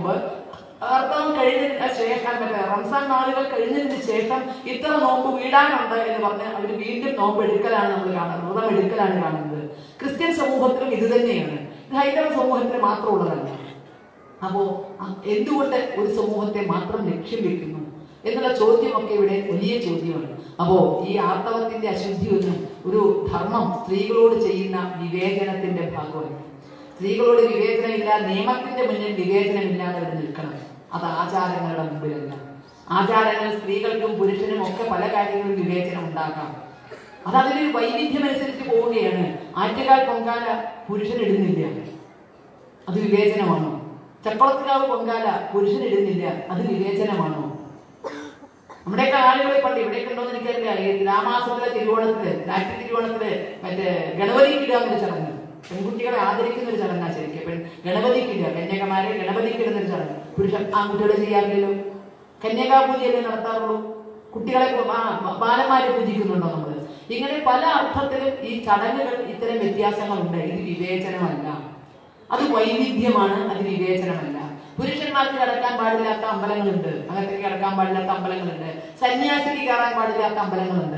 മുമ്പ് ആർത്തവം കഴിഞ്ഞതിന് ശേഷം മറ്റേ റംസാൻ നാളുകൾ കഴിഞ്ഞതിന് ശേഷം ഇത്ര നോമ്പ് വീടാനുണ്ട് എന്ന് പറഞ്ഞ് അവർ വീണ്ടും നോമ്പ് എടുക്കലാണ് നമ്മൾ കാണുന്നത് വ്രതം എടുക്കലാണ് കാണുന്നത് ക്രിസ്ത്യൻ സമൂഹത്തിലും ഇത് തന്നെയാണ് ഇത് ഹൈന്ദവ സമൂഹത്തിന് മാത്രമുള്ളതല്ല അപ്പോ അ- എന്തുകൊണ്ട് ഒരു സമൂഹത്തെ മാത്രം ലക്ഷ്യം വെക്കുന്നു എന്നുള്ള ചോദ്യമൊക്കെ ഇവിടെ വലിയ ചോദ്യമാണ് അപ്പോ ഈ ആർത്തവത്തിന്റെ അശുദ്ധിയൊന്നും ഒരു ധർമ്മം സ്ത്രീകളോട് ചെയ്യുന്ന വിവേചനത്തിന്റെ ഭാഗമല്ല സ്ത്രീകളോട് വിവേചനമില്ല നിയമത്തിന്റെ മുന്നിൽ വിവേചനമില്ലാതെ അവർ നിൽക്കണം അത് ആചാരങ്ങളുടെ മുമ്പിലല്ല ആചാരങ്ങൾ സ്ത്രീകൾക്കും പുരുഷനും ഒക്കെ പല കാര്യങ്ങളിലും വിവേചനം ഉണ്ടാക്കാം അത് അതിലൊരു വൈവിധ്യം അനുസരിച്ച് പോവുകയാണ് ആറ്റുകാൽ പൊങ്കാല പുരുഷൻ ഇടുന്നില്ല അത് വിവേചനമാണോ ചക്രത്തിനാവ് പൊങ്കാല പുരുഷൻ ഇടുന്നില്ല അത് വിവേചനമാണോ നമ്മുടെയൊക്കെ ആളുകളെ പണ്ട് ഇവിടെയൊക്കെ ഉണ്ടോ എന്ന് എനിക്കറിയില്ല ഈ ഗ്രാമാസത്തിലെ തിരുവോണത്തില് രാത്രി തിരുവോണത്തില് മറ്റേ ഗണപതിക്ക് ഇടുക എന്നൊരു ചടങ്ങ് പെൺകുട്ടികളെ ആദരിക്കുന്ന ഒരു ചടങ്ങാണ് ശരിക്കും പെൺ ഗണപതിക്ക് ഇടുക കന്യാകമാരെ ഗണപതിക്ക് ഇടുന്ന ഒരു ചടങ്ങ് പുരുഷൻ ആൺകുട്ടികളെ ചെയ്യാറില്ലല്ലോ കന്യകാപൂജയല്ലേ നടത്താറുള്ളൂ കുട്ടികളെ പു- ആ- ബ- ബാലന്മാരെ പൂജിക്കുന്നുണ്ടോ നമ്മള് ഇങ്ങനെ പല അർത്ഥത്തിലും ഈ ചടങ്ങുകൾ ഇത്തരം വ്യത്യാസങ്ങളുണ്ട് ഇത് വിവേചനമല്ല അത് വൈവിധ്യമാണ് അത് വിവേചനമല്ല പുരുഷന്മാർക്ക് കടക്കാൻ പാടില്ലാത്ത അമ്പലങ്ങളുണ്ട് അകത്തേക്ക് കടക്കാൻ പാടില്ലാത്ത അമ്പലങ്ങളുണ്ട് സന്യാസിക്ക് കയറാൻ പാടില്ലാത്ത അമ്പലങ്ങളുണ്ട്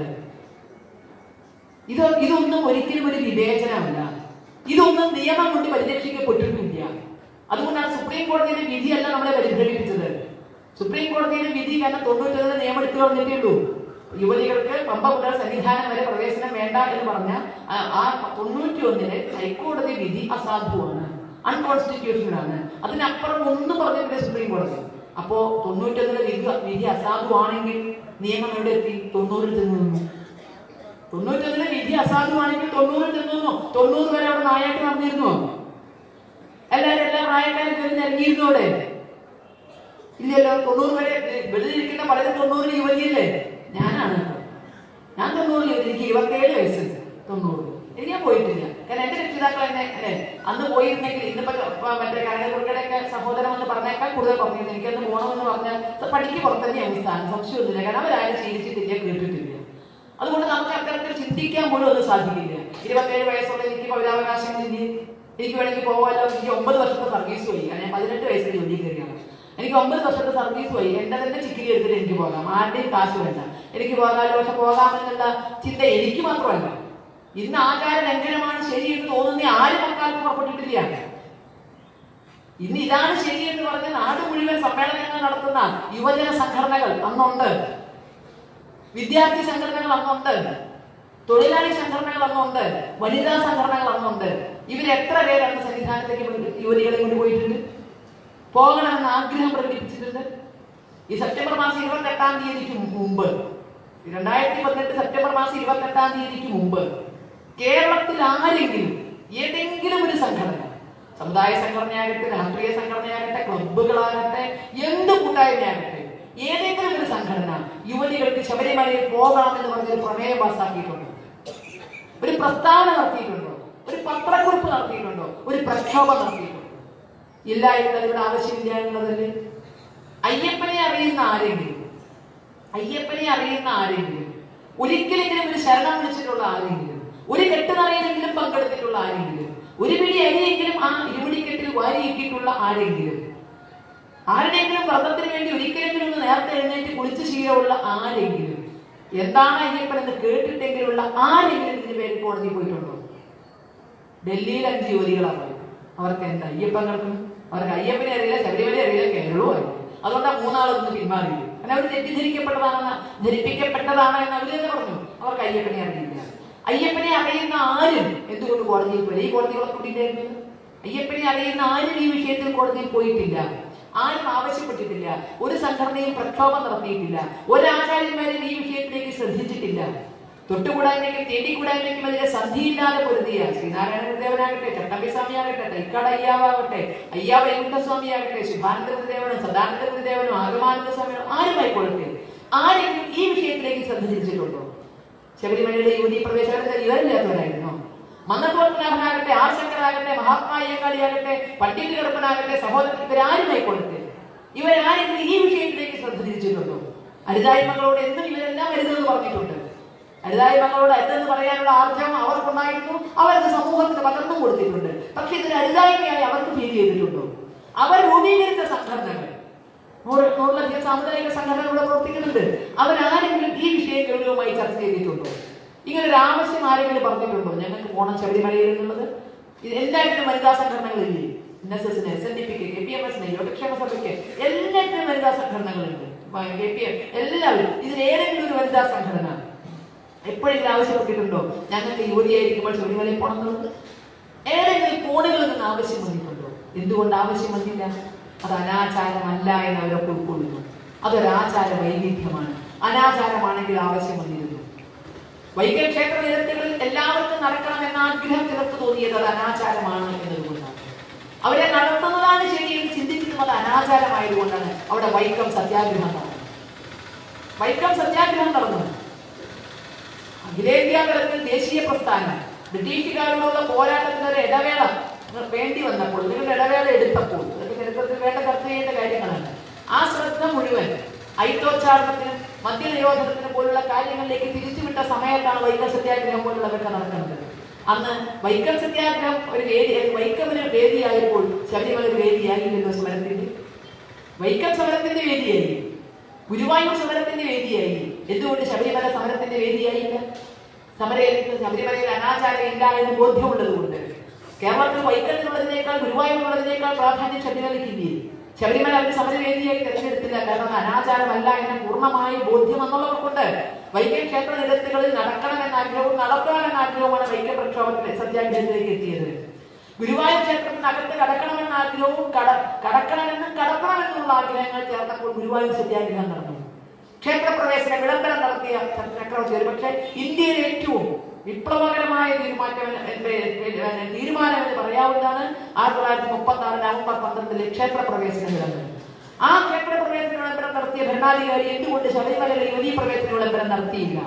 ഇത് ഇതൊന്നും ഒരിക്കലും ഒരു വിവേചനമല്ല ഇതൊന്നും നിയമം കൊണ്ട് പരിരക്ഷിക്കപ്പെട്ടിട്ടില്ല അതുകൊണ്ടാണ് സുപ്രീം കോടതിയുടെ വിധിയല്ല നമ്മളെ പരിഭ്രമിപ്പിച്ചത് സുപ്രീം കോടതിയുടെ വിധി കാരണം തൊണ്ണൂറ്റൊന്നിന് നിയമം എടുത്തു കളഞ്ഞിട്ടേ ഉള്ളൂ യുവതികൾക്ക് പമ്പ മുതൽ സന്നിധാനം വരെ പ്രവേശനം വേണ്ട എന്ന് പറഞ്ഞ ആ- ആ തൊണ്ണൂറ്റി ഒന്നിന് ഹൈക്കോടതി വിധി അസാധുവാണ് അൺകോൺസ്റ്റിറ്റ്യൂഷണൽ ആണ് അതിനപ്പുറം ഒന്നും പറഞ്ഞിട്ടില്ല സുപ്രീം കോടതി അപ്പോ തൊണ്ണൂറ്റൊന്നിലെ വിധി വിധി അസാധുവാണെങ്കിൽ നിയമം എവിടെ എത്തി തൊണ്ണൂറിൽ ചെന്ന് നിന്നു തൊണ്ണൂറ്റൊന്നിലെ വിധി അസാധുവാണെങ്കിൽ തൊണ്ണൂറിൽ ചെന്ന് നിന്നു തൊണ്ണൂറ് വരെ അവിടെ നായാട്ട് നടന്നിരുന്നോ എല്ലാവരും എല്ലാ പ്രായക്കാരും കയറി ഇറങ്ങിയിരുന്നു അവിടെ ഇല്ലല്ലോ തൊണ്ണൂറ് വരെ വെറുതെ ഇരിക്കുന്ന പലരും തൊണ്ണൂറിൽ യുവതിയല്ലേ ഞാനാണ് ഞാൻ തൊണ്ണൂറിൽ യുവതി എനിക്ക് ഇരുപത്തേഴ് വയസ്സ് തൊണ്ണൂറ് എനിക്ക് ഞാൻ പോയിട്ടില്ല കാരണം എന്റെ രക്ഷിതാക്കൾ എന്നെ അല്ലെ അന്ന് പോയിരുന്നെങ്കിൽ ഇന്നിപ്പോ ഇപ്പൊ മറ്റേ കനകദുർഗയുടെ ഒക്കെ സഹോദരൻ എന്ന് പറഞ്ഞേക്കാൾ കൂടുതൽ പറഞ്ഞിരുന്നു എനിക്കന്ന് പോകണമെന്ന് പറഞ്ഞാൽ ഇത് പണിക്ക് പുറത്തന്നെയാണ് സ്ഥാനം സംശയമൊന്നുമില്ല കാരണം അവരാരും ശീലിച്ചിട്ടില്ല കേട്ടിട്ടില്ല അതുകൊണ്ട് നമുക്ക് അത്തരത്തിൽ ചിന്തിക്കാൻ പോലും ഒന്നും സാധിക്കില്ല ഇരുപത്തേഴ് വയസ്സുള്ള എനിക്ക് പൗരാവകാശങ്ങളില്ല എനിക്ക് വേണമെങ്കിൽ പോകാമല്ലോ എനിക്ക് ഒമ്പത് വർഷത്തെ സർവീസ് പോയി ഞാൻ പതിനെട്ട് വയസ്സിൽ ജോലി കയറിയാണ് എനിക്ക് ഒമ്പത് വർഷത്തെ സർവീസ് പോയി എന്റെ തന്നെ ചിക്കിരി എടുത്തിട്ട് എനിക്ക് പോകാം ആരുടെയും കാശ് വേണ്ട എനിക്ക് പോകാമല്ലോ പക്ഷെ പോകാമെന്നുള്ള ചിന്ത എനിക്ക് മാത്രമല്ല ഇന്ന് ആചാര ലംഘനമാണ് ശരി എന്ന് തോന്നുന്ന ആരും അക്കാലത്ത് പുറപ്പെട്ടിട്ടില്ല ഇന്ന് ഇതാണ് ശരി എന്ന് പറഞ്ഞ് നാട് മുഴുവൻ സമ്മേളനങ്ങൾ നടത്തുന്ന യുവജന സംഘടനകൾ അന്നുണ്ട് വിദ്യാർത്ഥി സംഘടനകൾ അന്നുണ്ട് തൊഴിലാളി സംഘടനകൾ അന്നുണ്ട് വനിതാ സംഘടനകൾ അന്നുണ്ട് ഇവർ എത്ര പേര് അന്ന് സന്നിധാനത്തേക്ക് കൊണ്ട് യുവതികളെ കൊണ്ടുപോയിട്ടുണ്ട് പോകണമെന്ന് ആഗ്രഹം പ്രകടിപ്പിച്ചിട്ടുണ്ട് ഈ സെപ്റ്റംബർ മാസം ഇരുപത്തി എട്ടാം തീയതിക്ക് മുമ്പ് രണ്ടായിരത്തി പതിനെട്ട് സെപ്റ്റംബർ മാസം ഇരുപത്തി എട്ടാം തീയതിക്ക് മുമ്പ് കേരളത്തിൽ ആരെങ്കിലും ഏതെങ്കിലും ഒരു സംഘടന സമുദായ സംഘടനയാകട്ടെ രാഷ്ട്രീയ സംഘടനയാകട്ടെ ക്ലബ്ബുകളാകട്ടെ എന്ത് കൂട്ടായ്മയാകട്ടെ ഏതെങ്കിലും ഒരു സംഘടന യുവതികൾക്ക് ശബരിമലയിൽ പോകണമെന്ന് പറഞ്ഞൊരു പ്രമേയം പാസ്സാക്കിയിട്ടുണ്ടോ ഒരു പ്രസ്താവന നടത്തിയിട്ടുണ്ടോ ഒരു പത്രക്കുറിപ്പ് നടത്തിയിട്ടുണ്ടോ ഒരു പ്രക്ഷോഭം നടത്തിയിട്ടുണ്ടോ ഇല്ല എന്നത് ഇവിടെ ആവശ്യമില്ല എന്നുള്ളതല്ലേ അയ്യപ്പനെ അറിയുന്ന ആരെങ്കിലും അയ്യപ്പനെ അറിയുന്ന ആരെങ്കിലും ഒരിക്കലെങ്കിലും ഒരു ശരണം വിളിച്ചിട്ടുള്ള ആരെങ്കിലും ഒരു കെട്ടുനറയിലെങ്കിലും പങ്കെടുത്തിട്ടുള്ള ആരെങ്കിലും ഒരു പിടി അരിയെങ്കിലും ആ ഇരുപിടിക്കെട്ടിൽ വാരിയിട്ടിട്ടുള്ള ആരെങ്കിലും ആരുടെയെങ്കിലും വ്രതത്തിന് വേണ്ടി ഒരിക്കലെങ്കിലും ഒന്ന് നേരത്തെ എഴുന്നേറ്റ് കുളിച്ച് ശീലമുള്ള ആരെങ്കിലും എന്താണ് അയ്യപ്പൻ എന്ന് കേട്ടിട്ടെങ്കിലുള്ള ആരെങ്കിലും ഇതിന് പേര് കോടതി പോയിട്ടുണ്ടോ ഡൽഹിയിൽ അഞ്ച് യുവതികളാണ് പോയത് അവർക്ക് എന്താ അയ്യപ്പൻ കിടക്കുന്നു അവർക്ക് അയ്യപ്പനെ അറിയില്ല ശബരിമല അറിയില്ല കേരളവും അറിയില്ല അതുകൊണ്ടാണ് മൂന്നാളൊന്ന് പിന്മാറിയത് കാരണം അവർ തെറ്റിദ്ധരിക്കപ്പെട്ടതാണെന്ന് ധരിപ്പിക്കപ്പെട്ടതാണ് എന്ന് അവർ തന്നെ പറഞ്ഞു അവർക്ക് അയ്യപ്പനെ അറിയില്ല അയ്യപ്പനെ അറിയുന്ന ആരും എന്തുകൊണ്ട് കോടതിയിൽ പോയി ഈ കോടതികളെ കൂട്ടിയിട്ടായിരുന്നു അയ്യപ്പനെ അറിയുന്ന ആരും ഈ വിഷയത്തിൽ കോടതിയിൽ പോയിട്ടില്ല ആരും ആവശ്യപ്പെട്ടിട്ടില്ല ഒരു സംഘടനയും പ്രക്ഷോഭം നടത്തിയിട്ടില്ല ഒരാചാര്യന്മാരും ഈ വിഷയത്തിലേക്ക് ശ്രദ്ധിച്ചിട്ടില്ല തൊട്ടുകൂടായ്മയ്ക്കും തേടിക്കൂടായ്മയ്ക്കും അതിലെ സന്ധിയില്ലാതെ പൊരുതിയ ശ്രീനാരായണ ഗുരുദേവനാകട്ടെ ചട്ടമ്പി സ്വാമിയാകട്ടെ തൈക്കാട് അയ്യാവാകട്ടെ അയ്യാ വൈകുണ്ഠസ്വാമിയാകട്ടെ ശുഭാനന്ദ ഗുരുദേവനും സദാനന്ദ ഗുരുദേവനും ആഗമാനന്ദ സ്വാമിയും ആരുമായിക്കൊള്ളട്ടെ ആരെങ്കിലും ഈ വിഷയത്തിലേക്ക് ശ്രദ്ധ തിരിച്ചിട്ടുണ്ടോ ശബരിമലയുടെ യുവതി പ്രവേശനത്തിൽ ഇവരില്ലാത്തവരായിരുന്നോ മന്നത്തോട്ടനാഭനാകട്ടെ ആർ ശങ്കറാകട്ടെ മഹാത്മാ അയ്യങ്കാളിയാകട്ടെ പണ്ഡിറ്റ് കറുപ്പനാകട്ടെ സഹോദരൻ ഇവരാരുമായിക്കൊള്ളട്ടെ ഇവരാരെങ്കിലും ഈ വിഷയത്തിലേക്ക് ശ്രദ്ധ തിരിച്ചിട്ടുണ്ടോ അരുതായ്മകളോട് എന്നും ഇവരെല്ലാം അരുതെന്ന് പറഞ്ഞിട്ടുണ്ട് അരുതായ്മകളോട് അരുതെന്ന് പറയാനുള്ള ആർജവം അവർക്കുണ്ടായിരുന്നു അവർക്ക് സമൂഹത്തിന് പകർന്നും കൊടുത്തിട്ടുണ്ട് പക്ഷെ ഇതൊരു അരുതായ്മയായി അവർക്ക് ഫീൽ ചെയ്തിട്ടുണ്ടോ അവർ രൂപീകരിച്ച സംഘടനകൾ നൂറ് നൂറിലധികം സാമുദായിക സംഘടനകൾ ഇവിടെ പ്രവർത്തിക്കുന്നുണ്ട് അവരാരെങ്കിലും ഈ വിഷയം ഗൗരവമായി ചർച്ച ചെയ്തിട്ടുണ്ടോ ഇങ്ങനെ ഒരു ആവശ്യം ആരെങ്കിലും പറഞ്ഞിട്ടുണ്ടോ ഞങ്ങൾക്ക് പോണം ശബരിമലയിൽ എന്നുള്ളത് ഇത് എല്ലാറ്റിനും വനിതാ സംഘടനകളില്ലേ എൻ എസ് എസിന് എസ് എൻ ഡി പിക്ക് കെ പി എം എസിന് യോഗക്ഷേമ സഭയ്ക്ക് എല്ലാറ്റിനും വനിതാ സംഘടനകളുണ്ട് കെ പി എം എല്ലാവരും ഇതിൽ ഏതെങ്കിലും ഒരു വനിതാ സംഘടന എപ്പോഴെങ്കിലും ആവശ്യപ്പെട്ടിട്ടുണ്ടോ ഞങ്ങൾക്ക് യുവതിയായിരിക്കുമ്പോൾ ശബരിമലയിൽ പോകണം എന്നുള്ളത് ഏതെങ്കിലും കോണുകളിൽ നിന്ന് ആവശ്യം വന്നിട്ടുണ്ടോ എന്തുകൊണ്ട് ആവശ്യം വന്നില്ല അത് അനാചാരമല്ല എന്ന് അവരൊക്കെ ഉൾക്കൊള്ളുന്നു അതൊരാചാര വൈവിധ്യമാണ് അനാചാരമാണെങ്കിൽ ആവശ്യം വന്നിരുന്നു വൈകൽ ക്ഷേത്ര നിരത്തുകളിൽ എല്ലാവർക്കും നടക്കണമെന്ന ആഗ്രഹം ചിലർക്ക് തോന്നിയത് അത് അനാചാരമാണ് എന്നതുകൊണ്ടാണ് അവരെ നടത്തുന്നതാണ് ശരിയെന്ന് ചിന്തിക്കുന്നത് അത് അനാചാരമായതുകൊണ്ടാണ് അവിടെ വൈക്കം സത്യാഗ്രഹം നടന്നത് വൈക്കം സത്യാഗ്രഹം നടന്നു അഖിലേന്ത്യാ തലത്തിൽ ദേശീയ പ്രസ്ഥാനം ബ്രിട്ടീഷുകാരോടുള്ള പോരാട്ടത്തിന് ഒരു ഇടവേള വേണ്ടി വന്നപ്പോൾ നിങ്ങളുടെ ഇടവേള എടുത്തപ്പോൾ അതൊക്കെ ചരിത്രത്തിൽ വേണ്ട ചർച്ച ചെയ്യേണ്ട കാര്യങ്ങളാണ് ആ ശ്രദ്ധ മുഴുവൻ ഐത്തോച്ചാരണത്തിനും മദ്യനിരോധനത്തിനും പോലുള്ള കാര്യങ്ങളിലേക്ക് തിരിച്ചുവിട്ട സമയത്താണ് വൈക്കം സത്യാഗ്രഹം പോലുള്ളവരൊക്കെ നടക്കുന്നത് അന്ന് വൈക്കം സത്യാഗ്രഹം ഒരു വേദി വൈക്കമിന് വേദിയായപ്പോൾ ശബരിമല ഒരു വേദിയായില്ലല്ലോ സമരത്തിന്റെ വൈക്കം സമരത്തിന്റെ വേദിയായി ഗുരുവായൂർ സമരത്തിന്റെ വേദിയായി എന്തുകൊണ്ട് ശബരിമല സമരത്തിന്റെ വേദിയായില്ല സമരയിൽ ശബരിമലയിൽ അനാചാരം ഇല്ല എന്ന് ബോധ്യമുള്ളത് കൊണ്ട് കേരളത്തിൽ വൈക്കത്തിനുള്ളതിനേക്കാൾ ഗുരുവായൂരിനുള്ളതിനേക്കാൾ പ്രാധാന്യം ശബരിമലയ്ക്കില്ലേ ശബരിമല അവർ സമരവേദിയായി തിരഞ്ഞെടുത്തില്ല കാരണം അത് അനാചാരമല്ല എന്ന് പൂർണ്ണമായി ബോധ്യം എന്നുള്ളവർക്കുണ്ട് വൈക്കം ക്ഷേത്ര നിരത്തുകളിൽ നടക്കണമെന്ന ആഗ്രഹവും നടക്കണമെന്ന ആഗ്രഹവുമാണ് വൈക്കം പ്രക്ഷോഭത്തിൽ സത്യാഗ്രഹത്തിലേക്ക് എത്തിയത് ഗുരുവായൂർ ക്ഷേത്രത്തിനകത്ത് കടക്കണമെന്ന ആഗ്രഹവും കട കടക്കണമെന്നും കടക്കണമെന്നുള്ള ആഗ്രഹങ്ങൾ ചേർന്നപ്പോൾ ഗുരുവായൂർ സത്യാഗ്രഹം നടന്നു ക്ഷേത്രപ്രവേശന വിളംബരം നടത്തിയ ചക്രവർത്തി ഒരുപക്ഷെ ഇന്ത്യയിലെ ഏറ്റവും വിപ്ലവകരമായ തീരുമാറ്റം എന്ന് എന്ന് തീരുമാനം എന്ന് പറയാവുന്നതാണ് ആയിരത്തി തൊള്ളായിരത്തി മുപ്പത്തി ആറ് നവംബർ പന്ത്രണ്ടിലെ ക്ഷേത്രപ്രവേശന വിളംബരം ആ ക്ഷേത്രപ്രവേശന വിളംബരം നടത്തിയ ഭരണാധികാരി എന്തുകൊണ്ട് ശബരിമലയിലെ യുവതീ പ്രവേശന വിളംബരം നടത്തിയില്ല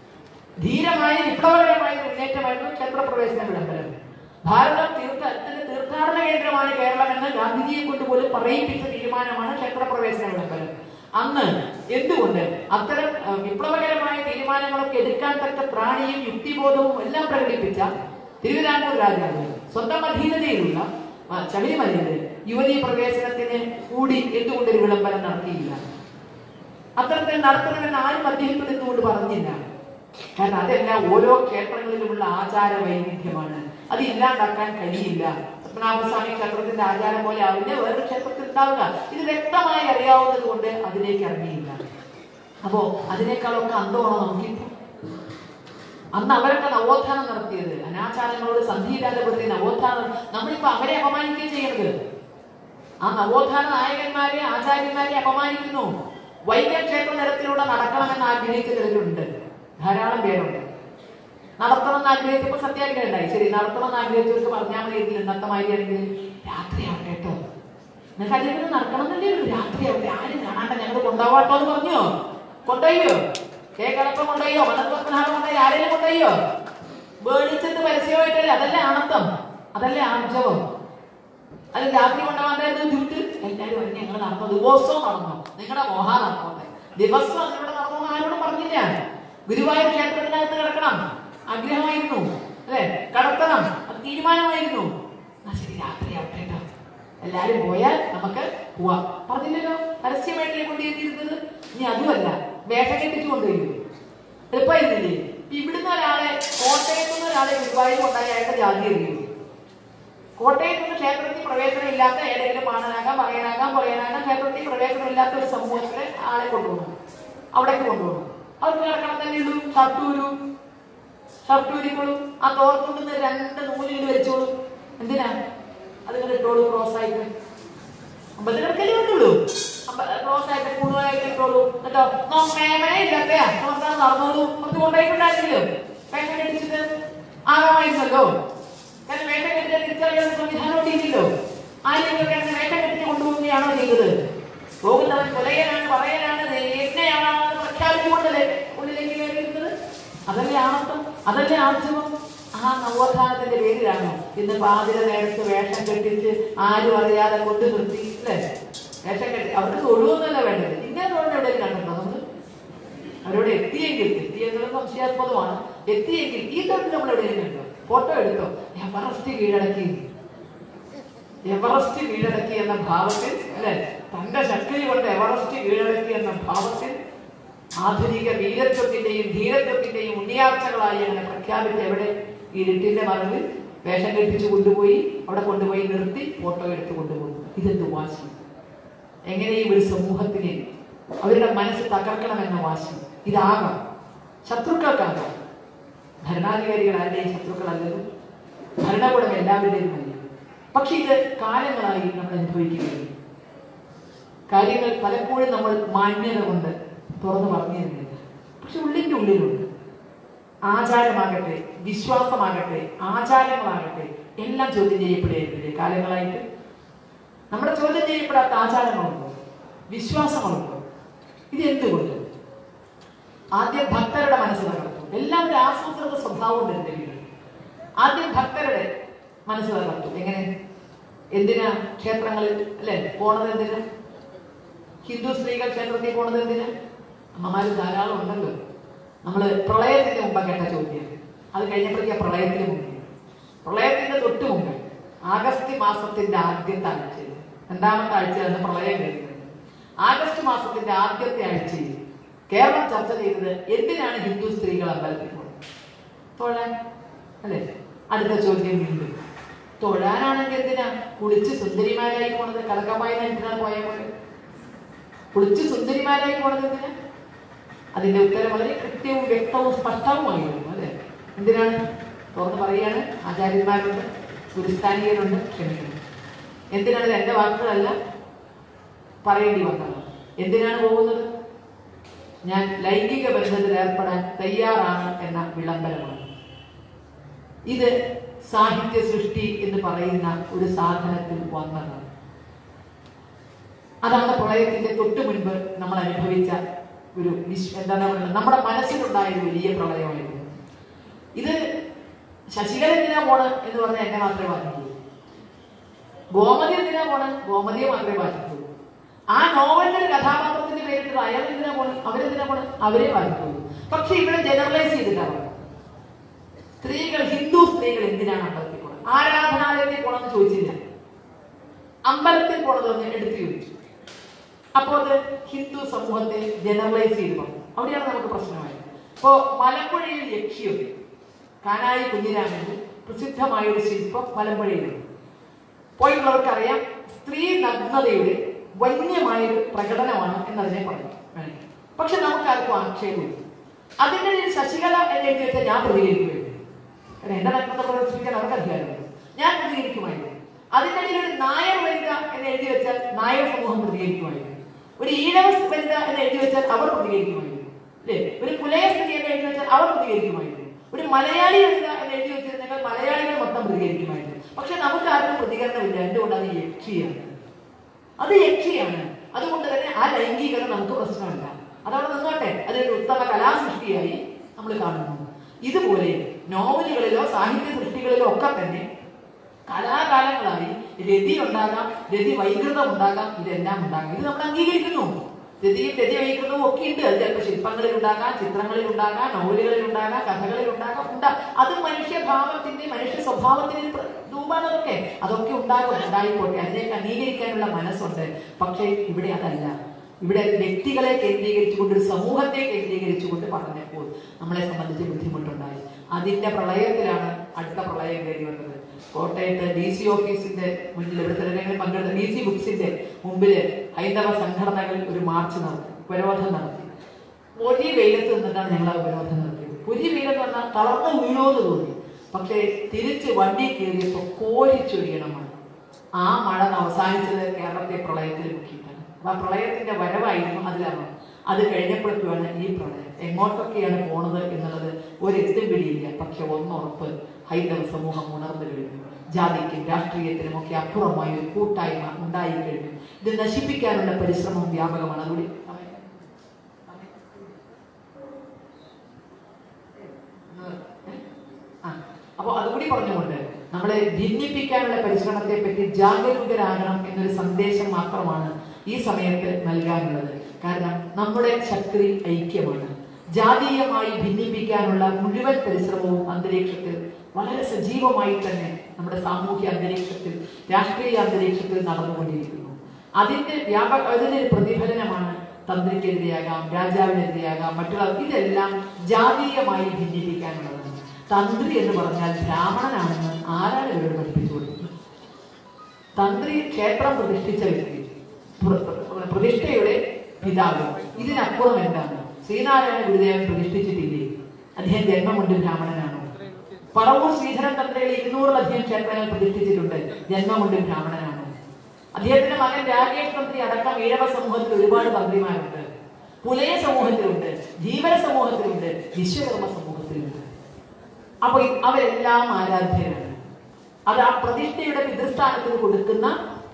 ധീരമായ വിപ്ലവകരമായ ഒരു മുന്നേറ്റമായിരുന്നു ക്ഷേത്രപ്രവേശന വിളംബരം ഭാരതം തീർത്ഥത്തിന്റെ തീർത്ഥാടന കേന്ദ്രമാണ് കേരളം എന്ന് ഗാന്ധിജിയെ കൊണ്ട് പോലും പറയിപ്പിച്ച തീരുമാനമാണ് ക്ഷേത്രപ്രവേശന വിളംബരം അന്ന് എന്തുകൊണ്ട് അത്തരം അഹ്, വിപ്ലവകരമായ തീരുമാനങ്ങളൊക്കെ എടുക്കാൻ തക്ക ത്രാണിയും യുക്തിബോധവും എല്ലാം പ്രകടിപ്പിച്ച തിരുവിതാംകൂർ രാജാവ് സ്വന്തം അധീനതയിലുള്ള ആ, ശബരിമലയില് യുവതീ പ്രവേശനത്തിന് കൂടി എന്തുകൊണ്ട് ഒരു വിളംബരം നടത്തിയില്ല അത്തരത്തിൽ നടത്തണമെന്ന് ആരും അദ്ദേഹത്തോട് എന്തുകൊണ്ട് പറഞ്ഞില്ല കാരണം അതെല്ലാം ഓരോ ക്ഷേത്രങ്ങളിലുമുള്ള ആചാര വൈവിധ്യമാണ് അത് ഇല്ലാണ്ടാക്കാൻ കഴിയില്ല പത്മനാഭസ്വാമി ക്ഷേത്രത്തിന്റെ ആചാരം പോലെ ആവില്ല വേറൊരു ക്ഷേത്രത്തിൽ ഉണ്ടാവുക ഇത് വ്യക്തമായി അറിയാവുന്നത് കൊണ്ട് അതിലേക്ക് ഇറങ്ങിയില്ല അപ്പോ അതിനേക്കാളൊക്കെ അന്തമാണോ നമുക്കിപ്പോ അന്ന് അവരൊക്കെ നവോത്ഥാനം നടത്തിയത് അനാചാരങ്ങളോട് സന്ധിയില്ലാതെ പ്രതി നവോത്ഥാനം നമ്മളിപ്പോ അവരെ അപമാനിക്കുകയും ചെയ്യുന്നത് ആ നവോത്ഥാന നായകന്മാരെ ആചാര്യന്മാരെ അപമാനിക്കുന്നു വൈക്കം ക്ഷേത്ര നിരത്തിലൂടെ നടക്കണമെന്ന് ആഗ്രഹിച്ച ചിലരുണ്ട് ധാരാളം പേരുണ്ട് നടത്തണമെന്ന് ആഗ്രഹിച്ചപ്പോൾ സത്യാഗ്രഹം ഉണ്ടായി ശരി നടത്തണമെന്ന് ആഗ്രഹിച്ചവർക്ക് പറഞ്ഞാൽ മതി ഇതിൽ ഇന്നത്തെ മാതിരിയാണെങ്കിൽ രാത്രിയാവട്ടെ കേട്ടോ നിങ്ങൾക്ക് അതിലേക്ക് നടക്കണം എന്നല്ലേ ഉള്ളൂ രാത്രിയാവട്ടെ ആരും കാണാണ്ട ഞങ്ങൾ കൊണ്ടുപോകാട്ടോ എന്ന് പറഞ്ഞോ കൊണ്ടുപോയോ കെ കലപ്പം കൊണ്ടുപോയോ മണപ്പത്മനാഭം കൊണ്ടുപോയി ആരെങ്കിലും കൊണ്ടുപോയോ വേടിച്ചത് പരസ്യമായിട്ടല്ലേ അതല്ലേ ആണത്തം അതല്ലേ ആർജവം അത് രാത്രി കൊണ്ടുപോകാണ്ടായിരുന്നു ബുദ്ധിമുട്ട് എല്ലാവരും പറഞ്ഞു ഞങ്ങൾ നടന്നു ദിവസവും നടന്നു നിങ്ങളുടെ മോഹ നടന്നോട്ടെ ദിവസം അതിലൂടെ നടന്നു ആരോടും പറഞ്ഞില്ല ഗുരുവായൂർ ക്ഷേത്രത്തിനകത്ത് കിടക്കണം ആഗ്രഹമായിരുന്നു അല്ലെ കടത്തണം അത് തീരുമാനമായിരുന്നു എന്നാ ശരി രാത്രി ആവട്ടെ കേട്ടോ എല്ലാരും പോയാൽ നമുക്ക് പോവാം പറഞ്ഞില്ലല്ലോ പരസ്യമായിട്ടല്ലേ കൊണ്ടുവരുന്നത് ഇനി അതുമല്ല വേഷം കെട്ടിച്ചു കൊണ്ടുവരും എളുപ്പമായിരുന്നില്ലേ ഇവിടുന്ന് ഒരാളെ കോട്ടയത്ത് നിന്ന് ഒരാളെ ഗുരുവായൂർ കൊണ്ടായി അയാളുടെ ജാതി അറിയുള്ളൂ കോട്ടയത്ത് നിന്ന് ക്ഷേത്രത്തിൽ പ്രവേശനം ഇല്ലാത്ത ഏതെങ്കിലും പാണനാകാം പറയാനാകാം പറയാനാകാം ക്ഷേത്രത്തിൽ പ്രവേശനം ഇല്ലാത്ത ഒരു സമൂഹത്തിലെ ആളെ കൊണ്ടുപോകണം അവിടേക്ക് കൊണ്ടുപോകണം അവർക്ക് കിടക്കണം തന്നെ ഉള്ളൂ ഷർട്ടൂരു ഷർട്ടൂരിക്കോളും ആ തോർത്തുണ്ടെന്ന് രണ്ട് നൂലിൽ വെച്ചോളൂ എന്തിനാ അത് ഇങ്ങനെ ഇട്ടോളൂ ക്രോസ് ആയിട്ട് അമ്പലത്തിൽ കിടക്കല്ലേ വേണ്ടുള്ളൂ ക്രോസ് ആയിട്ട് കൂടുതലായിട്ട് ഇട്ടോളൂ കേട്ടോ മേമനെ ഇല്ലാത്തയാ നോക്കാൻ നടന്നോളൂ കുറച്ച് കൊണ്ടുപോയിട്ടുണ്ടായിരുന്നല്ലോ വേഷം കെട്ടിച്ചിട്ട് ആകാമായിരുന്നല്ലോ കാരണം വേഷം കെട്ടിച്ച തിരിച്ചറിയാൻ സംവിധാനം ഇല്ലല്ലോ ആരെങ്കിലും അങ്ങനെ വേഷം കെട്ടിച്ച് കൊണ്ടുപോവുകയാണോ ചെയ്തത് പോകുന്നവൻ കൊലയനാണ് പറയനാണ് എന്നെയാണെന്ന് പ്രഖ്യാപിച്ചുകൊണ്ടല്ലേ ഉള്ളിലേക്ക് കയറിയിരുന്നത് അതല്ലേ ആണത്തം അതല്ലേ ആർജവം ആ നവോത്ഥാനത്തിന്റെ പേരിലാണോ ഇന്ന് പാതിര നേരത്ത് വേഷം കെട്ടിച്ച് ആരും അറിയാതെ കൊണ്ട് നിർത്തി അല്ലേ വേഷം കെട്ടി അവർക്ക് തൊഴുവെന്നല്ല വേണ്ടത് ഇങ്ങനെ തൊഴിൽ എവിടെയും കണ്ടിട്ടുണ്ടോ നമ്മൾ അവരോട് എത്തിയെങ്കിൽ എത്തി എന്നുള്ളത് സംശയാസ്പദമാണ് എത്തിയെങ്കിൽ ഈ തൊഴിൽ നമ്മൾ എവിടെയും കണ്ടോ ഫോട്ടോ എടുത്തോ ഞാൻ ഫറസ്റ്റ് കീഴടക്കി എവറസ്റ്റ് കീഴടക്കി എന്ന ഭാവത്തിൽ അല്ലെ തന്റെ ശക്തി കൊണ്ട് എവറസ്റ്റ് കീഴടക്കി എന്ന ഭാവത്തിൽ ആധുനിക വീരത്വത്തിന്റെയും ധീരത്വത്തിന്റെയും ഉണ്ണിയാർച്ചകളായി അങ്ങനെ പ്രഖ്യാപിച്ച എവിടെ ഇരുട്ടിന്റെ മറവിൽ വേഷം കെട്ടിച്ചു കൊണ്ടുപോയി അവിടെ കൊണ്ടുപോയി നിർത്തി ഫോട്ടോ എടുത്ത് കൊണ്ടുപോകുന്നു ഇതെന്ത് വാശി എങ്ങനെയും ഒരു സമൂഹത്തിനെ അവരുടെ മനസ്സ് തകർക്കണമെന്ന വാശി ഇതാകാം ശത്രുക്കൾക്കാകാം ഭരണാധികാരികൾ ആരുടെയും ശത്രുക്കളല്ലല്ലോ ഭരണകൂടം എല്ലാവരുടെയും അല്ല പക്ഷെ ഇത് കാലങ്ങളായി നമ്മൾ അനുഭവിക്കുകയാണ് കാര്യങ്ങൾ പലപ്പോഴും നമ്മൾ മാന്യത കൊണ്ട് തുറന്നു പറഞ്ഞു തരുന്നില്ല പക്ഷെ ഉള്ളിന്റെ ഉള്ളിലുണ്ട് ആചാരമാകട്ടെ വിശ്വാസമാകട്ടെ ആചാരങ്ങളാകട്ടെ എല്ലാം ചോദ്യം ചെയ്യപ്പെടുകയായിരുന്നില്ലേ കാലങ്ങളായിട്ട് നമ്മുടെ ചോദ്യം ചെയ്യപ്പെടാത്ത ആചാരങ്ങളുണ്ടോ വിശ്വാസങ്ങളുണ്ടോ ഇത് എന്തുകൊണ്ട് ആദ്യം ഭക്തരുടെ മനസ്സ് തകർത്തു എല്ലാവരും ആസൂത്രിത സ്വഭാവം വരുന്നില്ല ആദ്യം ഭക്തരുടെ മനസ്സ് തകർത്തു എങ്ങനെ എന്തിനാ ക്ഷേത്രങ്ങളിൽ അല്ലെ പോണത് എന്തിനാ ഹിന്ദു സ്ത്രീകൾ ക്ഷേത്രത്തിൽ പോണത് എന്തിനാ അമ്മമാര് ധാരാളം ഉണ്ടല്ലോ നമ്മള് പ്രളയത്തിന്റെ മുമ്പ് കേട്ട ചോദ്യം അത് കഴിഞ്ഞപ്പോഴേക്കും പ്രളയത്തിന് മുമ്പ് പ്രളയത്തിന്റെ തൊട്ട് മുമ്പ് ആഗസ്റ്റ് മാസത്തിന്റെ ആദ്യത്തെ ആഴ്ചയിൽ രണ്ടാമത്തെ ആഴ്ചയാണ് പ്രളയം കഴിഞ്ഞത് ആഗസ്റ്റ് മാസത്തിന്റെ ആദ്യത്തെ ആഴ്ചയിൽ കേരളം ചർച്ച ചെയ്തത് എന്തിനാണ് ഹിന്ദു സ്ത്രീകൾ അമ്പലത്തിൽ പോകുന്നത് തൊഴാൻ അല്ലേ അടുത്ത ചോദ്യം വീണ്ടും തൊഴാനാണെങ്കിൽ എന്തിനാ കുളിച്ച് സുന്ദരിമാരായി പോണത് കടക്കപ്പായ എന്തിനാണ് പോയ പോലെ കുളിച്ച് സുന്ദരിമാരായി പോണത് എന്തിനാ അതിന്റെ ഉത്തരം വളരെ കൃത്യവും വ്യക്തവും സ്പഷ്ടവുമായിരുന്നു അല്ലെ എന്തിനാണ് തുറന്ന് പറയാണ് ആചാര്യന്മാരുണ്ട് ഗുരുസ്ഥാനികരുണ്ട് ക്ഷമിക്കണം എന്തിനാണ് ഇത് എന്റെ വാക്കുകളല്ല പറയേണ്ടി വന്നത് എന്തിനാണ് പോകുന്നത് ഞാൻ ലൈംഗിക ബന്ധത്തിൽ ഏർപ്പെടാൻ തയ്യാറാണ് എന്ന വിളംബരമാണ് ഇത് സാഹിത്യ സൃഷ്ടി എന്ന് പറയുന്ന ഒരു സാധനത്തിൽ വന്നതാണ് അതാണ് പ്രളയത്തിന്റെ തൊട്ടു മുൻപ് നമ്മൾ അനുഭവിച്ച ഒരു വിശ്വ എന്താണ് പറയുന്നത് നമ്മുടെ മനസ്സിലുണ്ടായ ഒരു വലിയ പ്രളയമായിരുന്നു ഇത് ശശികല എന്തിനാ പോണ് എന്ന് പറഞ്ഞാൽ എന്നെ മാത്രമേ ബാധിക്കൂ ഗോമതി എന്തിനാ പോണ് ഗോമതിയെ മാത്രമേ ബാധിക്കൂ ആ നോവലിന്റെ ഒരു കഥാപാത്രത്തിന്റെ പേരിട്ട് അയാൾ എന്തിനാ പോണ് അവരെന്തിനാ പോണ് അവരെ ബാധിക്കുള്ളൂ പക്ഷെ ഇവിടെ ജനറലൈസ് ചെയ്തിട്ടാണ് സ്ത്രീകൾ ഹിന്ദു സ്ത്രീകൾ എന്തിനാണ് അമ്പലത്തിൽ പോണത് ആരാധനാലയത്തിൽ പോണെന്ന് ചോദിച്ചില്ല അമ്പലത്തിൽ പോണതെന്ന് എടുത്തു ചോദിച്ചു അപ്പോൾ അത് ഹിന്ദു സമൂഹത്തെ ജനറലൈസ് ചെയ്തു പറഞ്ഞു അവിടെയാണ് നമുക്ക് പ്രശ്നമായത് ഇപ്പോ മലമ്പുഴയിൽ യക്ഷിയുണ്ട് കാനായി കുഞ്ഞിരാമന്റെ പ്രസിദ്ധമായ ഒരു ശില്പം മലമ്പുഴയിലുണ്ട് പോയിട്ടുള്ളവർക്കറിയാം സ്ത്രീ നഗ്നതയുടെ വന്യമായൊരു പ്രകടനമാണ് എന്നതിനെ പറഞ്ഞു വേണമെങ്കിൽ. പക്ഷെ നമുക്ക് ആർക്കും ആക്ഷേപമില്ല അതിന്റെ ഇടയിൽ ശശികല എന്ന് എഴുതി വെച്ചാൽ ഞാൻ പ്രതികരിക്കുകയുള്ളൂ കാരണം എന്റെ നഗ്നത പ്രദർശിപ്പിക്കാൻ അവർക്ക് അധികാരമുണ്ട് ഞാൻ പ്രതികരിക്കുമായിരുന്നു അതിന്റെ ഇടയിൽ ഒരു നായർ വനിത എന്ന് എഴുതി വെച്ചാൽ നായർ സമൂഹം പ്രതികരിക്കുമായിരുന്നു ഒരു ഈഴവ വനിത എന്ന് എഴുതി വെച്ചാൽ അവർ പ്രതികരിക്കുമായിരുന്നു അല്ലേ ഒരു പുലയ സ്ത്രീ എന്ന് എഴുതി വെച്ചാൽ അവർ പ്രതികരിക്കുമായിരുന്നു ഒരു മലയാളി വനിത എന്ന് എഴുതി വെച്ചിരുന്നെങ്കിൽ മലയാളികൾ മൊത്തം പ്രതികരിക്കുമായിരുന്നു പക്ഷെ നമുക്ക് ആർക്കും പ്രതികരണമില്ല എന്തുകൊണ്ട് അത് യക്ഷിയാണ് അത് യക്ഷിയാണ് അതുകൊണ്ട് തന്നെ ആ ലൈംഗികത നമുക്ക് പ്രശ്നമില്ല അതവിടെ നിന്നോട്ടെ അതൊരു ഉത്തമ കലാസൃഷ്ടിയായി നമ്മൾ കാണുന്നു ഇതുപോലെ നോവലുകളിലോ സാഹിത്യ സൃഷ്ടികളിലോ ഒക്കെ തന്നെ കലാകാലങ്ങളായി രതി ഉണ്ടാകാം രതി വൈകൃതം ഉണ്ടാകാം ഇതെല്ലാം ഉണ്ടാകാം ഇത് നമ്മൾ അംഗീകരിക്കുന്നു രതിയും രതി വൈകൃതവും ഒക്കെ ഉണ്ട് അത് ചിലപ്പോൾ ശില്പങ്ങളിൽ ഉണ്ടാകാം ചിത്രങ്ങളിൽ ഉണ്ടാകാം നോവലുകളിൽ ഉണ്ടാകാം കഥകളിൽ ഉണ്ടാകാം ഉണ്ടാ അത് മനുഷ്യഭാവത്തിന്റെ മനുഷ്യ സ്വഭാവത്തിന്റെ ഒരു പ്ര- രൂപമാണ് അതൊക്കെ അതൊക്കെ ഉണ്ടാകും ഉണ്ടായിക്കോട്ടെ അതിനെയൊക്കെ അംഗീകരിക്കാനുള്ള മനസ്സുണ്ട് പക്ഷേ ഇവിടെ അതല്ല ഇവിടെ വ്യക്തികളെ കേന്ദ്രീകരിച്ചുകൊണ്ട് ഒരു സമൂഹത്തെ കേന്ദ്രീകരിച്ചുകൊണ്ട് പറഞ്ഞപ്പോൾ നമ്മളെ സംബന്ധിച്ച് ബുദ്ധിമുട്ടുണ്ടായി അതിന്റെ പ്രളയത്തിലാണ് അടുത്ത പ്രളയം കയറി വന്നത് കോട്ടയത്ത് ഡി സി ഓഫീസിന്റെ മുന്നിൽ ഇവിടുത്തെ ജനങ്ങൾ പങ്കെടുത്ത ഡി സി ബുക്സിന്റെ മുമ്പിൽ ഹൈന്ദവ സംഘടനകൾ ഒരു മാർച്ച് നടത്തി ഉപരോധം നടത്തി ഒരു വെയിലത്ത് നിന്നിട്ടാണ് ഞങ്ങൾ ആ ഉപരോധം നടത്തിയത് ഒരു വെയിലെന്ന് പറഞ്ഞാൽ തളർന്ന് വീണോന്ന് തോന്നി പക്ഷേ തിരിച്ച് വണ്ടി കയറിയപ്പോൾ കോരിച്ചൊരിയണം മഴ ആ മഴ അവസാനിച്ചത് കേരളത്തെ പ്രളയത്തിൽ മുക്കിയിട്ടാണ് അപ്പൊ ആ പ്രളയത്തിന്റെ വരവായിരുന്നു അതിലാണ് അത് കഴിഞ്ഞപ്പോഴേക്കുമാണ് ഈ പ്രളയം എങ്ങോട്ടൊക്കെയാണ് പോണത് എന്നുള്ളത് ഒരെത്തും പിടിയില്ല പക്ഷെ ഒന്നുറപ്പ് ഹൈന്ദവ സമൂഹം ഉണർന്നു കഴിഞ്ഞു ജാതിക്കും രാഷ്ട്രീയത്തിനും ഒക്കെ അപ്പുറമായ ഒരു കൂട്ടായ്മ ഉണ്ടായി കഴിഞ്ഞു ഇത് നശിപ്പിക്കാനുള്ള പരിശ്രമം വ്യാപകമാണ് അതുകൂടി സമയം സമയം ആ അപ്പോൾ അതുകൂടി പറഞ്ഞുകൊണ്ട് നമ്മളെ ഭിന്നിപ്പിക്കാനുള്ള പരിശ്രമത്തെ പറ്റി ജാഗരൂകരാകണം എന്നൊരു സന്ദേശം മാത്രമാണ് ഈ സമയത്ത് നൽകാനുള്ളത് കാരണം നമ്മുടെ ശക്തി ഐക്യമാണ് ജാതീയമായി ഭിന്നിപ്പിക്കാനുള്ള മുഴുവൻ പരിശ്രമവും അന്തരീക്ഷത്തിൽ വളരെ സജീവമായി തന്നെ നമ്മുടെ സാമൂഹ്യ അന്തരീക്ഷത്തിൽ രാഷ്ട്രീയ അന്തരീക്ഷത്തിൽ നടന്നുകൊണ്ടിരിക്കുന്നു അതിന്റെ വ്യാപക അതിന്റെ ഒരു പ്രതിഫലനമാണ് തന്ത്രിക്കെതിരെയാകാം രാജാവിനെതിരെയാകാം മറ്റുള്ള ഇതെല്ലാം ജാതീയമായി ഭിന്നിപ്പിക്കാനുള്ളതാണ് തന്ത്രി എന്ന് പറഞ്ഞാൽ ബ്രാഹ്മണനാണെന്ന് ആരാണ് ഇവരോട് പഠിപ്പിച്ചു കൊടുക്കുന്നത് തന്ത്രി ക്ഷേത്രം പ്രതിഷ്ഠിച്ച വ്യക്തി പ്ര- പ്ര- പ്രതിഷ്ഠയുടെ പിതാവ് ഇതിനപ്പുറം എന്താണ് ശ്രീനാരായണ ഗുരുദേവൻ പ്രതിഷ്ഠിച്ചിട്ടില്ലേ അദ്ദേഹം ജന്മമുണ്ട് ബ്രാഹ്മണനാണോ പറവൂർ ശ്രീധരൻ തന്ത്രികൾ ഇരുന്നൂറിലധികം ക്ഷേത്രങ്ങൾ പ്രതിഷ്ഠിച്ചിട്ടുണ്ട് ജന്മമുണ്ട് ബ്രാഹ്മണനാണോ അദ്ദേഹത്തിന്റെ മകൻ രാകേഷ് തന്ത്രി അടക്കം ഈഴവ സമൂഹത്തിൽ ഒരുപാട് തന്ത്രിമാരുണ്ട് പുലയ സമൂഹത്തിലുണ്ട് ജീവന സമൂഹത്തിലുണ്ട് വിശ്വകർമ്മ സമൂഹത്തിലുണ്ട് അപ്പൊ ഇ- അവരെല്ലാം ആരാധ്യരാണ് അത് ആ പ്രതിഷ്ഠയുടെ പിതൃസ്ഥാനത്തിന് കൊടുക്കുന്ന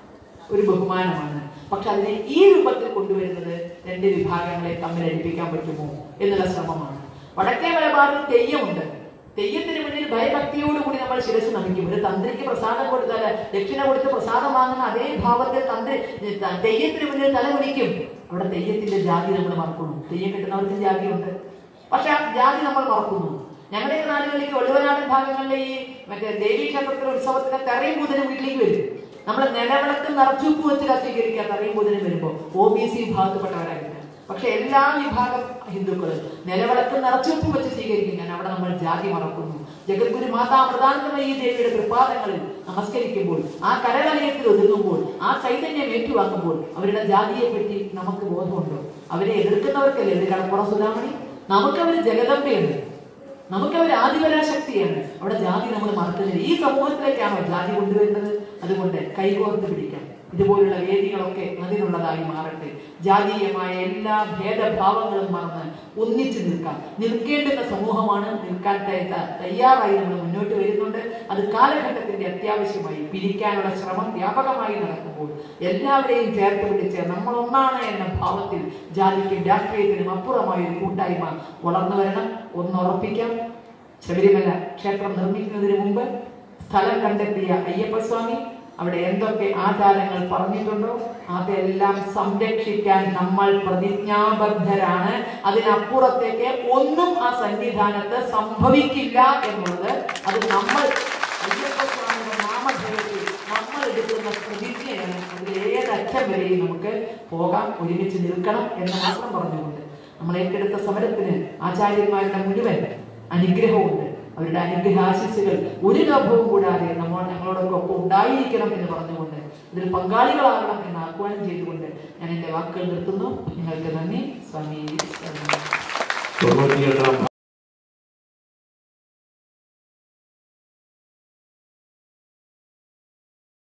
ഒരു ബഹുമാനമാണ് പക്ഷെ അതിനെ ഈ രൂപത്തിൽ കൊണ്ടുവരുന്നത് രണ്ട് വിഭാഗങ്ങളെ തമ്മിൽ അടുപ്പിക്കാൻ പറ്റുമോ എന്നുള്ള ശ്രമമാണ് വടക്കേ മലബാറിൽ തെയ്യമുണ്ട് തെയ്യത്തിന് മുന്നിൽ ഭയഭക്തിയോടുകൂടി നമ്മൾ ശിരസ് നമിക്കും ഒരു തന്ത്രിക്ക് പ്രസാദം കൊടുത്താൽ ദക്ഷിണ കൊടുത്ത് പ്രസാദം വാങ്ങുന്ന അതേ ഭാവത്തിൽ തന്ത്രി ത- തെയ്യത്തിന് മുന്നിൽ തലകുനിക്കും അവിടെ തെയ്യത്തിന്റെ ജാതി നമ്മൾ മറക്കുന്നു തെയ്യം കിട്ടുന്നവർക്കും ജാതിയുണ്ട് പക്ഷെ ആ ജാതി നമ്മൾ മറക്കുന്നു ഞങ്ങളുടെ നാടുകളിലേക്ക് ഒളിവനാടൻ ഭാഗങ്ങളിലെ ഈ മറ്റേ ദേവീ ക്ഷേത്രത്തിലെ ഉത്സവത്തിന് തെറയും ബുധനും വീട്ടിലേക്ക് വരും നമ്മൾ നിലവിളക്ക് നിറച്ചുപ്പ് വെച്ച് കത്തിക്കരിക്കുക തെറയും ബുധനും വരുമ്പോൾ ഒ ബി സി വിഭാഗത്തിൽപ്പെട്ടവരായിട്ട് പക്ഷെ എല്ലാ വിഭാഗം ഹിന്ദുക്കളും നിലവിളക്ക് നിറച്ചുപ്പ് വെച്ച് സ്വീകരിക്കും ഞാൻ അവിടെ നമ്മൾ ജാതി മറക്കുന്നു ജഗദ്ഗുരു മാതാ അമൃതാനന്ദമയി ദേവിയുടെ കൃപാദങ്ങളിൽ നമസ്കരിക്കുമ്പോൾ ആ കരവലയത്തിൽ ഒതുങ്ങുമ്പോൾ ആ ചൈതന്യം ഏറ്റുവാങ്ങുമ്പോൾ അവരുടെ ജാതിയെ പറ്റി നമുക്ക് ബോധമുണ്ടോ അവരെ എതിർക്കുന്നവർക്കല്ലേ ഇത് കടപ്പുറം സുധാമണി നമുക്കവര് ജഗദമ്പയുണ്ട് നമുക്കവർ ആദിപരാശക്തിയാണ് അവിടെ ജാതി നമ്മൾ മറക്കുന്നില്ല ഈ സമൂഹത്തിലേക്കാണോ ജാതി കൊണ്ടുവരുന്നത് അതുകൊണ്ട് കൈകോർത്ത് പിടിക്കാം ഇതുപോലുള്ള വേദികളൊക്കെ അതിനുള്ളതായി മാറട്ടെ ജാതീയമായ എല്ലാ ഭേദഭാവങ്ങളും മറന്ന് ഒന്നിച്ചു നിൽക്കാം നിൽക്കേണ്ടുന്ന സമൂഹമാണ് നിൽക്കാൻ തയ്യ- തയ്യാറായി നമ്മൾ മുന്നോട്ട് വരുന്നുണ്ട് അത് കാലഘട്ടത്തിന്റെ അത്യാവശ്യമായി പിരിക്കാനുള്ള ശ്രമം വ്യാപകമായി നടക്കുമ്പോൾ എല്ലാവരെയും ചേർത്ത് പിടിച്ച് നമ്മൾ ഒന്നാണ് എന്ന ഭാവത്തിൽ ജാതിക്കും രാഷ്ട്രീയത്തിനും അപ്പുറമായ ഒരു കൂട്ടായ്മ വളർന്നു വരണം ഒന്നുറപ്പിക്കാം ശബരിമല ക്ഷേത്രം നിർമ്മിക്കുന്നതിന് മുമ്പ് സ്ഥലം കണ്ടെത്തിയ അയ്യപ്പസ്വാമി അവിടെ എന്തൊക്കെ ആചാരങ്ങൾ പറഞ്ഞിട്ടുണ്ടോ അതെല്ലാം സംരക്ഷിക്കാൻ നമ്മൾ പ്രതിജ്ഞാബദ്ധരാണ് അതിനപ്പുറത്തേക്ക് ഒന്നും ആ സന്നിധാനത്ത് സംഭവിക്കില്ല എന്നുള്ളത് അത് നമ്മൾ അയ്യപ്പസ്വാമിയുടെ നാമധേയത്തിൽ നമ്മൾ എടുക്കുന്ന പ്രതിജ്ഞയാണ് അതിൽ ഏതറ്റം വരെയും നമുക്ക് പോകാം ഒരുമിച്ച് നിൽക്കണം എന്ന് മാത്രം പറഞ്ഞുകൊണ്ട് നമ്മൾ ഏറ്റെടുത്ത സമരത്തിന് ആചാര്യന്മാരുടെ മുഴുവൻ അനുഗ്രഹമുണ്ട് അവരുടെ അനുഗ്രഹാശിസുകൾ ഒരു ലോഭവും കൂടാതെ നമ്മൾ ഞങ്ങളോടൊക്കെ ഒപ്പം ഉണ്ടായിരിക്കണം എന്ന് പറഞ്ഞുകൊണ്ട് ഇതിൽ പങ്കാളികളാകണം എന്ന് ആഹ്വാനം ചെയ്തുകൊണ്ട് ഞാൻ എൻ്റെ വാക്കുകൾ നിർത്തുന്നു നിങ്ങൾക്ക് നന്ദി സ്വാമി ശരണം. തൊണ്ണൂറ്റിയെട്ടാം